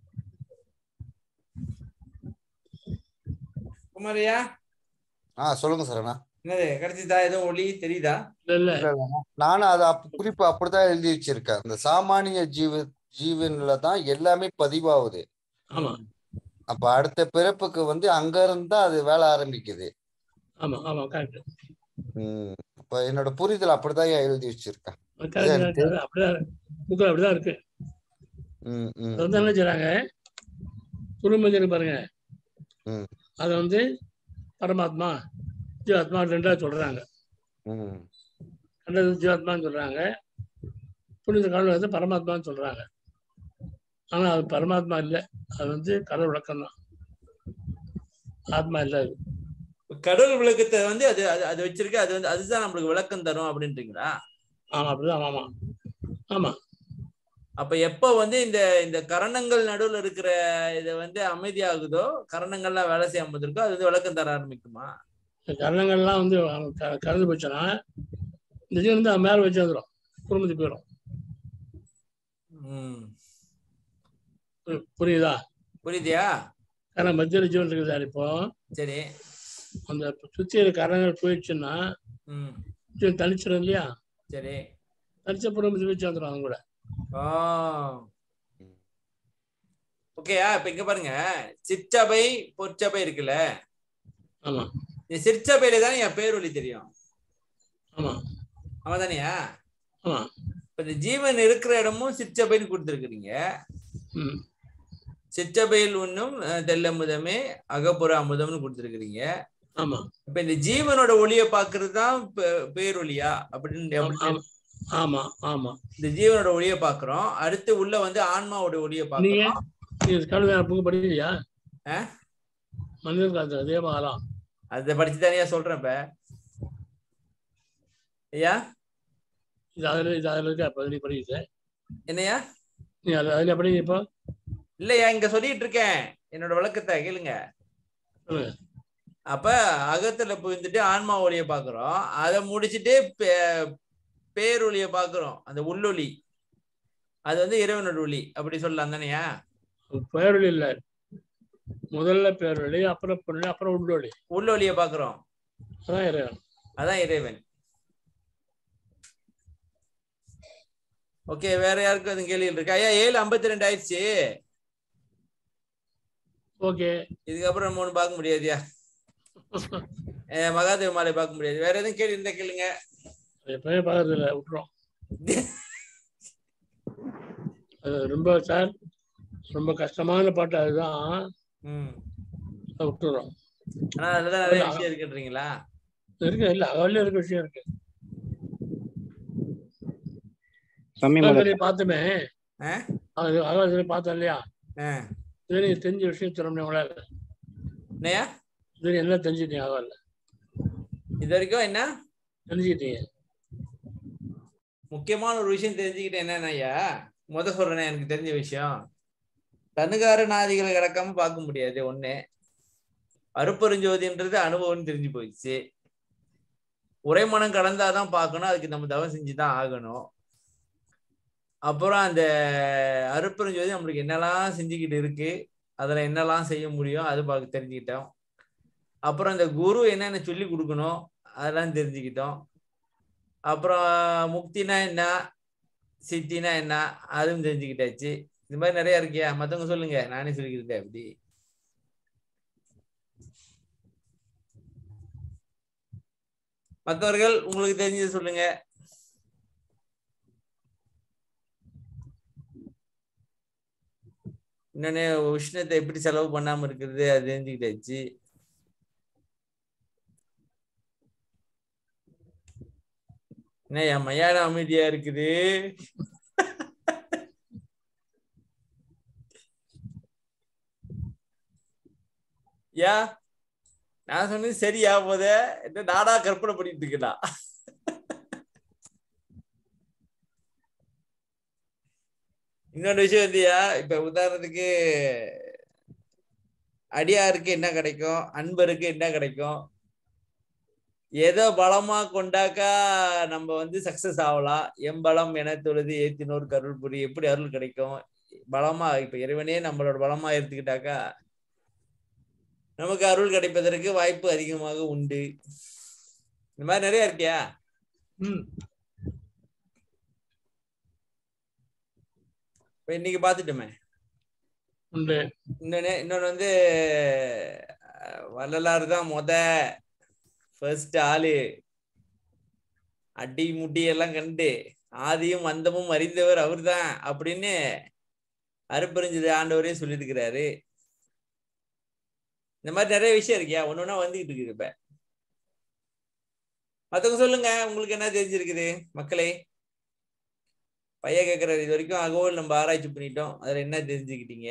குமாரியா ஆ சொல்லுங்க சரணா என்னது கிடைச்சிதா எதுவும் ஒளி தெரியுதா இல்ல இல்ல இல்ல, இல்ல. நானும் அதை அப் குறிப்பு அப்படித்தான் எழுதி வச்சிருக்கேன் இந்த சாமானிய ஜீவ ஜீவன்ல தான் எல்லாமே பதிவாகுது ஆமா அப்ப அடுத்த பிறப்புக்கு வந்து அங்க இருந்தா அது வேலை ஆரம்பிக்குது ஆமா ஆமா கரெக்ட் உம் இப்ப என்னோட புரிதல் அப்படிதான் ஐயா எழுதி வச்சிருக்கேன் கரெக்ட் அப்படிதான் புக்கில் அப்படிதான் இருக்கு உம் உம் அது வந்து என்ன செய்றாங்க குடும்பம் பாருங்க ம். அதை வந்து பரமாத்மா ஜீவாத்மா ரெண்டா சொல்றாங்க உம் கண்டது ஜீவாத்மான்னு சொல்றாங்க புனித கடவுள் வந்து பரமாத்மான்னு சொல்றாங்க ஆனா அது பரமாத்மா இல்லை அது வந்து கடவுள் விளக்கம் தான் ஆத்மா இல்லை அது கடவுள் விளக்கத்தை வந்து அது அது அது வச்சிருக்கு அது வந்து அதுதான் நம்மளுக்கு விளக்கம் தரும் அப்படின்றீங்களா ஆமா அப்படிதான் ஆமா ஆமா அப்ப எப்ப வந்து இந்த இந்த கரணங்கள் நடுவுல இருக்கிற இது வந்து அமைதியாகுதோ கரணங்கள்லாம் வேலை செய்யாம இருக்கோ அது வந்து விளக்கம் தர ஆரம்பிக்குமா இந்த கரணங்கள்லாம் வந்து க- கறந்து போச்சுன்னா இந்த ஜீவன் வந்து அது மேல வச்சு வந்துடும் குடும்பத்துக்கு போயிடும் ம் பு- புரியுதா புரியுதியா ஏன்னா மத்தியில ஜீவன் இருக்குது சார் இப்போ சரி அந்த சுத்தி இருக்க கரணங்கள் போயிடுச்சுன்னா ம் ஜீவன் தனிச்சிடும் இல்லையா சரி தனிச்ச குடும்பத்துக்கு வச்சு வந்துடும் அவங்க கூட ஓ ஓகேயா இப்ப இங்க பாருங்க சிற்றபை பொற்சபை இருக்குல்ல ஆமா இந்த சிற்சபையில தானே என் பேரொழி தெரியும் ஆமா ஆமா தானேயா ஆமா இப்ப இந்த ஜீவன் இருக்கிற இடமும் சிற்றபைன்னு கொடுத்துருக்குறீங்க ம் சிற்றபையில் ஒன்றும் தெல்லமுதமே அகப்புற அமுதம்னு கொடுத்துருக்குறீங்க ஆமா இப்ப இந்த ஜீவனோட ஒளியை பாக்குறது தான் பே- பேரொளியா அப்படின்னு ஆமா, எப்படி ஆமா ஆமா ஆமா இந்த ஜீவனோட ஒளியை பாக்குறோம் அடுத்து உள்ள வந்து ஆன்மாவோட ஒளியை நீங்க பாக்குறோம் நீங்க கழுத புக்கு படிக்கலையா ஆ? மனிதன் காலத்துல தேவகாலம் அதை படிச்சு தானே சொல்றேன் இப்ப ஐயா இது அதுல இது அதுல இருக்கா இப்போ நீ படிக்கிற என்னையா நீ அது அதுல படிக்க இப்போ இல்லையா இங்க சொல்லிட்டு இருக்கேன் என்னோட விளக்கத்தை கேளுங்க சொல்லுங்க. அப்ப அகத்துல புகுந்துட்டு ஆன்மா ஒளிய பாக்குறோம் அதை முடிச்சிட்டு பே- பேரொளிய பாக்குறோம் அந்த உள்ளொளி அது வந்து இறைவனோட ஒளி அப்படி சொல்லலாம் தானேயா பேரொழி இல்ல முதல்ல பேரொழி அப்புறம் பொருளி அப்புறம் உள்ளொளி உள்ளொளிய பாக்குறோம் அதான் இறைவன் அதான் இறைவன் ஓகே வேற யாருக்கும் எதுவும் கேள்விகள் இருக்கா ஐயா ஏழு ஐம்பத்தி ரெண்டு ஆயிடுச்சு ஓகே இதுக்கப்புறம் நம்ம ஒண்ணு பார்க்க முடியாதுயா அஹ் மகாதேவ மாலை பார்க்க முடியாது வேற எதுவும் கேள்வி இருந்தா கேளுங்க எப்பவுமே பார்க்கறது இல்லை விட்டுறோம் அது ரொம்ப சார் ரொம்ப கஷ்டமான பாட்டு அதுதான் ம் அதை விட்டுறோம் ஆனா அதுலதான் நிறைய விஷயம் இருக்குன்றீங்களா இருக்கு இல்ல அவள்ல இருக்க விஷயம் இருக்கு சாமி அகவல்ல பார்த்தோமே ஆ? அது அகவல்ல பார்த்தோம் இல்லையா ஆ. இது நீங்க தெரிஞ்ச விஷயம் சொல்ல உங்களால என்னையா இது நீ என்ன தெரிஞ்சுக்கிட்டீங்க அகவல்ல இது வரைக்கும் என்ன தெரிஞ்சுக்கிட்டீங்க முக்கியமான ஒரு விஷயம் தெரிஞ்சுக்கிட்டேன் என்னன்னா ஐயா முத சொல்றேனே எனக்கு தெரிஞ்ச விஷயம் தனுகார நாதிகளை கிடக்காம பார்க்க முடியாது ஒண்ணு அருப்பெருஞ்சோதின்றது அனுபவம்னு தெரிஞ்சு போயிடுச்சு உரைமனம் கடந்தாதான் பார்க்கணும் அதுக்கு நம்ம தவம் செஞ்சுதான் ஆகணும் அப்புறம் அந்த அருப்பெருஞ்சோதி நம்மளுக்கு என்னெல்லாம் செஞ்சுக்கிட்டு இருக்கு அதுல என்னெல்லாம் செய்ய முடியும் அது பார்க்க தெரிஞ்சுக்கிட்டோம் அப்புறம் அந்த குரு என்னென்ன சொல்லி கொடுக்கணும் அதெல்லாம் தெரிஞ்சுக்கிட்டோம் அப்புறம் முக்தினா என்ன சித்தினா என்ன அதுவும் தெரிஞ்சுக்கிட்டாச்சு இது மாதிரி நிறைய இருக்கியா மத்தவங்க சொல்லுங்க நானே சொல்லிக்கிட்டேன் அப்படி மற்றவர்கள் உங்களுக்கு தெரிஞ்சது சொல்லுங்க இன்னொன்னு உஷ்ணத்தை எப்படி செலவு பண்ணாம இருக்கிறது அது தெரிஞ்சுக்கிட்டாச்சு என்ன என் மையான அமைதியா இருக்குது யா நான் சொன்னது சரியா போத என்ன நாடா கற்பனை பண்ணிட்டு இருக்கலாம் இன்னொரு விஷயம் வந்துயா இப்ப உதாரணத்துக்கு அடியாருக்கு என்ன கிடைக்கும் அன்பருக்கு என்ன கிடைக்கும் ஏதோ பலமா கொண்டாக்கா நம்ம வந்து சக்சஸ் ஆகலாம் எம்பலம் என தொழுது ஏத்தினோர் கருள் புரி எப்படி அருள் கிடைக்கும் பலமா இப்ப இறைவனே நம்மளோட பலமா எடுத்துக்கிட்டாக்கா நமக்கு அருள் கிடைப்பதற்கு வாய்ப்பு அதிகமாக உண்டு இந்த மாதிரி நிறைய இருக்கியா ம் இப்ப இன்னைக்கு பாத்துட்டோமே உண்டு இன்னொன்னு இன்னொன்னு வந்து அஹ், வள்ளலார் தான் முத ஃபர்ஸ்ட் ஆளு அடி முடி எல்லாம் கண்டு ஆதியும் அந்தமும் அறிந்தவர் அவர்தான் அப்படின்னு அருப்பெருஞ்சது ஆண்டவரே சொல்லியிருக்கிறாரு இந்த மாதிரி நிறைய விஷயம் இருக்கியா ஒண்ணு ஒண்ணா வந்துகிட்டு இருக்குது இப்ப மத்தவங்க சொல்லுங்க உங்களுக்கு என்ன தெரிஞ்சிருக்குது மக்களே பையன் கேட்கறாரு இது வரைக்கும் அகோல் நம்ம ஆராய்ச்சி பண்ணிட்டோம் அதுல என்ன தெரிஞ்சுக்கிட்டீங்க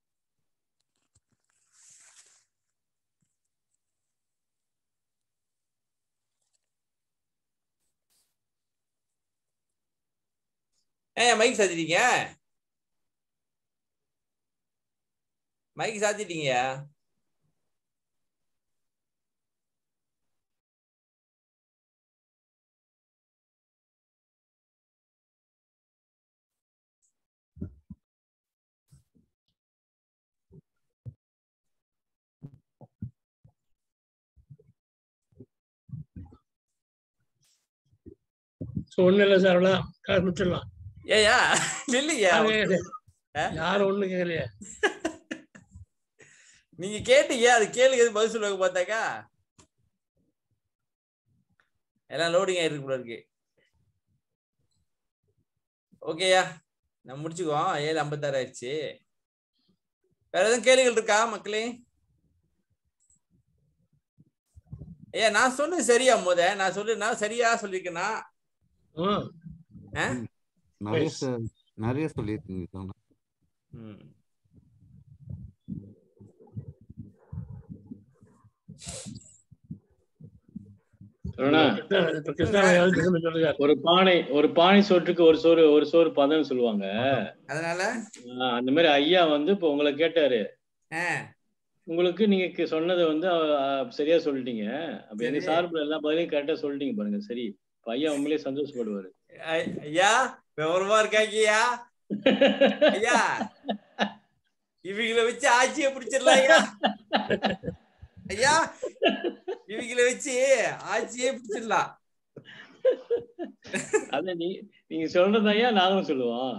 ஏன் மைக் சாத்திட்டீங்க மைக் சாத்திட்டீங்கயா ஸோ ஒன்றும் இல்லை சார் அவ்வளோ காசு முடிச்சிடலாம் ஏயா இல்லையா யாரும் ஒன்றும் கேட்கலையே நீங்க கேட்டீங்க அது கேளுங்க எது பதில் சொல்லுவாங்க பார்த்தாக்கா எல்லாம் லோடிங் ஆயிருக்கு போல இருக்கு ஓகேயா நம்ம முடிச்சுக்குவோம் ஏழு ஐம்பத்தாறு ஆயிடுச்சு வேற எதுவும் கேள்விகள் இருக்கா மக்களே ஐயா நான் சொன்னது சரியா முத நான் சொல்லு நான் சரியா சொல்லிருக்கேனா ம் ஆ? நிறைய Yes. ச- நிறைய சொல்லியிருக்கீங்க சொன்னா ம். சரவணா, இப்போ கிருஷ்ணாவையாவது திரும்ப சொல்லுங்க ஒரு பானை ஒரு பானை சோற்றுக்கு ஒரு சோறு ஒரு சோறு பதம்னு சொல்லுவாங்க அதனால ஆஹ் அந்த மாதிரி ஐயா வந்து இப்போ உங்களை கேட்டாரு ஆ, உங்களுக்கு நீங்க கே- சொன்னதை வந்து அஹ், அஹ், சரியா சொல்லிட்டீங்க அப்ப எங்க சரி. சார்புல எல்லா பதிலையும் கரெக்டா சொல்லிட்டீங்க பாருங்க சரி இப்ப ஐயா உண்மையிலேயே சந்தோஷப்படுவாரு ஐ- ஐயா விவரமா இருக்காங்கய்யா ஐயா இவங்கள வச்சு ஆட்சியை பிடிச்சிடலாம் ஐயா ஐயா இவங்கள வச்சு ஆட்சியே பிடிச்சிடலாம் அத நீ நீங்க சொல்றது ஐயா நாங்களும் சொல்லுவோம்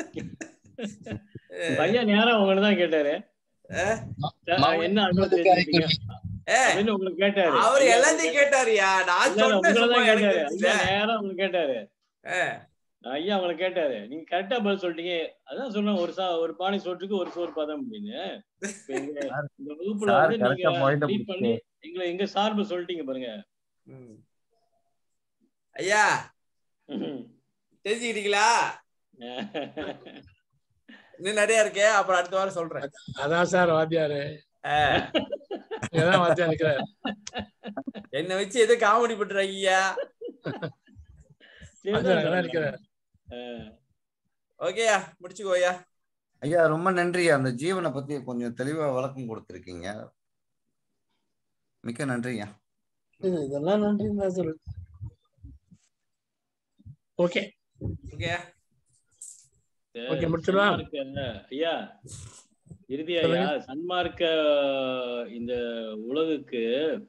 ஐயா நேரம் உங்களை தான் கேட்டாரு அஹ், சார், என்ன அட்வைஸ் வச்சிருக்கீங்க ஏய், அப்படின்னு உங்களுக்கு கேட்டாரு அவரு ஐயா எல்லாத்தையும் கேட்டாருயா நான் இல்ல, இல்ல, சொன்னேன் உங்களை சும்மா தான் எனக்கு கேட்டாரு தெரியல. ஐயா நேரம் உங்களுக்கு கேட்டாரு அஹ், ஐயா உங்களை கேட்டாரு நீங்க கரெக்டா பதில் சொல்லிட்டீங்க அதான் சொன்னேன் ஒரு சா ஒரு பானை சோற்றுக்கு ஒரு சோறு பதம் அப்படின்னு இப்ப எங்க இந்த வகுப்புல சார் வந்து கரெக்டா நீங்க பாயிண்ட் lead பண்ணி எங்களை எங்க சார்பு சொல்லிட்டீங்க பாருங்க ம். ஐயா தெரிஞ்சுக்கிட்டீங்களா இன்னும் நிறைய இருக்கே அப்புறம் அடுத்த வாரம் சொல்றேன் அதான் சார் வாத்தியாரு அஹ், இங்கதான் வாத்தியார் நிக்கிறாரு என்னை வச்சு எதோ காமெடி பண்றாங்க ஐயா வாத்தியார் அங்கதான் நிக்கிறாரு ஓகேயா முடிச்சுக்கோ ஐயா ஐயா ரொம்ப நன்றி அந்த ஜீவனை பத்தி கொஞ்சம் தெளிவா விளக்கம் கொடுத்துருக்கீங்க மிக்க நன்றிங்க இது இதெல்லாம் நன்றி தான் சொல்லு ஓகே ஓகேயா ஓகே முடிச்சிடலாம் சன்மார்க்க- ஐயா இறுதி ஐயா சொல்லுங்க. சன்மார்க்க இந்த உலகுக்கு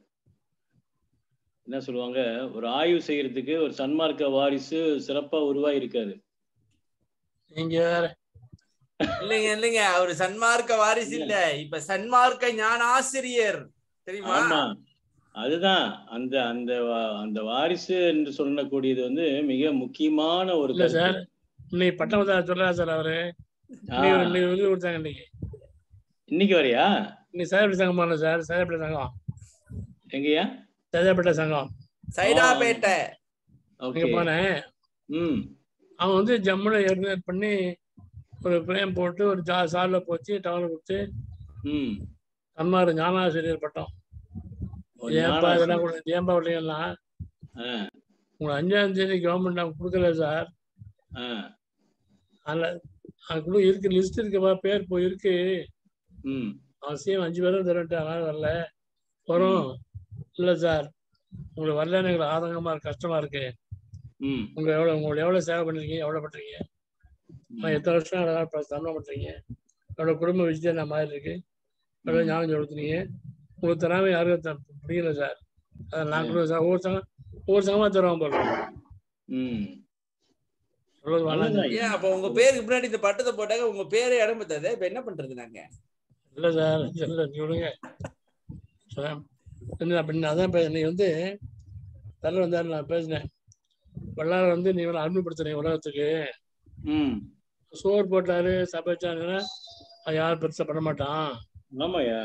என்ன சொல்லுவாங்க ஒரு ஆய்வு செய்யறதுக்கு ஒரு சன்மார்க்க வாரிசு சிறப்பா உருவாகி இருக்காரு நீங்க வேற இல்லைங்க இல்லைங்க அவரு சன்மார்க்க வாரிசு இல்ல இப்ப சன்மார்க்க ஞான ஆசிரியர் தெரியுமா ஆமா அதுதான் அந்த அந்த வா- அந்த வாரிசு என்று சொல்லக்கூடியது வந்து மிக முக்கியமான ஒரு இல்ல கருத்து. சார் இன்னைக்கு பட்டம் சொல்றா சார் அவரு ஆ, இன்னைக்கு இன்னைக்கு இது கொடுத்தாங்க இன்னைக்கு இன்னைக்கு வரையா இன்னைக்கு சேதப்பட்ட சங்கம் பண்ணல சார் சேதப்பட்ட சங்கம் எங்கயா சேதப்பட்ட சங்கம் சைதாப்பேட்டை ஓகே இங்க போனேன் ம் அவன் வந்து ஜம்முல ஏற்பாடு பண்ணி ஒரு பிரேம் போட்டு ஒரு ஜா சாலில் போச்சு டவுன் கொடுத்து ம் கண்மாறு ஞானாசிரியர் பட்டம் ஒரு ஏன்பா ஞான- இதெல்லாம் கொடுத்து ஏன்பா விட்டீங்கன்னா ஆ, உங்களுக்கு அஞ்சாம் தேதி கவர்மெண்ட் அவங்க கொடுக்கல சார் ஆ, அதில் அது கூட இருக்கு லிஸ்ட் இருக்குப்பா பேர் போய் இருக்கு ம் அவசியம் அஞ்சு பேரும் தரட்டு அதனால வரல வரும் இல்லை சார் உங்களுக்கு வரலன்னு எங்களுக்கு ஆதங்கமா இருக்கு கஷ்டமா இருக்கு ம் உங்க எவ்வளவு உங்களுக்கு எவ்வளவு சேவை பண்ணிருக்கீங்க எவ்வளவு பண்றீங்க நான் எத்தனை வருஷம் அதெல்லாம் இப்ப சம்பளம் பண்றீங்க எவ்வளவு குடும்ப விஷயம் நான் மாதிரி இருக்கு எவ்வளவு ஞாபகம் சொல்லுறீங்க உங்களுக்கு தராம யாரும் த- புரியல சார் அதை நான் கூட சார் ஒவ்வொரு சங்கம் ஒவ்வொரு சங்கமா தருவாங்க போல ம் சொல்றது வேணாம் நல்லதுதான். ஏன் அப்ப உங்க பேருக்கு பின்னாடி இந்த பட்டத்தை போட்டாங்க உங்க பேரே இடம் பத்தாது இப்ப என்ன பண்றது நாங்க இல்ல சார் இல்ல நீ விடுங்க சார் என்ன அப்படின்னு அதான் பே- நீ வந்து தள்ள வந்தாரு நான் பேசினேன் வல்லார வந்து நீ வந்து அருமைப்படுத்துறீங்க உலகத்துக்கு ம் சோறு போட்டாரு சமைச்சாங்கன்னா அது யாரும் பெருசா பண்ண மாட்டான் ஆமாய்யா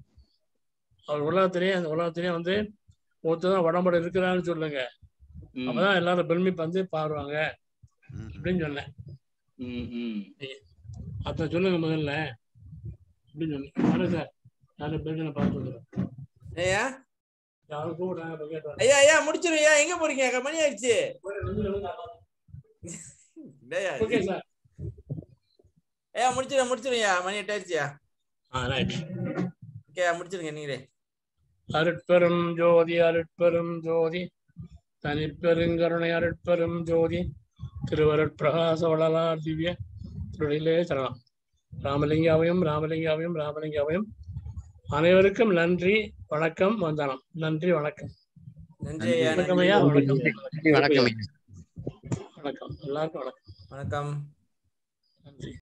அவர் உலகத்திலேயே அந்த உலகத்திலேயே வந்து ஒருத்தர் தான் உடம்போட இருக்கிறான்னு சொல்லுங்க ம் அப்பதான் எல்லாரும் பெருமை வந்து பாருவாங்க அப்படின்னு சொன்னேன் ம் ம் அத சொல்லுங்க முதல்ல அப்படின்னு சொன்னேன் வரேன் சார் யாரும் பேசுன பார்த்து சொல்லுங்க ஐயா யாரும் கூப்பிடுறாங்க இப்ப கேட்டு வரேன். ஐயா ஐயா முடிச்சிரும் ஐயா எங்க போறீங்க மணி ஆயிடுச்சு டேய், ஓகே சார் ஐயா முடிச்சிடும் முடிச்சிருங்கய்யா மணி எட்டு ஆயிடுச்சியா ஆ ரைட் ஓகே முடிச்சிருங்க நீங்களே அருட்பெரும் ஜோதி அருட்பெரும் ஜோதி தனிப்பெருங்கருணை அருட்பெரும் ஜோதி திருவருட்பிரகாச வளலார் திவ்ய திருடிலே சரணம் ராமலிங்காவையும் ராமலிங்காவையும் ராமலிங்காவையும் அனைவருக்கும் நன்றி வணக்கம் வந்தனம் நன்றி வணக்கம் நன்றி ஐயா வணக்கம் நன்றி ஐயா வணக்கம் வணக்கம் ஐயா வணக்கம் எல்லாருக்கும் வணக்கம் வணக்கம் நன்றி